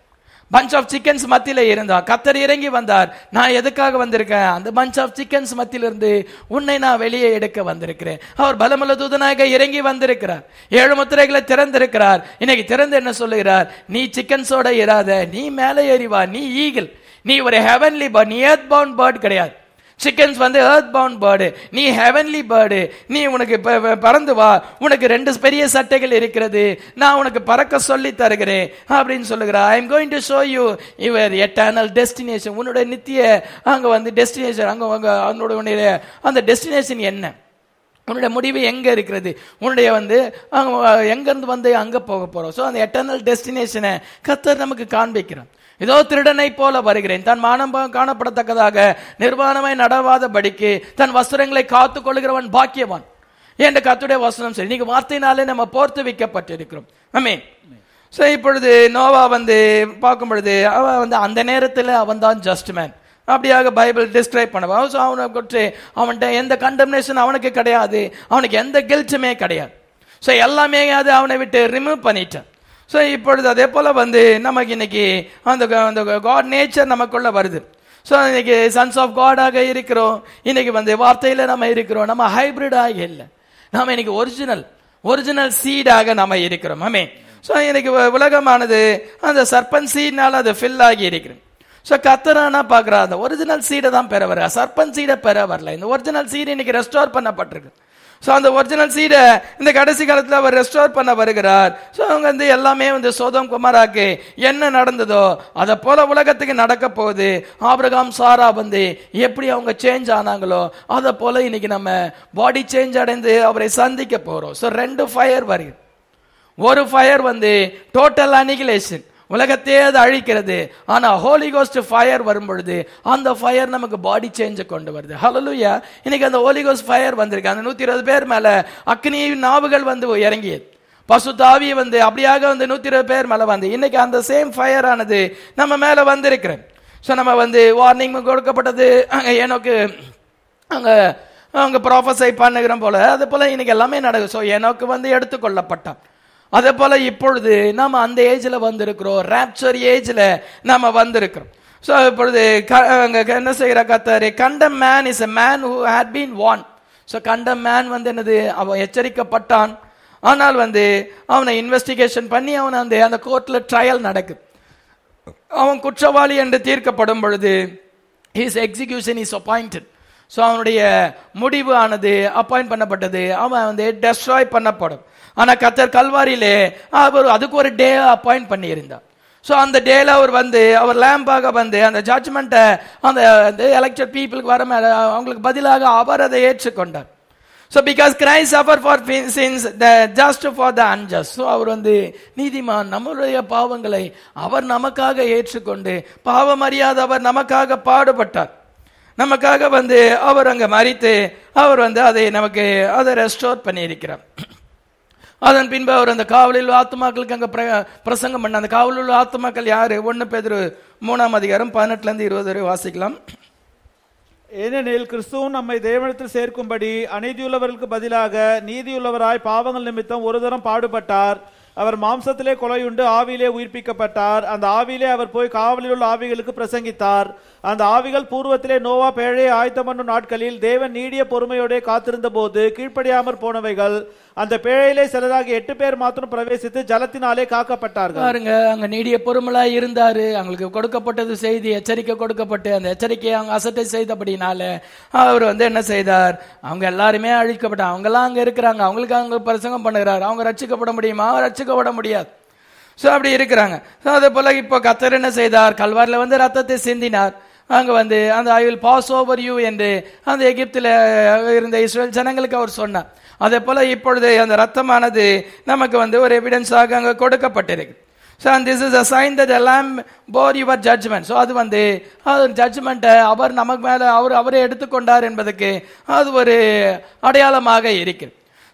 பஞ்ச் ஆஃப் சிக்கன்ஸ் மத்தியில இருந்தார் கத்தர் இறங்கி வந்தார் நான் எதுக்காக வந்திருக்கேன் அந்த பஞ்ச் ஆஃப் சிக்கன்ஸ் மத்தியிலிருந்து உன்னை நான் வெளியே எடுக்க வந்திருக்கிறேன் அவர் பலமுள்ள தூதனாக இறங்கி வந்திருக்கிறார் ஏழு முத்திரைகளை திறந்திருக்கிறார் இன்னைக்கு திறந்து என்ன சொல்லுகிறார் நீ சிக்கன்ஸோட இராத நீ மேலே ஏறிவா நீ ஈகிள் நீ ஒரு ஹெவன்லி பேர்ட் நீ ஏர்த் பவுண்ட் பேர்ட் கிடையாது சிக்கன்ஸ் வந்து earth பவுண்ட் பேர்டு நீ ஹெவன்லி பேர்டு நீ உனக்கு ப- ப- பறந்து வா உனக்கு ரெண்டு பெரிய சட்டைகள் இருக்கிறது நான் உனக்கு பறக்க சொல்லி தருகிறேன் அப்படின்னு சொல்லுகிறா I am going to show you your eternal destination உன்னோட நித்திய அங்க வந்து டெஸ்டினேஷன் அங்க அங்க உன்னோட உன்னுடைய அந்த டெஸ்டினேஷன் என்ன உன்னுடைய முடிவு எங்க இருக்கிறது உன்னுடைய வந்து அங்க எங்க இருந்து வந்து அங்க போக போறோம் ஸோ அந்த எட்டர்னல் டெஸ்டினேஷனை கத்தர் நமக்கு காண்பிக்கிறான் இதோ திருடனை போல வருகிறேன் தன் மானம் பா- காணப்படத்தக்கதாக நிர்வாணமாய் நடவாதபடிக்கு தன் வஸ்திரங்களை காத்துக் கொள்கிறவன் பாக்கியவான் என்ற கத்துடைய வசனம் சரி இன்னைக்கு வார்த்தையினாலே நம்ம போர்த்து வைக்கப்பட்டிருக்கிறோம் ஆமென் ஸோ இப்பொழுது நோவா வந்து பார்க்கும் பொழுது அவன் வந்து அந்த நேரத்தில் அவன் தான் ஜஸ்ட் மேன் அப்படியாக பைபிள் டிஸ்கிரைப் பண்ணுவான் ஸோ அவனை கொட்டு அவன்கிட்ட எந்த கண்டம்னேஷன் அவனுக்கு கிடையாது அவனுக்கு எந்த கில்ட்டுமே கிடையாது ஸோ எல்லாமே அது அவனை விட்டு ரிமூவ் பண்ணிட்டான் ஸோ இப்பொழுது அதே போல வந்து நமக்கு இன்னைக்கு அந்த க- அந்த காட் நேச்சர் நமக்குள்ள வருது ஸோ இன்னைக்கு சன்ஸ் ஆஃப் காடாக இருக்கிறோம் இன்னைக்கு வந்து வார்த்தையில நம்ம இருக்கிறோம் நம்ம ஹைபிரிடாக இல்லை நாம இன்னைக்கு ஒரிஜினல் ஒரிஜினல் சீடாக நாம இருக்கிறோம் ஆமே ஸோ இன்னைக்கு உ- உலகமானது அந்த சர்பன் சீட்னால அது ஃபில் ஆகி இருக்கிறது ஸோ கத்தரானா பார்க்குறா அந்த ஒரிஜினல் சீடை தான் பெற வர சர்பன் சீடை பெற வரல இந்த ஒரிஜினல் சீடு இன்னைக்கு ரெஸ்டோர் பண்ணப்பட்டிருக்கு ஸோ அந்த ஒரிஜினல் சீடை இந்த கடைசி காலத்தில் அவர் ரெஸ்டோர் பண்ண வருகிறார் ஸோ அவங்க வந்து எல்லாமே வந்து சோதம் குமாராக்கு என்ன நடந்ததோ அதை போல உலகத்துக்கு நடக்க போகுது ஆபிரகாம் சாரா வந்து எப்படி அவங்க சேஞ்ச் ஆனாங்களோ அதை போல இன்னைக்கு நம்ம பாடி சேஞ்ச் அடைந்து அவரை சந்திக்க போறோம் ஸோ ரெண்டு ஃபயர் வருது ஒரு ஃபயர் வந்து டோட்டல் அனிகிலேஷன் உலகத்தையே அது அழிக்கிறது ஆனா ஹோலி கோஸ்ட் ஃபயர் வரும் பொழுது அந்த ஃபயர் நமக்கு பாடி சேஞ்ச கொண்டு வருது ஹalleluya இன்னைக்கு அந்த ஹோலி கோஸ்ட் ஃபயர் வந்திருக்கு அந்த நூத்தி இருபது பேர் மேல அக்னி நாவுகள் வந்து இறங்கியது பசு தாவி வந்து அப்படியாக வந்து நூத்தி இருபது பேர் மேல வந்து இன்னைக்கு அந்த சேம் ஃபயர் ஆனது நம்ம மேல வந்திருக்கிறேன் ஸோ நம்ம வந்து வார்னிங் கொடுக்கப்பட்டது அங்க ஏனோக்கு அங்க அவங்க ப்ராஃபஸை பண்ணுகிற போல அது போல இன்னைக்கு எல்லாமே நடக்கும் ஸோ எனக்கு வந்து எடுத்துக்கொள்ளப்பட்டான் அதே போல இப்பொழுது நாம அந்த ஏஜ்ல வந்திருக்கிறோம் ராப்சர் ஏஜ்ல நாம வந்திருக்கிறோம் ஸோ இப்பொழுது க- அங்க என்ன செய்கிற கத்தாரு condemn man is a man who had been warned so condemn man வந்து என்னது அவன் எச்சரிக்கப்பட்டான் ஆனால் வந்து அவனை இன்வெஸ்டிகேஷன் பண்ணி அவனை அந்த அந்த கோர்ட்ல ட்ரையல் நடக்குது அவன் குற்றவாளி என்று தீர்க்கப்படும் பொழுது his execution is appointed so அவனுடைய முடிவு ஆனது அப்பாயிண்ட் பண்ணப்பட்டது அவன் வந்து டெஸ்ட்ராய் பண்ணப்படும் ஆனா கத்தர் கல்வாரியிலே அவர் அதுக்கு ஒரு டே அப்பாயிண்ட் பண்ணியிருந்தார் ஸோ அந்த டேல அவர் வந்து அவர் லேம்பாக வந்து அந்த ஜட்ஜ்மெண்ட்டை அந்த எலெக்டட் பீப்புளுக்கு வர மேல அவங்களுக்கு பதிலாக அவர் அதை ஏற்றுக்கொண்டார் so because Christ suffer for sins the just for the unjust so அவர் வந்து நீதிமான் நம்மளுடைய பாவங்களை அவர் நமக்காக ஏற்றுக்கொண்டு பாவம் அறியாத அவர் நமக்காக பாடுபட்டார் நமக்காக வந்து அவர் அங்க மறித்து அவர் வந்து அதை நமக்கு அதை ரெஸ்டோர் பண்ணியிருக்கிறார் அதன் பின்பு அவர் அந்த காவலில் உள்ள ஆத்துமாக்களுக்கு அங்க பிர- பிரசங்கம் பண்ண அந்த காவலில் உள்ள ஆத்துமாக்கள் யாரு ஒன்னு பேதுரு மூணாம் அதிகாரம் பதினெட்டுல இருந்து இருபது வரை வாசிக்கலாம் ஏனெனில் கிறிஸ்துவும் நம்மை தேவனிடத்தில் சேர்க்கும்படி அநீதியுள்ளவர்களுக்கு பதிலாக நீதியுள்ளவராய் பாவங்கள் நிமித்தம் ஒரு தரம் பாடுபட்டார் அவர் மாம்சத்திலே கொலையுண்டு ஆவியிலே உயிர்ப்பிக்கப்பட்டார் அந்த ஆவியிலே அவர் போய் காவலில் உள்ள ஆவிகளுக்கு பிரசங்கித்தார் அந்த ஆவிகள் பூர்வத்திலே நோவா பேழையை ஆயத்தம் பண்ணும் நாட்களில் தேவன் நீடிய பொறுமையோடே காத்திருந்த போது கீழ்ப்படியாமற் போனவைகள் அந்த பேழையிலே சிலராகி எட்டு பேர் மாத்திரம் பிரவேசித்து ஜலத்தினாலே காக்கப்பட்டார்கள் பாருங்க அங்க நீடிய பொறுமலா இருந்தாரு அவங்களுக்கு கொடுக்கப்பட்டது செய்தி எச்சரிக்கை கொடுக்கப்பட்டு அந்த எச்சரிக்கையை அவங்க அசட்டை செய்தபடினால அவர் வந்து என்ன செய்தார் அவங்க எல்லாருமே அழிக்கப்பட்டாங்க அவங்க எல்லாம் அங்க இருக்கிறாங்க அவங்களுக்கு அவங்க பிரசங்கம் பண்ணுகிறார் அவங்க ரட்சிக்கப்பட முடியுமா ரட்சிக்கப்பட முடியாது ஸோ அப்படி இருக்கிறாங்க ஸோ அதே போல இப்போ கத்தர் என்ன செய்தார் கல்வாரில் வந்து ரத்தத்தை சிந்தினார் அங்க வந்து அந்த I will pass over you என்று அந்த எகிப்தில் இருந்த இஸ்ரேல் ஜனங்களுக்கு அவர் சொன்னார் அதே போல இப்பொழுது அந்த ரத்தமானது நமக்கு வந்து ஒரு எவிடன்ஸாக அங்க கொடுக்கப்பட்டிருக்கு so and this is a sign that எல்லாம் போர் யுவர் ஜட்ஜ்மெண்ட் ஸோ அது வந்து அது ஜட்ஜ்மெண்ட்டை அவர் நமக்கு மேலே அவர் அவரே எடுத்துக்கொண்டார் என்பதுக்கு அது ஒரு அடையாளமாக இருக்கிறது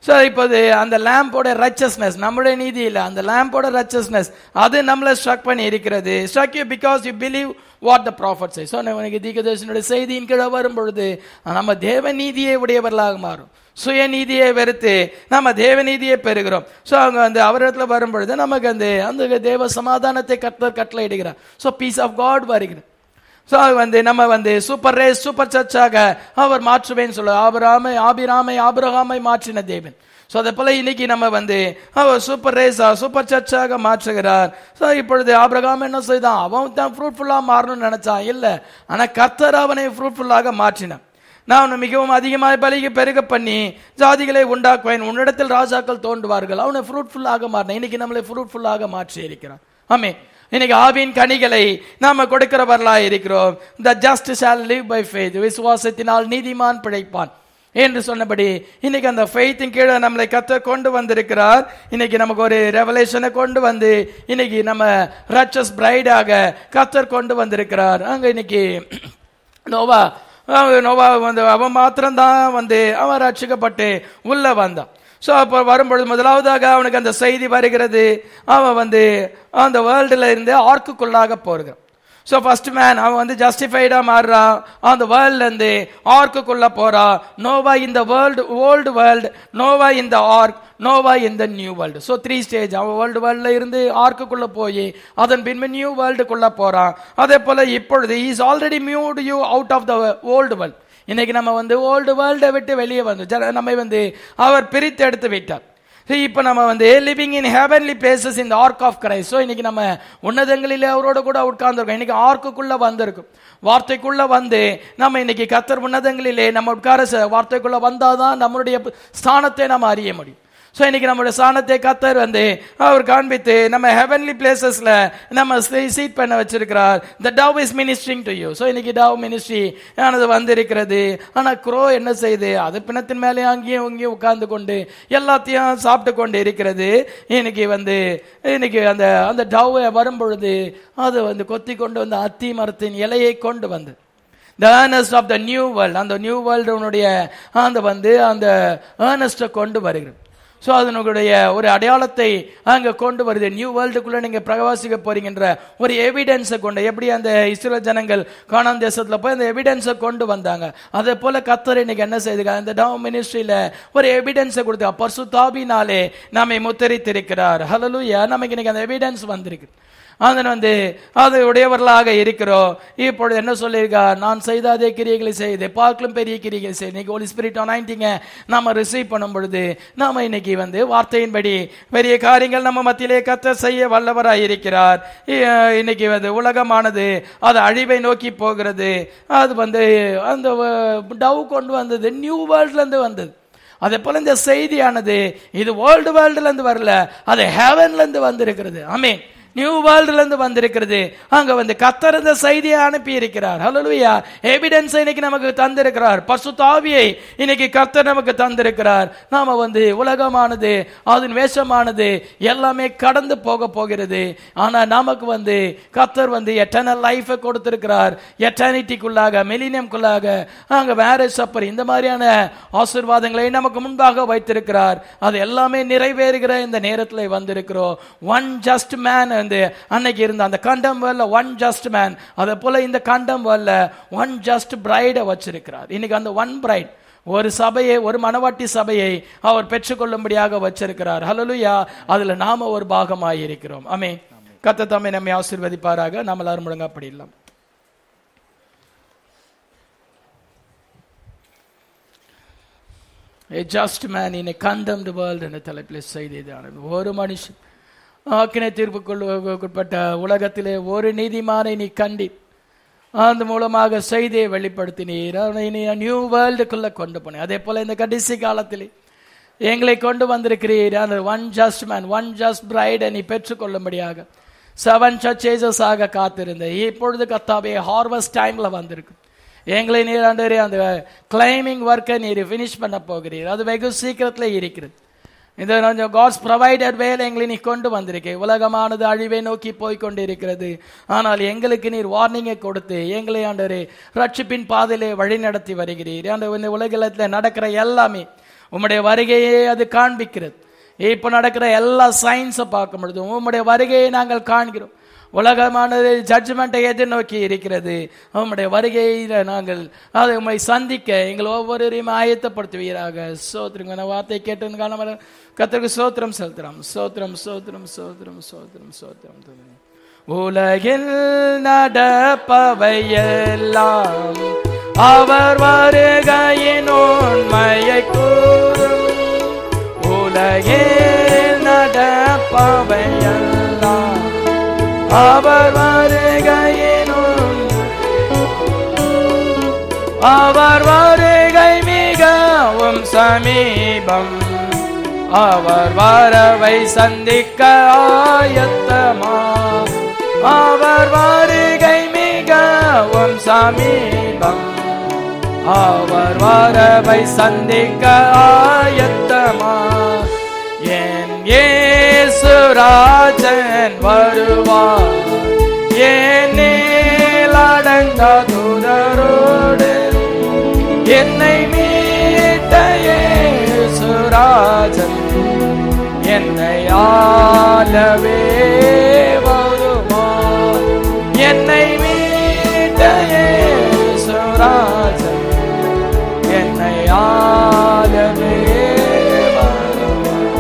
ஸோ இப்போது அந்த லேம்போட ரச்சஸ்னஸ் நம்மளுடைய நீதி இல்லை அந்த லேம்போட ரச்சஸ்னஸ் அது நம்மளை ஸ்ட்ரக் பண்ணி இருக்கிறது struck you because you believe what the prophet say so உனக்கு தீகதர்ஷனுடைய செய்தியின் கீழே வரும் பொழுது நம்ம தேவ நீதியை உடையவர்களாக மாறும் சுயநீதியை வெறுத்து நம்ம தேவநீதியை பெறுகிறோம் ஸோ அவங்க அந்த அவரிடத்துல வரும் பொழுது நமக்கு அந்த அந்த தேவ சமாதானத்தை கட்டர் கட்டளை இடுகிறார் ஸோ பீஸ் ஆஃப் காட் வருகிறது ஸோ வந்து நம்ம வந்து சூப்பர் ரேஸ் சூப்பர் சர்ச்சாக அவர் மாற்றுவேன்னு சொல்ல ஆபிராமை ஆபிராமை ஆபிரகாமை மாற்றின தேவன் ஸோ அதே போல இன்னைக்கு நம்ம வந்து அவர் சூப்பர் ரேஸா சூப்பர் சர்ச்சாக மாற்றுகிறார் ஸோ இப்பொழுது ஆபிரகாம் என்ன செய்தான் அவன் தான் ஃப்ரூட்ஃபுல்லாக மாறணும்னு நினைச்சான் இல்லை ஆனால் கர்த்தர் அவனை ஃப்ரூட்ஃபுல்லாக மாற்றினான் நான் உன்னை மிகவும் அதிகமாய் பலிக்கு பெருக பண்ணி ஜாதிகளை உண்டாக்குவேன் உன்னிடத்தில் ராஜாக்கள் தோன்றுவார்கள் அவனை ஃப்ரூட்ஃபுல்லாக மாறின இன்னைக்கு நம்மளை ஃப்ரூட்ஃபுல்லாக மாற்றி இருக்கிறான் ஆமே இன்னைக்கு ஆவின் கனிகளை நாம கொடுக்கிறவர்களா இருக்கிறோம் the just shall live by faith விசுவாசத்தினால் நீதிமான் பிழைப்பான் என்று சொன்னபடி இன்னைக்கு அந்த ஃபெய்த்தின் கீழே நம்மளை கத்த கொண்டு வந்திருக்கிறார் இன்னைக்கு நமக்கு ஒரு ரெவலேஷனை கொண்டு வந்து இன்னைக்கு நம்ம ரச்சஸ் பிரைடாக கத்தர் கொண்டு வந்திருக்கிறார் அங்க இன்னைக்கு நோவா அவன் நோவா வந்து அவன் மாத்திரம்தான் வந்து அவன் ரட்சிக்கப்பட்டு உள்ள வந்தான் ஸோ அப்போ வரும்பொழுது முதலாவதாக அவனுக்கு அந்த செய்தி வருகிறது அவன் வந்து அந்த வேர்ல்டுல இருந்து ஆர்க்குக்குள்ளாக போகிறான் ஸோ ஃபர்ஸ்ட் மேன் அவன் வந்து ஜஸ்டிஃபைடா மாறுறான் அந்த வேர்ல்ட்ல இருந்து ஆர்க்குக்குள்ள போறான் நோவா இந்த வேர்ல்டு ஓல்டு வேர்ல்டு நோவா இந்த ஆர்க் நோவா இந்த new world so three stage அவன் வேர்ல்டு வேர்ல்ட்ல இருந்து ஆர்க்குக்குள்ள போய் அதன் பின்பு நியூ வேர்ல்டுக்குள்ள போறான் அதே போல இப்பொழுது is already moved you out of the old world இன்னைக்கு நம்ம வந்து ஓல்டு வேர்ல்டை விட்டு வெளியே வந்து ஜன- நம்மை வந்து அவர் பிரித்து எடுத்து விட்டார் இப்போ நம்ம வந்து லிவிங் இன் ஹெவன்லி பிளேசஸ் இந்த ஆர்க் ஆஃப் கிரைஸ்ட் ஸோ இன்னைக்கு நம்ம உன்னதங்களிலே அவரோட கூட உட்கார்ந்துருக்கோம் இன்னைக்கு ஆர்க்குக்குள்ள வந்திருக்கும் வார்த்தைக்குள்ள வந்து நம்ம இன்னைக்கு கத்தர் உன்னதங்களிலே நம்ம உட்கார ச- வார்த்தைக்குள்ள வந்தாதான் நம்மளுடைய ஸ்தானத்தை நம்ம அறிய முடியும் ஸோ இன்னைக்கு நம்மளுடைய ஸ்தானத்தை கத்தர் வந்து அவர் காண்பித்து நம்ம ஹெவன்லி பிளேசஸ்ல நம்ம சீட் பண்ண வச்சிருக்கிறார் the dove is ministering to you so இன்னைக்கு டவ் மினிஸ்ட்ரி ஆனது வந்திருக்கிறது ஆனா க்ரோ என்ன செய்யுது அது பிணத்தின் மேலே அங்கேயும் இங்கேயும் உட்கார்ந்து கொண்டு எல்லாத்தையும் சாப்பிட்டு கொண்டு இருக்கிறது இன்னைக்கு வந்து இன்னைக்கு அந்த அந்த டவ் வரும் பொழுது அது வந்து கொத்தி கொண்டு வந்து அத்தி மரத்தின் இலையை கொண்டு வந்து the earnest of the new world அந்த நியூ வேர்ல்டுனுடைய அந்த வந்து அந்த ஏர்னஸ்டை கொண்டு வருகிறது ஸோ அதனுடைய ஒரு அடையாளத்தை அங்க கொண்டு வருது நியூ வேர்ல்டுக்குள்ள நீங்க பிரகாசிக்க போறீங்கன்ற ஒரு எவிடன்ஸை கொண்டு எப்படி அந்த இஸ்ரேல் ஜனங்கள் காணாம் தேசத்துல போய் அந்த எவிடன்ஸை கொண்டு வந்தாங்க அதே போல கத்தர் இன்னைக்கு என்ன செய்துங்க இந்த டவு மினிஸ்ட்ரியில ஒரு எவிடன்ஸை கொடுத்தா பர்சுத்தாபினாலே நம்மை முத்தரித்திருக்கிறார் ஹலலூயா நமக்கு இன்னைக்கு அந்த எவிடன்ஸ் வந்திருக்கு அதன் வந்து அது உடையவர்களாக இருக்கிறோம் இப்பொழுது என்ன சொல்லியிருக்கார் நான் செய்த அதே கிரியைகளை செய்து பார்க்கலும் பெரிய கிரியைகளை செய்து இன்னைக்கு ஹோலி ஸ்பிரிட் அனாயிண்டிங்க நாம ரிசீவ் பண்ணும் பொழுது நாம இன்னைக்கு வந்து வார்த்தையின்படி பெரிய காரியங்கள் நம்ம மத்தியிலே கத்த செய்ய வல்லவராய் இருக்கிறார் இ- இன்னைக்கு வந்து உலகமானது அது அழிவை நோக்கி போகிறது அது வந்து அந்த டவ் கொண்டு வந்தது நியூ வேர்ல்ட்ல இருந்து வந்தது அதே போல இந்த செய்தியானது இது வேர்ல்டு வேர்ல்டுல இருந்து வரல அது ஹெவன்ல இருந்து வந்திருக்கிறது ஆமென் நியூ வேர்ல்டுல இருந்து வந்திருக்கிறது அங்க வந்து கத்தர் இந்த செய்தியை அனுப்பி இருக்கிறார் ஹalleluya எவிடன்ஸ் இன்னைக்கு நமக்கு தந்திருக்கிறார் பசுத்தாவியை இன்னைக்கு கர்த்தர் நமக்கு தந்திருக்கிறார் நாம வந்து உலகமானது அதன் வேஷமானது எல்லாமே கடந்து போக போகிறது ஆனா நமக்கு வந்து கர்த்தர் வந்து எட்டர்னல் லைஃபை கொடுத்திருக்கிறார் எட்டர்னிட்டிக்குள்ளாக மெலினியம்குள்ளாக அங்க வேற சப்பர் இந்த மாதிரியான ஆசீர்வாதங்களை நமக்கு முன்பாக வைத்திருக்கிறார் அது எல்லாமே நிறைவேறுகிற இந்த நேரத்தில் வந்திருக்கிறோம் ஒன் ஜஸ்ட் மேன் வந்து அன்னைக்கு இருந்த அந்த கண்டம் வரல ஒன் ஜஸ்ட் மேன் அதே போல இந்த கண்டம் வரல ஒன் ஜஸ்ட் பிரைடை வச்சிருக்கிறார் இன்னைக்கு அந்த ஒன் பிரைட் ஒரு சபையை ஒரு மணவாட்டி சபையை அவர் பெற்றுக்கொள்ளும்படியாக வச்சிருக்கிறார் ஹalleluya அதுல நாம ஒரு பாகமாய் இருக்கிறோம் ஆமே கத்த தம்மை நம்மை ஆசீர்வதிப்பாராக நாம் எல்லாரும் முழங்க படிடலாம் A just man in a condemned world என்ற தலைப்பில் செய்தி இதானது ஒரு மனுஷன் ஆக்கினை தீர்ப்புக்குட்பட்ட உலகத்திலே ஒரு நீதிமானை நீ கண்டி அந்த மூலமாக செய்தியை வெளிப்படுத்தினீர் அவனை நீ நியூ வேர்ல்டுக்குள்ள கொண்டு போனேன் அதே போல இந்த கடைசி காலத்திலே எங்களை கொண்டு வந்திருக்கிறீர் அந்த one just man one just பிரைடை நீ பெற்றுக்கொள்ளும்படியாக செவன் சர்ச்சேசஸ் ஆக காத்திருந்த இப்பொழுது கத்தாவே ஹார்வஸ்ட் டைம்ல வந்திருக்கு எங்களை நீர் ஆண்டவரே அந்த கிளைமிங் ஒர்க்கை நீர் ஃபினிஷ் பண்ண போகிறீர் அது வெகு சீக்கிரத்துல இருக்கிறது இந்த கொஞ்சம் காட்ஸ் ப்ரொவைடட் வேலை எங்களை நீ கொண்டு வந்திருக்கே உலகமானது அழிவை நோக்கி போய் கொண்டிருக்கிறது ஆனால் எங்களுக்கு நீர் வார்னிங்கை கொடுத்து எங்களை ஆண்டவரே ரட்சிப்பின் பாதையிலே வழி நடத்தி வருகிறீர் ஆண்டவர் இந்த உலகத்தில் நடக்கிற எல்லாமே உம்முடைய வருகையை அது காண்பிக்கிறது இப்ப நடக்கிற எல்லா சயின்ஸை பார்க்கும் பொழுது உம்முடைய வருகையை நாங்கள் காண்கிறோம் உலகமானது ஜட்ஜ்மெண்ட்டை எதிர்நோக்கி இருக்கிறது உம்முடைய வருகையில நாங்கள் அதை உண்மை சந்திக்க எங்கள் ஒவ்வொருவரையும் ஆயத்தப்படுத்துவீராக சோத்திரங்க அந்த வார்த்தை கேட்டு காணாமல் கத்தருக்கு சோத்திரம் செலுத்துறோம் சோத்திரம் சோத்திரம் சோத்திரம் சோத்திரம் சோத்திரம் உலகில் நடப்பவையெல்லாம் அவர் வருகையின் உண்மையை கூறும் உலகில் நடப்பவையெல்லாம் அவர் வருகையின் உண்மை அவர் வருகை மிகவும் சமீபம் அவர் வரவை சந்திக்க ஆயத்தமா அவர் வருகை மிகவும் சமீபம் அவர் வரவை சந்திக்க ஆயத்தமா என் ஏசுராஜன் வருவார் என் நீலடங்க தூதரோடு என்னை மீட்ட ஏசுராஜன் என்னை ஆளவே வருவார் என்னை மீட்ட ஏசுராஜன் என்னை ஆளவே வருவார்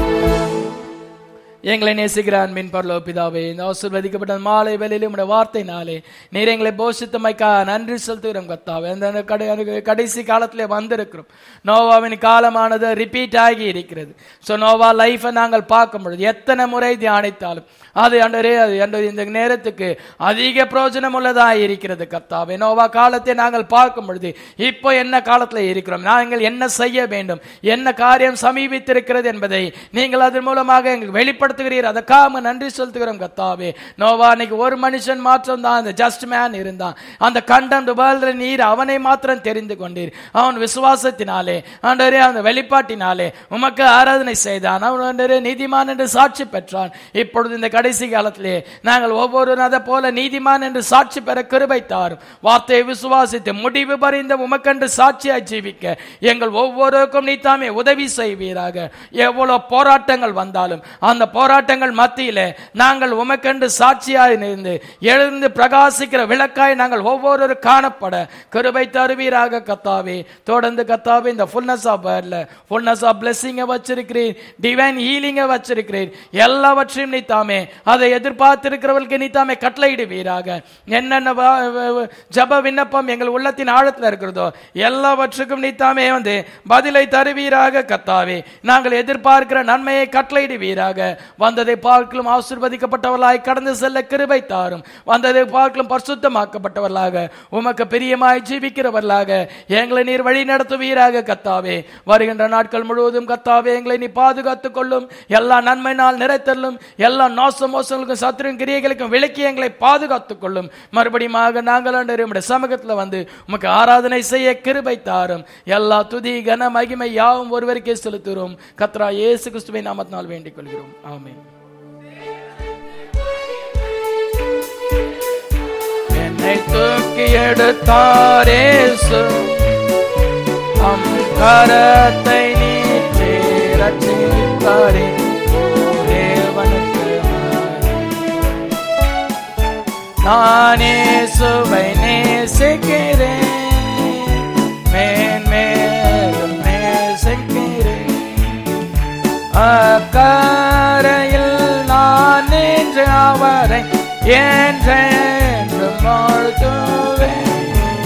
எங்களை நேசிக்கிற அன்பின் பரலோ பிதாவே இந்த ஆசீர்வதிக்கப்பட்ட மாலை வேலையிலும் உடைய வார்த்தைனாலே நீர் எங்களை போஷித்தமைக்கா நன்றி செலுத்துகிறோம் கத்தாவே அந்த கடை கடைசி காலத்திலே வந்திருக்கிறோம் நோவாவின் காலமானது ரிப்பீட் ஆகி இருக்கிறது ஸோ நோவா லைஃபை நாங்கள் பார்க்கும் பொழுது எத்தனை முறை தியானித்தாலும் அது அண்டரே அது அண்டர் இந்த நேரத்துக்கு அதிக பிரயோஜனம் உள்ளதாக இருக்கிறது கர்த்தாவே நோவா காலத்தை நாங்கள் பார்க்கும் பொழுது இப்போ என்ன காலத்தில் இருக்கிறோம் நாங்கள் என்ன செய்ய வேண்டும் என்ன காரியம் சமீபித்திருக்கிறது என்பதை நீங்கள் அதன் மூலமாக எங்களுக்கு வெளிப்படுத்துகிறீர் அதற்காக நன்றி செலுத்துகிறோம் கர்த்தாவே நோவா அன்னைக்கு ஒரு மனுஷன் மாற்றம் தான் அந்த ஜஸ்ட் மேன் இருந்தான் அந்த கண்டம் வேர்ல்டு நீர் அவனை மாத்திரம் தெரிந்து கொண்டீர் அவன் விசுவாசத்தினாலே ஆண்டவரே அந்த வெளிப்பாட்டினாலே உமக்கு ஆராதனை செய்தான் அவன் ஆண்டவரே நீதிமான் என்று சாட்சி பெற்றான் இப்பொழுது இந்த கடைசி காலத்திலே நாங்கள் ஒவ்வொரு அதை போல நீதிமான் என்று சாட்சி பெற கிருபை தாரும் வார்த்தையை விசுவாசித்து முடிவு பறிந்த உமக்கென்று சாட்சியாய் ஜீவிக்க எங்கள் ஒவ்வொருக்கும் நீ தாமே உதவி செய்வீராக எவ்வளவு போராட்டங்கள் வந்தாலும் அந்த போராட்டங்கள் மத்தியிலே நாங்கள் உமக்கென்று சாட்சியாய் இருந்து எழுந்து பிரகாசிக்கிற விளக்காய் நாங்கள் ஒவ்வொரு காணப்பட கிருபை தருவீராக கத்தாவே தொடர்ந்து கத்தாவே இந்த fullness of world fullness of பிளெஸிங்கை வச்சிருக்கிறீர் டிவைன் ஹீலிங்கை வச்சிருக்கிறீர் எல்லாவற்றையும் நீ தாமே அதை எதிர்பார்த்திருக்கிறவர்களுக்கு நீ தாமே கட்டளையிடுவீராக என்னென்ன வ- வ- வ- ஜப விண்ணப்பம் எங்கள் உள்ளத்தின் ஆழத்தில் இருக்கிறதோ எல்லாவற்றுக்கும் நீ தாமே வந்து பதிலை தருவீராக கத்தாவே நாங்கள் எதிர்பார்க்கிற நன்மையை கட்டளையிடுவீராக வந்ததை பார்க்கலும் ஆசீர்வதிக்கப்பட்டவர்களாய் கடந்து செல்ல கிருபை தாரும் வந்ததை பார்க்கலும் பரிசுத்தமாக்கப்பட்டவர்களாக உமக்கு பிரியமாய் ஜீவிக்கிறவர்களாக எங்களை நீர் வழி நடத்துவீராக கத்தாவே வருகின்ற நாட்கள் முழுவதும் கத்தாவே எங்களை நீ பாதுகாத்துக் கொள்ளும் எல்லா நன்மை நாள் நிறைத்தல்லும் எல்லா நாச மோசங்களுக்கும் சத்துரும் கிரியைகளுக்கும் விலக்கி எங்களை பாதுகாத்துக் கொள்ளும் மறுபடியும் நாங்கள் ஆண்டவரே, உம்முடைய சமூகத்தில் வந்து உமக்கு ஆராதனை செய்ய கிருபை தாரும் எல்லா துதி கன மகிமை யாவும் ஒருவருக்கே செலுத்துகிறோம் கத்ரா இயேசு கிறிஸ்துவை நாமத்தினால் வேண்டிக் கொள்கிறோம் ஆமென் என்னை தூக்கி எடுத்தாரேசு அம் கரத்தை நீட்டி ரட்சித்தாரே தேவனுக்கு நானே சுவை நேசிக்கிறேன் மேன்மேலும் நேசிக்கிறேன் அக்கரையில் நான் நின்று அவரை என்றென்று வாழ்த்துவேன்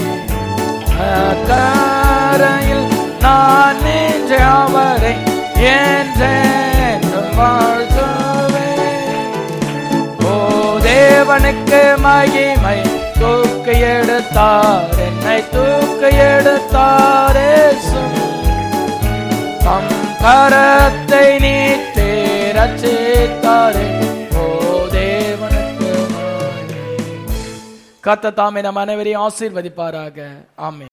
அக்கரையில் நான் நின்று அவரை என்றென்று வாழ்த்துவேன் ஓ தேவனுக்கு மகிமை தூக்கு எடுத்தார் என்னை தூக்கு எடுத்தார் இயேசு. தம் கரத்தை நீட்டி ரட்சித்தாரே ஓ தேவனுக்கு மகிமை. கர்த்தர் தாமே நம் அனைவரையும் ஆசீர்வதிப்பாராக ஆமென்